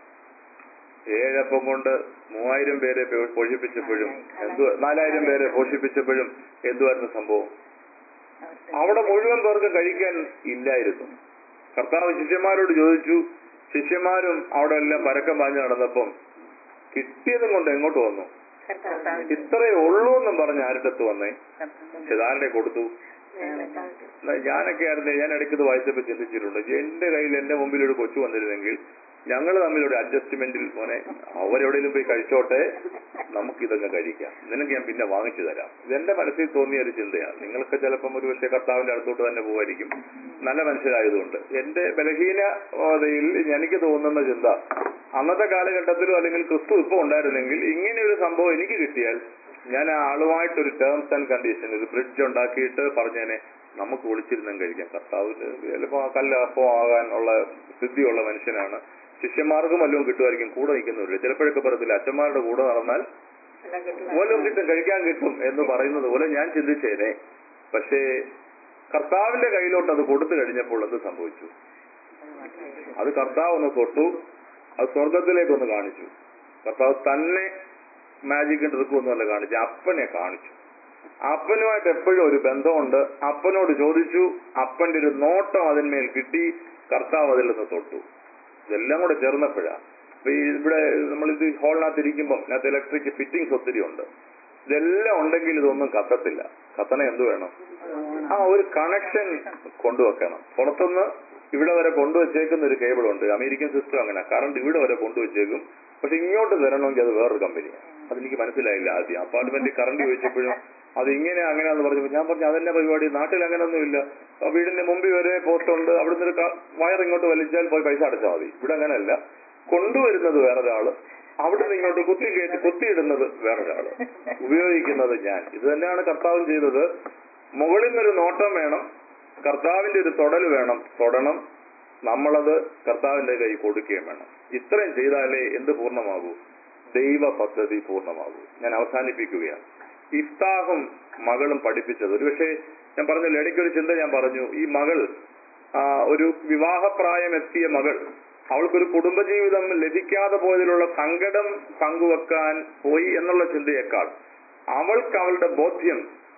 ഏഴപ്പം കൊണ്ട് മൂവായിരം പേരെ പോ- പോഷിപ്പിച്ചപ്പോഴും എന്തു നാലായിരം പേരെ പോഷിപ്പിച്ചപ്പോഴും എന്തുവായിരുന്നു സംഭവം അവിടെ മുഴുവൻ പേർക്ക് കഴിക്കാൻ ഇല്ലായിരുന്നു കർത്താവ് ശിഷ്യന്മാരോട് ചോദിച്ചു ശിഷ്യന്മാരും അവിടെ എല്ലാം പരക്കം പാഞ്ഞു നടന്നപ്പം കിട്ടിയതും കൊണ്ട് എങ്ങോട്ട് വന്നു ഇത്രയേ ഉള്ളൂ എന്നും പറഞ്ഞ് ആരുടെ അടുത്ത് വന്നേ ചെതാരുടെ കൊടുത്തു ന- ഞാനൊക്കെ ആയിരുന്നു ഞാൻ ഇടയ്ക്ക് ഇത് വായിച്ചപ്പോൾ ചിന്തിച്ചിട്ടുണ്ട് എന്റെ കയ്യിൽ എന്റെ മുമ്പിൽ ഒരു കൊച്ചു വന്നിരുന്നെങ്കിൽ ഞങ്ങൾ തമ്മിലൊരു അഡ്ജസ്റ്റ്മെന്റിൽ മോനെ അവരെവിടെയെങ്കിലും പോയി കഴിച്ചോട്ടെ നമുക്കിതങ്ങ് കഴിക്കാം നിനക്ക് ഞാൻ പിന്നെ വാങ്ങിച്ചു തരാം ഇതെന്റെ മനസ്സിൽ തോന്നിയ ഒരു ചിന്തയാണ് നിങ്ങൾക്ക് ചിലപ്പം ഒരു പക്ഷേ കർത്താവിന്റെ അടുത്തോട്ട് തന്നെ പോകുമായിരിക്കും നല്ല മനുഷ്യരായതുകൊണ്ട് എന്റെ ബലഹീനതയിൽ എനിക്ക് തോന്നുന്ന ചിന്ത അന്നത്തെ കാലഘട്ടത്തിലോ അല്ലെങ്കിൽ ക്രിസ്തു ഇപ്പൊ ഉണ്ടായിരുന്നെങ്കിൽ ഇങ്ങനെ ഒരു സംഭവം എനിക്ക് കിട്ടിയാൽ ഞാൻ ആ ആളുമായിട്ടൊരു ടേംസ് ആൻഡ് കണ്ടീഷൻ ഒരു ബ്രിഡ്ജ് ഉണ്ടാക്കിയിട്ട് പറഞ്ഞേനെ നമുക്ക് ഒളിച്ചിരുന്നും കഴിക്കാം കർത്താവിന് ചിലപ്പോ ആ കല്ല് അപ്പം ആകാനുള്ള സിദ്ധിയുള്ള മനുഷ്യനാണ് ശിഷ്യന്മാർക്കും വല്ലതും കിട്ടുമായിരിക്കും കൂടെ നിൽക്കുന്നവരില്ല ചിലപ്പോഴൊക്കെ പറയത്തില്ല അച്ഛന്മാരുടെ കൂടെ നടന്നാൽ വല്ലതും കിട്ടും കഴിക്കാൻ കിട്ടും എന്ന് പറയുന്നത് പോലെ ഞാൻ ചിന്തിച്ചേനെ പക്ഷേ കർത്താവിന്റെ കയ്യിലോട്ട് അത് കൊടുത്തു കഴിഞ്ഞപ്പോൾ എന്ത് സംഭവിച്ചു അത് കർത്താവ് ഒന്ന് തൊട്ടു അത് സ്വർഗത്തിലേക്കൊന്ന് കാണിച്ചു കർത്താവ് തന്നെ മാജിക്കിന്റെ ട്രിക്കൊന്നുമല്ല കാണിച്ചു അപ്പനെ കാണിച്ചു അപ്പനുമായിട്ട് എപ്പോഴും ഒരു ബന്ധമുണ്ട് അപ്പനോട് ചോദിച്ചു അപ്പന്റെ ഒരു നോട്ടം അതിന്മേൽ കിട്ടി കർത്താവ് അതിൽ നിന്ന് തൊട്ടു ഇതെല്ലാം കൂടെ ചേർന്നപ്പോഴാ അപ്പൊ ഈ ഇവിടെ നമ്മളിത് ഹോളിനകത്ത് ഇരിക്കുമ്പോൾ ഇതിനകത്ത് ഇലക്ട്രിക് ഫിറ്റിംഗ്സ് ഒത്തിരി ഉണ്ട് ഇതെല്ലാം ഉണ്ടെങ്കിൽ ഇതൊന്നും കത്തത്തില്ല കത്തണ എന്ത് വേണം ആ ഒരു കണക്ഷൻ കൊണ്ടുവെക്കണം പുറത്തുനിന്ന് ഇവിടെ വരെ കൊണ്ടുവച്ചേക്കുന്ന ഒരു കേബിൾ ഉണ്ട് അമേരിക്കൻ സിസ്റ്റം അങ്ങനെ കറണ്ട് ഇവിടെ വരെ കൊണ്ടുവച്ചേക്കും പക്ഷെ ഇങ്ങോട്ട് തരണമെങ്കിൽ അത് വേറൊരു കമ്പനിയാണ് അതെനിക്ക് മനസ്സിലായില്ല ആദ്യം അപ്പാർട്ട്മെന്റിൽ കറണ്ട് ചോദിച്ചപ്പോഴും അത് ഇങ്ങനെ അങ്ങനെയാന്ന് പറഞ്ഞപ്പോൾ ഞാൻ പറഞ്ഞു അതന്നെ പരിപാടി നാട്ടിൽ അങ്ങനെയൊന്നുമില്ല ആ വീടിന്റെ മുമ്പിൽ വരെ പോസ്റ്റ് ഉണ്ട് അവിടുന്ന് ഒരു ക- വയർ ഇങ്ങോട്ട് വലിച്ചാൽ പോയി പൈസ അടച്ചാൽ മതി ഇവിടെ അങ്ങനെയല്ല കൊണ്ടുവരുന്നത് വേറൊരാള് അവിടുന്ന് ഇങ്ങോട്ട് കുത്തി കയറ്റി കുത്തിയിടുന്നത് വേറൊരാള് ഉപയോഗിക്കുന്നത് ഞാൻ ഇത് തന്നെയാണ് കർത്താവും ചെയ്തത് മുകളിൽ നിന്നൊരു നോട്ടം വേണം കർത്താവിന്റെ ഒരു തൊടൽ വേണം തൊടണം നമ്മളത് കർത്താവിന്റെ കൈ കൊടുക്കുകയും വേണം ഇത്രയും ചെയ്താലേ എന്ത് പൂർണ്ണമാകൂ ദൈവ പദ്ധതി പൂർണ്ണമാകൂ ഞാൻ അവസാനിപ്പിക്കുകയാണ് ഇഫ്താഹും മകളും പഠിപ്പിച്ചത് ഒരുപക്ഷെ ഞാൻ പറഞ്ഞല്ലോ ഇടയ്ക്കൊരു ചിന്ത ഞാൻ പറഞ്ഞു ഈ മകൾ ആ, ഒരു വിവാഹപ്രായം എത്തിയ മകൾ അവൾക്കൊരു കുടുംബജീവിതം ലഭിക്കാതെ പോയതിലുള്ള സങ്കടം പങ്കുവെക്കാൻ പോയി എന്നുള്ള ചിന്തയേക്കാൾ അവൾക്ക് അവളുടെ ബോധ്യം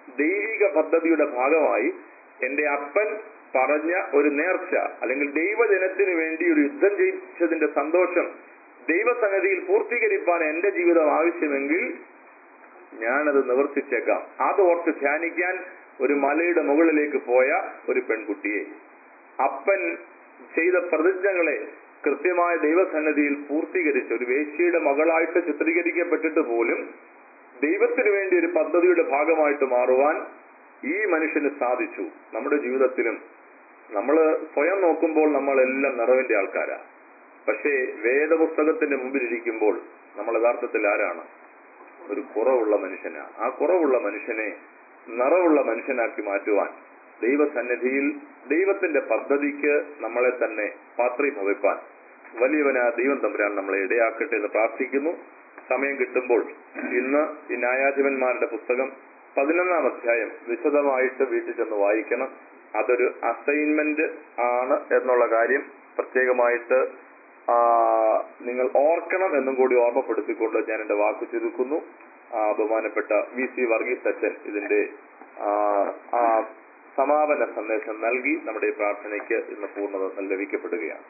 ദൈവിക പദ്ധതിയുടെ ഭാഗമായി എന്റെ അപ്പൻ പറഞ്ഞ ഒരു നേർച്ച അല്ലെങ്കിൽ ദൈവജനത്തിന് വേണ്ടി ഒരു യുദ്ധം ജയിച്ചതിന്റെ സന്തോഷം ദൈവസന്നിധിയിൽ പൂർത്തീകരിക്കാൻ എന്റെ ജീവിതം ആവശ്യമെങ്കിൽ ഞാനത് നിവർത്തിച്ചേക്കാം അത് ഓർത്ത് ധ്യാനിക്കാൻ ഒരു മലയുടെ മുകളിലേക്ക് പോയ ഒരു പെൺകുട്ടിയെ അപ്പൻ ചെയ്ത പ്രതിജ്ഞകളെ കൃത്യമായ ദൈവസന്നിധിയിൽ പൂർത്തീകരിച്ച ഒരു വേശ്യയുടെ മകളായിട്ട് ചിത്രീകരിക്കപ്പെട്ടിട്ട് പോലും ദൈവത്തിന് വേണ്ടി ഒരു പദ്ധതിയുടെ ഭാഗമായിട്ട് മാറുവാൻ ഈ മനുഷ്യന് സാധിച്ചു നമ്മുടെ ജീവിതത്തിലും നമ്മൾ സ്വയം നോക്കുമ്പോൾ നമ്മളെല്ലാം നിറവിന്റെ ആൾക്കാരാ പക്ഷേ വേദപുസ്തകത്തിന്റെ മുമ്പിലിരിക്കുമ്പോൾ നമ്മൾ യഥാർത്ഥത്തിൽ ആരാണ് ഒരു കുറവുള്ള മനുഷ്യനാ ആ കുറവുള്ള മനുഷ്യനെ നിറവുള്ള മനുഷ്യനാക്കി മാറ്റുവാൻ ദൈവസന്നിധിയിൽ ദൈവത്തിന്റെ പദ്ധതിക്ക് നമ്മളെ തന്നെ പാത്രീഭവിപ്പാൻ വലിയവനാ ദൈവം തമ്പുരാൻ നമ്മളെ ഇടയാക്കട്ടെ എന്ന് പ്രാർത്ഥിക്കുന്നു സമയം കിട്ടുമ്പോൾ ഇന്ന് ഈ ന്യായാധിപന്മാരുടെ പുസ്തകം പതിനൊന്നാം അധ്യായം വിശദമായിട്ട് വീട്ടിൽ ചെന്ന് വായിക്കണം അതൊരു അസൈൻമെന്റ് ആണ് എന്നുള്ള കാര്യം പ്രത്യേകമായിട്ട് ആ, നിങ്ങൾ ഓർക്കണം എന്നും കൂടി ഓർമ്മപ്പെടുത്തിക്കൊണ്ട് ഞാൻ എന്റെ വാക്ക് ചുരുക്കുന്നു ആ, ബഹുമാനപ്പെട്ട വി സി വർഗീസ് അച്ഛൻ ഇതിന്റെ ആ, ആ സമാപന സന്ദേശം നൽകി നമ്മുടെ ഈ പ്രാർത്ഥനയ്ക്ക് ഇന്ന് പൂർണ്ണത ലഭിക്കപ്പെടുകയാണ്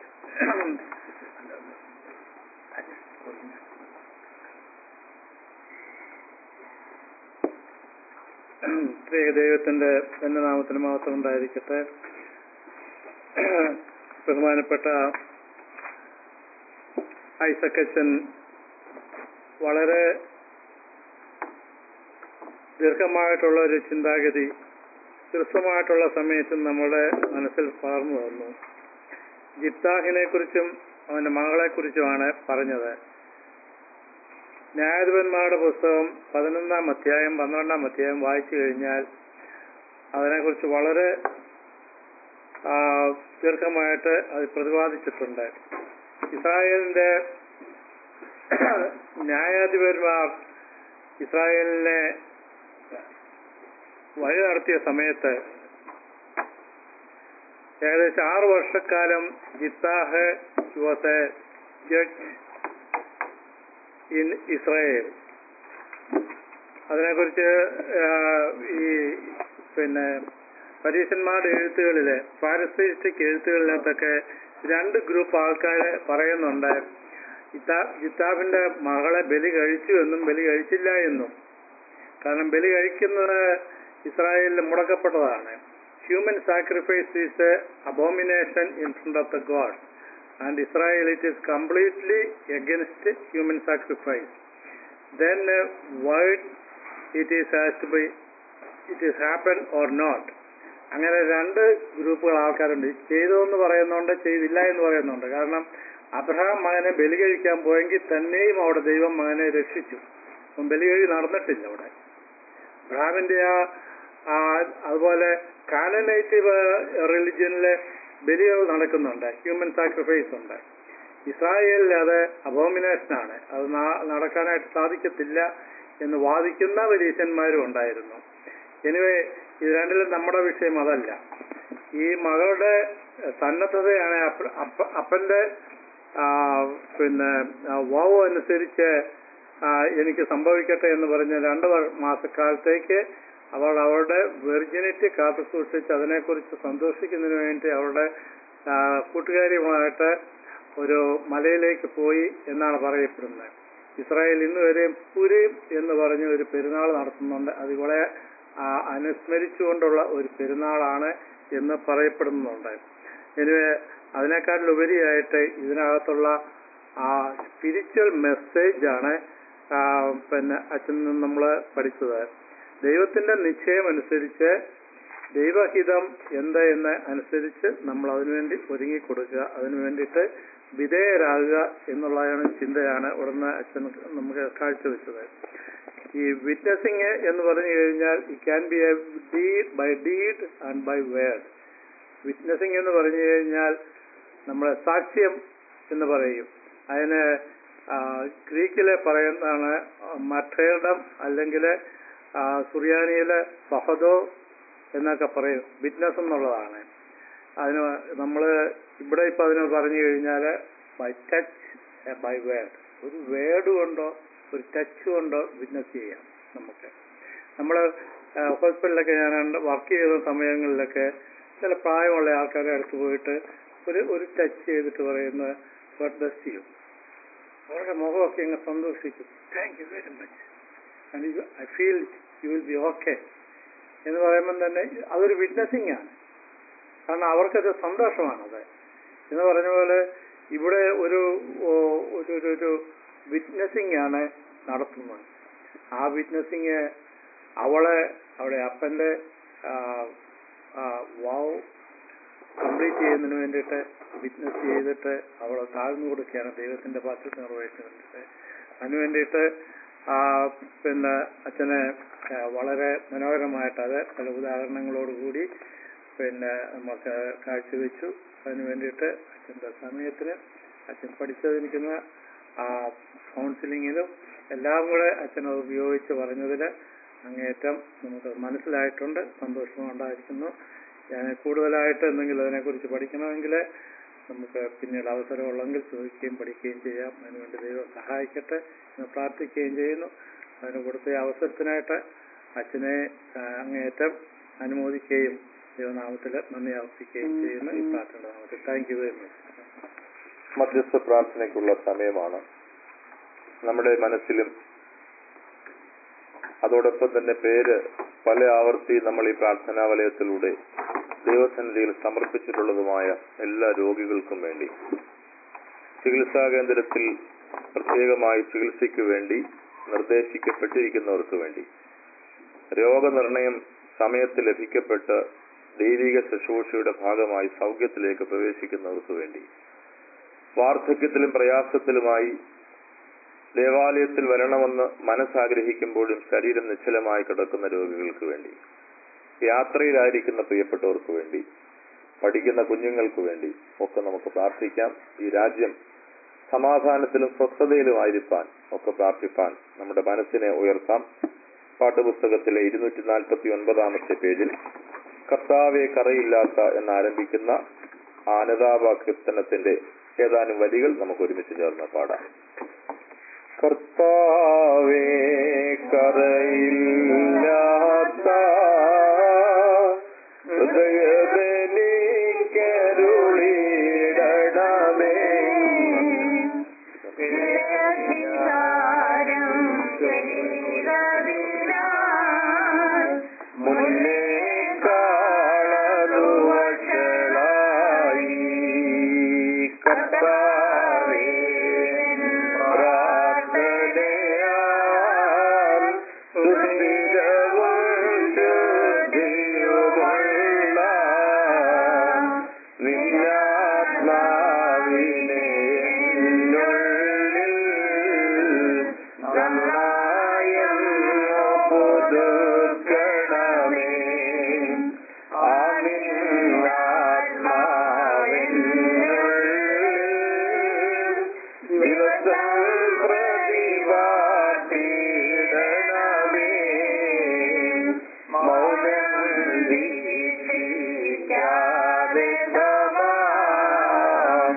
ത്രിക ദൈവത്തിന്റെ തന്നെ നാമത്തിന് മാത്രം ഉണ്ടായിരിക്കട്ടെ ബഹുമാനപ്പെട്ട ഐസക്കച്ചൻ വളരെ ദീർഘമായിട്ടുള്ള ഒരു ചിന്താഗതി ഹ്രസ്വമായിട്ടുള്ള സമയത്തും നമ്മുടെ മനസ്സിൽ പകർന്നു വന്നു ജിത്താഹിനെ കുറിച്ചും അവന്റെ മകളെ കുറിച്ചുമാണ് പറഞ്ഞത് ന്യായാധിപന്മാരുടെ പുസ്തകം പതിനൊന്നാം അധ്യായം പന്ത്രണ്ടാം അധ്യായം വായിച്ചു കഴിഞ്ഞാൽ അതിനെക്കുറിച്ച് വളരെ ആ, ദീർഘമായിട്ട് അത് പ്രതിപാദിച്ചിട്ടുണ്ട് ഇസ്രായേലിന്റെ ന്യായാധിപന്മാർ ഇസ്രായേലിനെ വഴി നടത്തിയ സമയത്ത് ഏകദേശം ആറ് വർഷക്കാലം Jephthah was a judge in Israel അതിനെക്കുറിച്ച് ആ, ഈ പിന്നെ പരീക്ഷന്മാരുടെ എഴുത്തുകളില് പാരസ്തീസ്റ്റിക് എഴുത്തുകളിനകത്തൊക്കെ രണ്ട് ഗ്രൂപ്പ് ആൾക്കാരെ പറയുന്നുണ്ട് ഇത്താ ജിത്താബിന്റെ മകളെ ബലി കഴിച്ചു എന്നും ബലി കഴിച്ചില്ല എന്നും കാരണം ബലി കഴിക്കുന്നത് ഇസ്രായേലിൽ മുടക്കപ്പെട്ടതാണ് human sacrifice is abomination in front of the God and Israel it is completely against human sacrifice then uh, why it is has to be it is happen or not അങ്ങനെ രണ്ട് ഗ്രൂപ്പുകൾ ആൾക്കാരുണ്ട് ചെയ്തു എന്ന് പറയുന്നുണ്ട് ചെയ്തില്ല എന്ന് പറയുന്നുണ്ട് കാരണം അബ്രഹാം മകനെ ബലി കഴിക്കാൻ പോയെങ്കിൽ തന്നെയും അവിടെ ദൈവം മകനെ രക്ഷിച്ചു അപ്പം ബലി കഴി നടന്നിട്ടില്ല അവിടെ അബ്രഹാമിന്റെ ആ ആ, അതുപോലെ കാനനേറ്റീവ് റിലിജ്യനിലെ ബലികൾ നടക്കുന്നുണ്ട് ഹ്യൂമൻ സാക്രിഫൈസ് ഉണ്ട് ഇസ്രായേലിൽ അത് അബോമിനേഷനാണ് അത് നാ- നടക്കാനായിട്ട് സാധിക്കത്തില്ല എന്ന് വാദിക്കുന്ന പരീശന്മാരും ഉണ്ടായിരുന്നു എനിവേ ഇത് രണ്ടിലും നമ്മുടെ വിഷയം അതല്ല ഈ മകളുടെ സന്നദ്ധതയാണ് അപ്പ- അപ്പ- അപ്പന്റെ ആ, പിന്നെ ആ, വാവ് അനുസരിച്ച് ആ, എനിക്ക് സംഭവിക്കട്ടെ എന്ന് പറഞ്ഞ് രണ്ട് വ- മാസക്കാലത്തേക്ക് അവൾ അവളുടെ വെർജിനിറ്റി കാത്തു സൂക്ഷിച്ച് അതിനെക്കുറിച്ച് സന്തോഷിക്കുന്നതിന് വേണ്ടി അവളുടെ ആ, കൂട്ടുകാരിയുമായിട്ട് ഒരു മലയിലേക്ക് പോയി എന്നാണ് പറയപ്പെടുന്നത് ഇസ്രായേൽ ഇന്ന് വരെയും പുരീം എന്ന് പറഞ്ഞ ഒരു പെരുന്നാൾ നടത്തുന്നുണ്ട് അത് ഇവളെ ആ, അനുസ്മരിച്ചുകൊണ്ടുള്ള ഒരു പെരുന്നാളാണ് എന്ന് പറയപ്പെടുന്നുണ്ട് എനിവേ അതിനേക്കാളിലുപരിയായിട്ട് ഇതിനകത്തുള്ള ആ സ്പിരിച്വൽ മെസ്സേജ് ആണ് ആ, പിന്നെ അച്ഛൻ നമ്മൾ പഠിച്ചത് ദൈവത്തിന്റെ നിശ്ചയം അനുസരിച്ച് ദൈവഹിതം എന്ത് എന്ന് അനുസരിച്ച് നമ്മൾ അതിനുവേണ്ടി ഒരുങ്ങി കൊടുക്കുക അതിനു വേണ്ടിയിട്ട് വിധേയരാകുക എന്നുള്ളതാണ് ചിന്തയാണ് ഉടനെ അച്ഛൻ നമുക്ക് കാഴ്ചവെച്ചത് ഈ വിറ്റ്നസിങ് എന്ന് പറഞ്ഞു കഴിഞ്ഞാൽ it can be a deed by deed and by word witnessing എന്ന് പറഞ്ഞു കഴിഞ്ഞാൽ നമ്മളെ സാക്ഷ്യം എന്ന് പറയും അതിന് ആ, ഗ്രീക്കിലെ പറയുന്നതാണ് മറ്റേടം അല്ലെങ്കിൽ സുറിയാനിയിലെ സഹദോ എന്നൊക്കെ പറയും വിറ്റ്നസ് എന്നുള്ളതാണ് അതിന് നമ്മൾ ഇവിടെ ഇപ്പം അതിന് പറഞ്ഞു കഴിഞ്ഞാൽ ബൈ ടച്ച് ബൈ വേർഡ് ഒരു വേർഡ് കൊണ്ടോ ഒരു ടച്ച് കൊണ്ടോ വിറ്റ്നസ് ചെയ്യാം നമുക്ക് നമ്മൾ ഹോസ്പിറ്റലിലൊക്കെ ഞാൻ വർക്ക് ചെയ്യുന്ന സമയങ്ങളിലൊക്കെ ചില പ്രായമുള്ള ആൾക്കാരെ അടുത്ത് പോയിട്ട് ഒരു ഒരു ടച്ച് ചെയ്തിട്ട് പറയുന്ന ഗോഡ് ബ്ലസ് യു അവരുടെ മുഖമൊക്കെ അങ്ങ് സന്തോഷിക്കും thank you very much and I feel you will be okay എന്ന് പറയുമ്പം തന്നെ അതൊരു വിറ്റ്നസിങ് ആണ് കാരണം അവർക്കത് സന്തോഷമാണത് എന്ന് പറഞ്ഞ പോലെ ഇവിടെ ഒരു ഓ, ഒരു ഒരു ഒരു വിറ്റ്നസിങ് ആണ് നടത്തുന്നത് ആ വിറ്റ്നസിങ് അവളെ അവിടെ അപ്പൻ്റെ വാവ് കംപ്ലീറ്റ് ചെയ്യുന്നതിന് വേണ്ടിയിട്ട് വിറ്റ്നസ് ചെയ്തിട്ട് അവളെ താഴ്ന്നു കൊടുക്കുകയാണ് ദൈവത്തിന്റെ ബാധ്യത നിറവേറ്റാൻ വേണ്ടിയിട്ട് അതിന് വേണ്ടിയിട്ട് ആ പിന്നെ അച്ഛനെ ആ, വളരെ മനോഹരമായിട്ട് അത് പല ഉദാഹരണങ്ങളോടുകൂടി പിന്നെ നമുക്ക് കാഴ്ചവെച്ചു അതിന് വേണ്ടിയിട്ട് അച്ഛൻ്റെ സമയത്തിന് അച്ഛൻ പഠിച്ചതിരിക്കുന്ന ആ കൗൺസിലിങ്ങിലും എല്ലാം കൂടെ അച്ഛൻ അത് ഉപയോഗിച്ച് പറഞ്ഞതിൽ അങ്ങേയറ്റം നമുക്ക് മനസ്സിലായിട്ടുണ്ട് സന്തോഷവും ഉണ്ടായിരിക്കുന്നു ഞാൻ കൂടുതലായിട്ട് എന്തെങ്കിലും അതിനെക്കുറിച്ച് പഠിക്കണമെങ്കിൽ നമുക്ക് പിന്നീട് അവസരമുള്ളെങ്കിൽ ചോദിക്കുകയും പഠിക്കുകയും ചെയ്യാം അതിനുവേണ്ടി ദൈവം സഹായിക്കട്ടെ എന്ന് പ്രാർത്ഥിക്കുകയും ചെയ്യുന്നു അതിന് കൊടുത്ത ഈ അവസരത്തിനായിട്ട് അച്ഛനെ ആ, അങ്ങേയറ്റം അനുമോദിക്കുകയും ദൈവനാമത്തിൽ നന്ദി അർപ്പിക്കുകയും ചെയ്യുന്നു ഈ പ്രാർത്ഥന നാമത്തിൽ താങ്ക് യു വെരി മച്ച് മധ്യസ്ഥ പ്രാർത്ഥനയ്ക്കുള്ള സമയമാണ് നമ്മുടെ മനസ്സിലും അതോടൊപ്പം തന്നെ പേര് പല ആവർത്തി നമ്മൾ ഈ പ്രാർത്ഥനാ വലയത്തിലൂടെ ദൈവസന്നിധിയിൽ സമർപ്പിച്ചിട്ടുള്ളതുമായ എല്ലാ രോഗികൾക്കും വേണ്ടി ചികിത്സാ കേന്ദ്രത്തിൽ പ്രത്യേകമായി ചികിത്സയ്ക്ക് വേണ്ടി നിർദ്ദേശിക്കപ്പെട്ടിരിക്കുന്നവർക്ക് വേണ്ടി രോഗനിർണയം സമയത്ത് ലഭിക്കപ്പെട്ട് ദൈവിക ശുശ്രൂഷയുടെ ഭാഗമായി സൗഖ്യത്തിലേക്ക് പ്രവേശിക്കുന്നവർക്ക് വേണ്ടി വാർദ്ധക്യത്തിലും പ്രയാസത്തിലുമായി ദേവാലയത്തിൽ വരണമെന്ന് മനസ്സാഗ്രഹിക്കുമ്പോഴും ശരീരം നിശ്ചലമായി കിടക്കുന്ന രോഗികൾക്ക് വേണ്ടി യാത്രയിലായിരിക്കുന്ന പ്രിയപ്പെട്ടവർക്ക് വേണ്ടി പഠിക്കുന്ന കുഞ്ഞുങ്ങൾക്ക് വേണ്ടി ഒക്കെ നമുക്ക് പ്രാർത്ഥിക്കാം ഈ രാജ്യം സമാധാനത്തിലും സ്വസ്ഥതയിലുമായിരിക്കാൻ ഒക്കെ പ്രാർത്ഥിപ്പാൻ നമ്മുടെ മനസ്സിനെ ഉയർത്താം പാഠപുസ്തകത്തിലെ ഇരുന്നൂറ്റി നാൽപ്പത്തി ഒൻപതാമത്തെ പേജിൽ കർത്താവെ കറയില്ലാത്ത എന്നാരംഭിക്കുന്ന ആനതാപ കീർത്തനത്തിന്റെ ഏതാനും വരികൾ നമുക്ക് ഒരുമിച്ച് ചേർന്ന് പാടാം കർത്താവേ കറയില്ലാത്ത ഹൃദയബലിക്കരുളിടണമേ മുന്നേ കാണതു വഷളായി കർത്താവേ പ്രാർത്ഥനയാൽ സുസ്ഥിരവും ശുദ്ധിയുമുള്ള നിന്നാത്മാവിനെ എന്നുള്ളിൽ നന്നായും പുതുക്കണമേ ആ നിന്നാത്മാവിനുള്ളിൽ ദിവസം പ്രതിപാട്ടിടണമേ മൗനം ദീക്ഷിക്കാതെ സമാം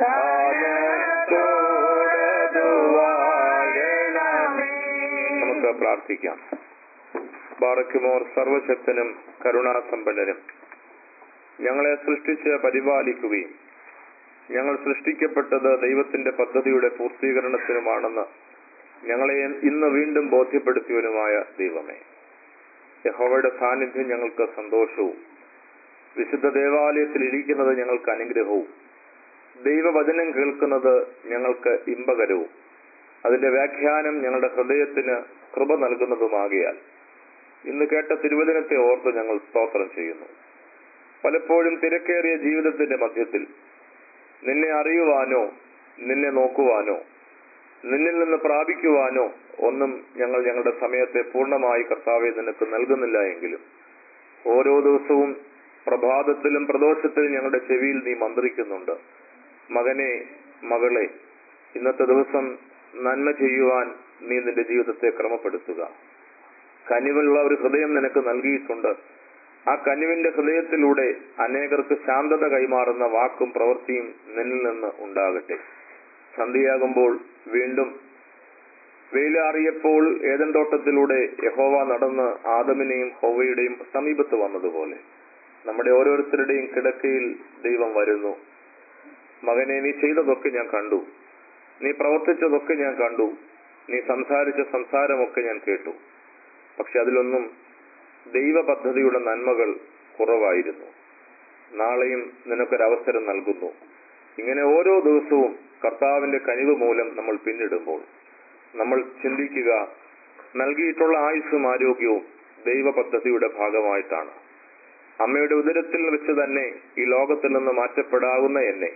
സ്ഥാനത്തോടതു വാഴണമേ നമുക്ക് പ്രാർത്ഥിക്കാം ബാറക്കുമോർ സർവശക്തനും കരുണാസമ്പന്നനും ഞങ്ങളെ സൃഷ്ടിച്ച് പരിപാലിക്കുകയും ഞങ്ങൾ സൃഷ്ടിക്കപ്പെട്ടത് ദൈവത്തിന്റെ പദ്ധതിയുടെ പൂർത്തീകരണത്തിനുമാണെന്ന് ഞങ്ങളെ ഇന്ന് വീണ്ടും ബോധ്യപ്പെടുത്തിയവനുമായ ദൈവമേ യഹോവയുടെ സാന്നിധ്യം ഞങ്ങൾക്ക് സന്തോഷവും വിശുദ്ധ ദേവാലയത്തിൽ ഇരിക്കുന്നത് ഞങ്ങൾക്ക് അനുഗ്രഹവും ദൈവവചനം കേൾക്കുന്നത് ഞങ്ങൾക്ക് ഇമ്പകരവും അതിന്റെ വ്യാഖ്യാനം ഞങ്ങളുടെ ഹൃദയത്തിന് കൃപ നൽകുന്നതുമാകിയാൽ ഇന്ന് കേട്ട തിരുവചനത്തെ ഓർത്ത് ഞങ്ങൾ സ്തോത്രം ചെയ്യുന്നു പലപ്പോഴും തിരക്കേറിയ ജീവിതത്തിന്റെ മധ്യത്തിൽ നിന്നെ അറിയുവാനോ നിന്നെ നോക്കുവാനോ നിന്നിൽ നിന്ന് പ്രാപിക്കുവാനോ ഒന്നും ഞങ്ങൾ ഞങ്ങളുടെ സമയത്തെ പൂർണ്ണമായി കർത്താവെ നിനക്ക് നൽകുന്നില്ല എങ്കിലും ഓരോ ദിവസവും പ്രഭാതത്തിലും പ്രദോഷത്തിലും ഞങ്ങളുടെ ചെവിയിൽ നീ മന്ത്രിക്കുന്നുണ്ട് മകനെ മകളെ ഇന്നത്തെ ദിവസം നന്മ ചെയ്യുവാൻ നീ നിന്റെ ജീവിതത്തെ ക്രമപ്പെടുത്തുക കനിവുള്ള ഒരു ഹൃദയം നിനക്ക് നൽകിയിട്ടുണ്ട് ആ കനിവിന്റെ ഹൃദയത്തിലൂടെ അനേകർക്ക് ശാന്തത കൈമാറുന്ന വാക്കും പ്രവൃത്തിയും നിന്നിൽ നിന്ന് ഉണ്ടാകട്ടെ സന്ധ്യയാകുമ്പോൾ വീണ്ടും വെയിലാറിയപ്പോൾ ഏതൻ തോട്ടത്തിലൂടെ യഹോവ നടന്ന് ആദമിനെയും ഹോവയുടെയും സമീപത്ത് വന്നതുപോലെ നമ്മുടെ ഓരോരുത്തരുടെയും കിടക്കയിൽ ദൈവം വരുന്നു മകനെ നീ ചെയ്തതൊക്കെ ഞാൻ കണ്ടു നീ പ്രവർത്തിച്ചതൊക്കെ ഞാൻ കണ്ടു നീ സംസാരിച്ച സംസാരമൊക്കെ ഞാൻ കേട്ടു പക്ഷെ അതിലൊന്നും ദൈവ പദ്ധതിയുടെ നന്മകൾ കുറവായിരുന്നു നാളെയും നിനക്കൊരവസരം നൽകുന്നു ഇങ്ങനെ ഓരോ ദിവസവും കർത്താവിന്റെ കനിവ് മൂലം നമ്മൾ പിന്നിടുമ്പോൾ നമ്മൾ ചിന്തിക്കുക നൽകിയിട്ടുള്ള ആയുസ്സും ആരോഗ്യവും ദൈവ പദ്ധതിയുടെ ഭാഗമായിട്ടാണ് അമ്മയുടെ ഉദരത്തിൽ വെച്ച് തന്നെ ഈ ലോകത്തിൽ നിന്ന് മാറ്റപ്പെടാവുന്ന എന്നെ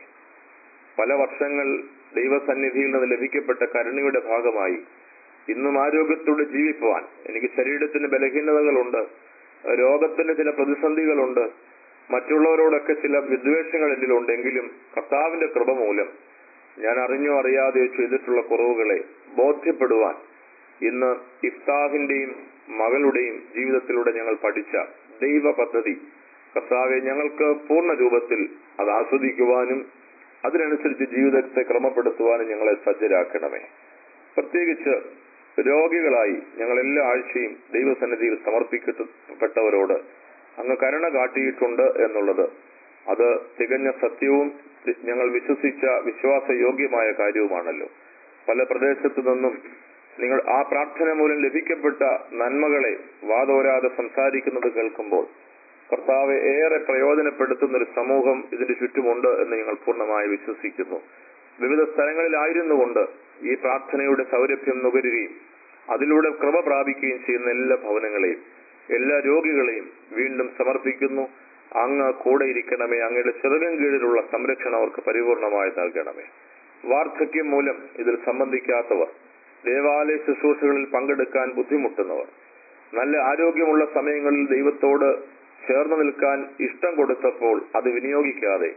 പല വർഷങ്ങൾ ദൈവസന്നിധിയിൽ നിന്ന് ലഭിക്കപ്പെട്ട കരുണയുടെ ഭാഗമായി ഇന്നും ആരോഗ്യത്തോടെ ജീവിക്കുവാൻ എനിക്ക് ശരീരത്തിന് ബലഹീനതകളുണ്ട് രോഗത്തിന് ചില പ്രതിസന്ധികളുണ്ട് മറ്റുള്ളവരോടൊക്കെ ചില വിദ്വേഷങ്ങൾ എന്നിലുണ്ടെങ്കിലും കർത്താവിന്റെ കൃപ മൂലം ഞാൻ അറിഞ്ഞോ അറിയാതെയോ ചെയ്തിട്ടുള്ള കുറവുകളെ ബോധ്യപ്പെടുവാൻ ഇന്ന് ഇഫ്താഹിന്റെയും മകളുടെയും ജീവിതത്തിലൂടെ ഞങ്ങൾ പഠിച്ച ദൈവ പദ്ധതി കർത്താവെ ഞങ്ങൾക്ക് പൂർണ്ണ രൂപത്തിൽ അത് ആസ്വദിക്കുവാനും അതിനനുസരിച്ച് ജീവിതത്തെ ക്രമപ്പെടുത്തുവാനും ഞങ്ങളെ സജ്ജരാക്കണമേ പ്രത്യേകിച്ച് രോഗികളായി ഞങ്ങൾ എല്ലാ ആഴ്ചയും ദൈവസന്നിധിയിൽ സമർപ്പിക്കപ്പെട്ടവരോട് അങ്ങ് കരുണ കാട്ടിയിട്ടുണ്ട് എന്നുള്ളത് അത് തികഞ്ഞ സത്യവും ഞങ്ങൾ വിശ്വസിച്ച വിശ്വാസയോഗ്യമായ കാര്യവുമാണല്ലോ പല പ്രദേശത്തു നിന്നും നിങ്ങൾ ആ പ്രാർത്ഥന മൂലം ലഭിക്കപ്പെട്ട നന്മകളെ വാതോരാതെ സംസാരിക്കുന്നത് കേൾക്കുമ്പോൾ കർത്താവെ ഏറെ പ്രയോജനപ്പെടുത്തുന്ന ഒരു സമൂഹം ഇതിന് ചുറ്റുമുണ്ട് എന്ന് ഞങ്ങൾ പൂർണ്ണമായി വിശ്വസിക്കുന്നു വിവിധ സ്ഥലങ്ങളിലായിരുന്നു കൊണ്ട് ഈ പ്രാർത്ഥനയുടെ സൗരഭ്യം നുകരുകയും അതിലൂടെ കൃപ പ്രാപിക്കുകയും ചെയ്യുന്ന എല്ലാ ഭവനങ്ങളെയും എല്ലാ രോഗികളെയും വീണ്ടും സമർപ്പിക്കുന്നു അങ്ങ് കൂടെ ഇരിക്കണമേ അങ്ങയുടെ ചെറുകം കീഴിലുള്ള സംരക്ഷണം അവർക്ക് പരിപൂർണമായി നൽകണമേ വാർദ്ധക്യം മൂലം ഇതിൽ സംബന്ധിക്കാത്തവർ ദേവാലയ ശുശ്രൂഷകളിൽ പങ്കെടുക്കാൻ ബുദ്ധിമുട്ടുന്നവർ നല്ല ആരോഗ്യമുള്ള സമയങ്ങളിൽ ദൈവത്തോട് ചേർന്ന് നിൽക്കാൻ ഇഷ്ടം കൊടുത്തപ്പോൾ അത് വിനിയോഗിക്കാതെ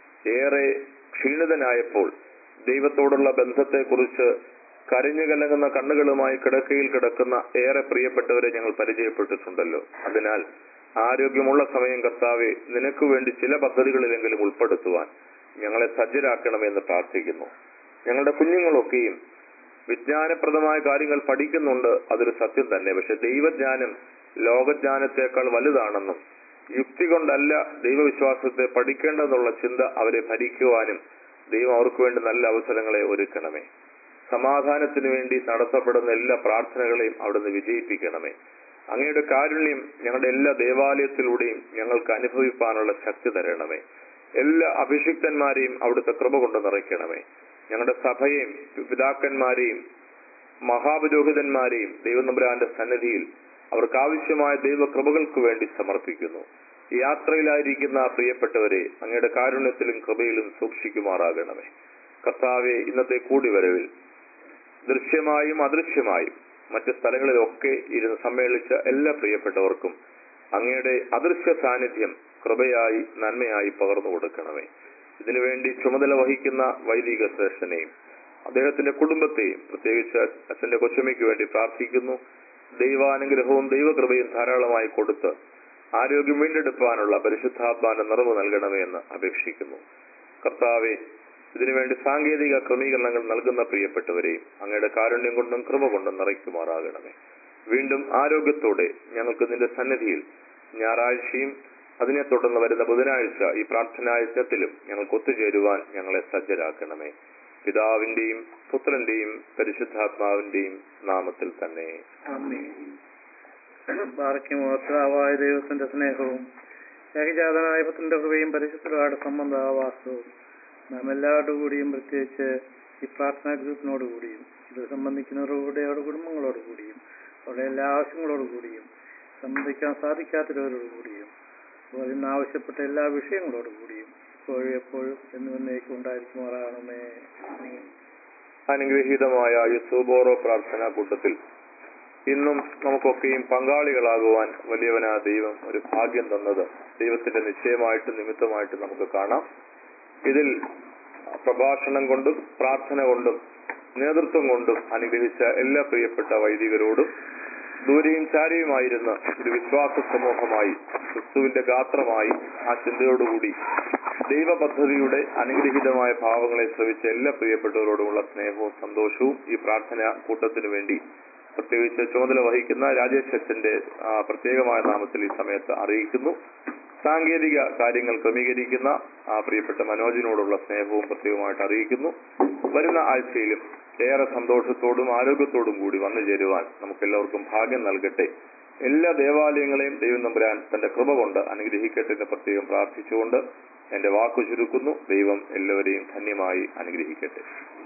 ഏറെ ക്ഷീണിതനായപ്പോൾ ദൈവത്തോടുള്ള ബന്ധത്തെക്കുറിച്ച് കരഞ്ഞു കലങ്ങുന്ന കണ്ണുകളുമായി കിടക്കയിൽ കിടക്കുന്ന ഏറെ പ്രിയപ്പെട്ടവരെ ഞങ്ങൾ പരിചയപ്പെട്ടിട്ടുണ്ടല്ലോ അതിനാൽ ആരോഗ്യമുള്ള സമയം കർത്താവെ നിനക്ക് വേണ്ടി ചില പദ്ധതികളിലെങ്കിലും ഉൾപ്പെടുത്തുവാൻ ഞങ്ങളെ സജ്ജരാക്കണമെന്ന് പ്രാർത്ഥിക്കുന്നു ഞങ്ങളുടെ കുഞ്ഞുങ്ങളൊക്കെയും വിജ്ഞാനപ്രദമായ കാര്യങ്ങൾ പഠിക്കുന്നുണ്ട് അതൊരു സത്യം തന്നെ പക്ഷെ ദൈവജ്ഞാനം ലോകജ്ഞാനത്തെക്കാൾ വലുതാണെന്നും യുക്തി കൊണ്ടല്ല ദൈവവിശ്വാസത്തെ പഠിക്കേണ്ടതെന്നുള്ള ചിന്ത അവരെ ഭരിക്കുവാനും ദൈവം അവർക്ക് വേണ്ടി നല്ല അവസരങ്ങളെ ഒരുക്കണമേ സമാധാനത്തിന് വേണ്ടി നടത്തപ്പെടുന്ന എല്ലാ പ്രാർത്ഥനകളെയും അവിടുന്ന് വിജയിപ്പിക്കണമേ അങ്ങയുടെ കാരുണ്യം ഞങ്ങളുടെ എല്ലാ ദേവാലയത്തിലൂടെയും ഞങ്ങൾക്ക് അനുഭവിപ്പാനുള്ള ശക്തി തരണമേ എല്ലാ അഭിഷിക്തന്മാരെയും അവിടുത്തെ കൃപ കൊണ്ട് നിറയ്ക്കണമേ ഞങ്ങളുടെ സഭയെയും പിതാക്കന്മാരെയും മഹാപുരോഹിതന്മാരെയും ദൈവനമ്പുരാന്റെ സന്നിധിയിൽ അവർക്ക് ആവശ്യമായ ദൈവകൃപകൾക്ക് വേണ്ടി സമർപ്പിക്കുന്നു ഈ യാത്രയിലായിരിക്കുന്ന പ്രിയപ്പെട്ടവരെ അങ്ങയുടെ കാരുണ്യത്തിലും കൃപയിലും സൂക്ഷിക്കുമാറാകണമേ കർത്താവെ ഇന്നത്തെ കൂടിവരവിൽ ദൃശ്യമായും അദൃശ്യമായും മറ്റ് സ്ഥലങ്ങളിലൊക്കെ ഇരുന്ന് സമ്മേളിച്ച എല്ലാ പ്രിയപ്പെട്ടവർക്കും അങ്ങയുടെ അദൃശ്യ സാന്നിധ്യം കൃപയായി നന്മയായി പകർന്നു കൊടുക്കണമേ ഇതിനുവേണ്ടി ചുമതല വഹിക്കുന്ന വൈദിക ശ്രേഷ്ഠനെയും അദ്ദേഹത്തിന്റെ കുടുംബത്തെയും പ്രത്യേകിച്ച് അച്ഛന്റെ കൊച്ചുമയ്ക്ക് വേണ്ടി പ്രാർത്ഥിക്കുന്നു ദൈവാനുഗ്രഹവും ദൈവകൃപയും ധാരാളമായി കൊടുത്ത് ആരോഗ്യം വീണ്ടെടുപ്പാനുള്ള പരിശുദ്ധാത്മാന നിറവ് നൽകണമേ എന്ന് അപേക്ഷിക്കുന്നു കർത്താവെ ഇതിനുവേണ്ടി സാങ്കേതിക ക്രമീകരണങ്ങൾ നൽകുന്ന പ്രിയപ്പെട്ടവരെയും അങ്ങയുടെ കാരുണ്യം കൊണ്ടും കൃപ കൊണ്ടും നിറയ്ക്കുമാറാകണമേ വീണ്ടും ആരോഗ്യത്തോടെ ഞങ്ങൾക്ക് നിന്റെ സന്നിധിയിൽ ഞായറാഴ്ചയും അതിനെ തുടർന്ന് വരുന്ന ബുധനാഴ്ച ഈ പ്രാർത്ഥനായജ്ഞത്തിലും ഞങ്ങൾക്ക് ഒത്തുചേരുവാൻ ഞങ്ങളെ സജ്ജരാക്കണമേ പിതാവിന്റെയും പുത്രന്റെയും പരിശുദ്ധാത്മാവിന്റെയും നാമത്തിൽ തന്നെ ബാർക്കിമോത്രാവായ ദൈവത്തിന്റെ സ്നേഹവും ഏകജാതനായ പുത്രന്റെ കൃപയും പരിശുദ്ധരുടെ സംബന്ധാവാസവും നാം എല്ലാവരുടെ കൂടിയും പ്രത്യേകിച്ച് ഈ പ്രാർത്ഥനാ ഗ്രൂപ്പിനോട് കൂടിയും ഇത് സംബന്ധിക്കുന്നവരുടെ അവരുടെ കുടുംബങ്ങളോട് കൂടിയും അവരുടെ എല്ലാ ആവശ്യങ്ങളോട് കൂടിയും സംബന്ധിക്കാൻ സാധിക്കാത്തവരോട് കൂടിയും അതുപോലെ ഇന്ന് ആവശ്യപ്പെട്ട എല്ലാ വിഷയങ്ങളോട് കൂടിയും ഇപ്പോഴും എപ്പോഴും എന്നുവന്നേക്കും ഉണ്ടായിരിക്കുമാറാകണമേ ആമീൻ. അനുഗ്രഹീതമായ ഈ സുബോറോ പ്രാർത്ഥനാ കൂട്ടത്തിൽ ഇന്നും നമുക്കൊക്കെയും പങ്കാളികളാകുവാൻ വലിയവനാ ദൈവം ഒരു ഭാഗ്യം തന്നത് ദൈവത്തിന്റെ നിശ്ചയമായിട്ട് നിമിത്തമായിട്ട് നമുക്ക് കാണാം ഇതിൽ പ്രഭാഷണം കൊണ്ടും പ്രാർത്ഥന കൊണ്ടും നേതൃത്വം കൊണ്ടും അനുഗ്രഹിച്ച എല്ലാ പ്രിയപ്പെട്ട വൈദികരോടും ദൂരെയും ചാരിയുമായിരുന്ന ഒരു വിശ്വാസ സമൂഹമായി ക്രിസ്തുവിന്റെ ഗാത്രമായി ആ ചിന്തയോടുകൂടി ദൈവ പദ്ധതിയുടെ അനുഗ്രഹീതമായ ഭാവങ്ങളെ ശ്രവിച്ച എല്ലാ പ്രിയപ്പെട്ടവരോടുമുള്ള സ്നേഹവും സന്തോഷവും ഈ പ്രാർത്ഥന കൂട്ടത്തിനു വേണ്ടി പ്രത്യേകിച്ച് ചുമതല വഹിക്കുന്ന രാജേഷ് അച്ഛന്റെ ആ, പ്രത്യേകമായ നാമത്തിൽ ഈ സമയത്ത് അറിയിക്കുന്നു സാങ്കേതിക കാര്യങ്ങൾ ക്രമീകരിക്കുന്ന ആ പ്രിയപ്പെട്ട മനോജിനോടുള്ള സ്നേഹവും പ്രത്യേകമായിട്ട് അറിയിക്കുന്നു വരുന്ന ആഴ്ചയിലും ഏറെ സന്തോഷത്തോടും ആരോഗ്യത്തോടും കൂടി വന്നു ചേരുവാൻ നമുക്കെല്ലാവർക്കും ഭാഗ്യം നൽകട്ടെ എല്ലാ ദേവാലയങ്ങളെയും ദൈവം നമ്പുരാൻ തന്റെ കൃപ കൊണ്ട് അനുഗ്രഹിക്കട്ടെ എന്ന് പ്രത്യേകം പ്രാർത്ഥിച്ചുകൊണ്ട് എന്റെ വാക്കു ചുരുക്കുന്നു ദൈവം എല്ലാവരെയും ധന്യമായി അനുഗ്രഹിക്കട്ടെ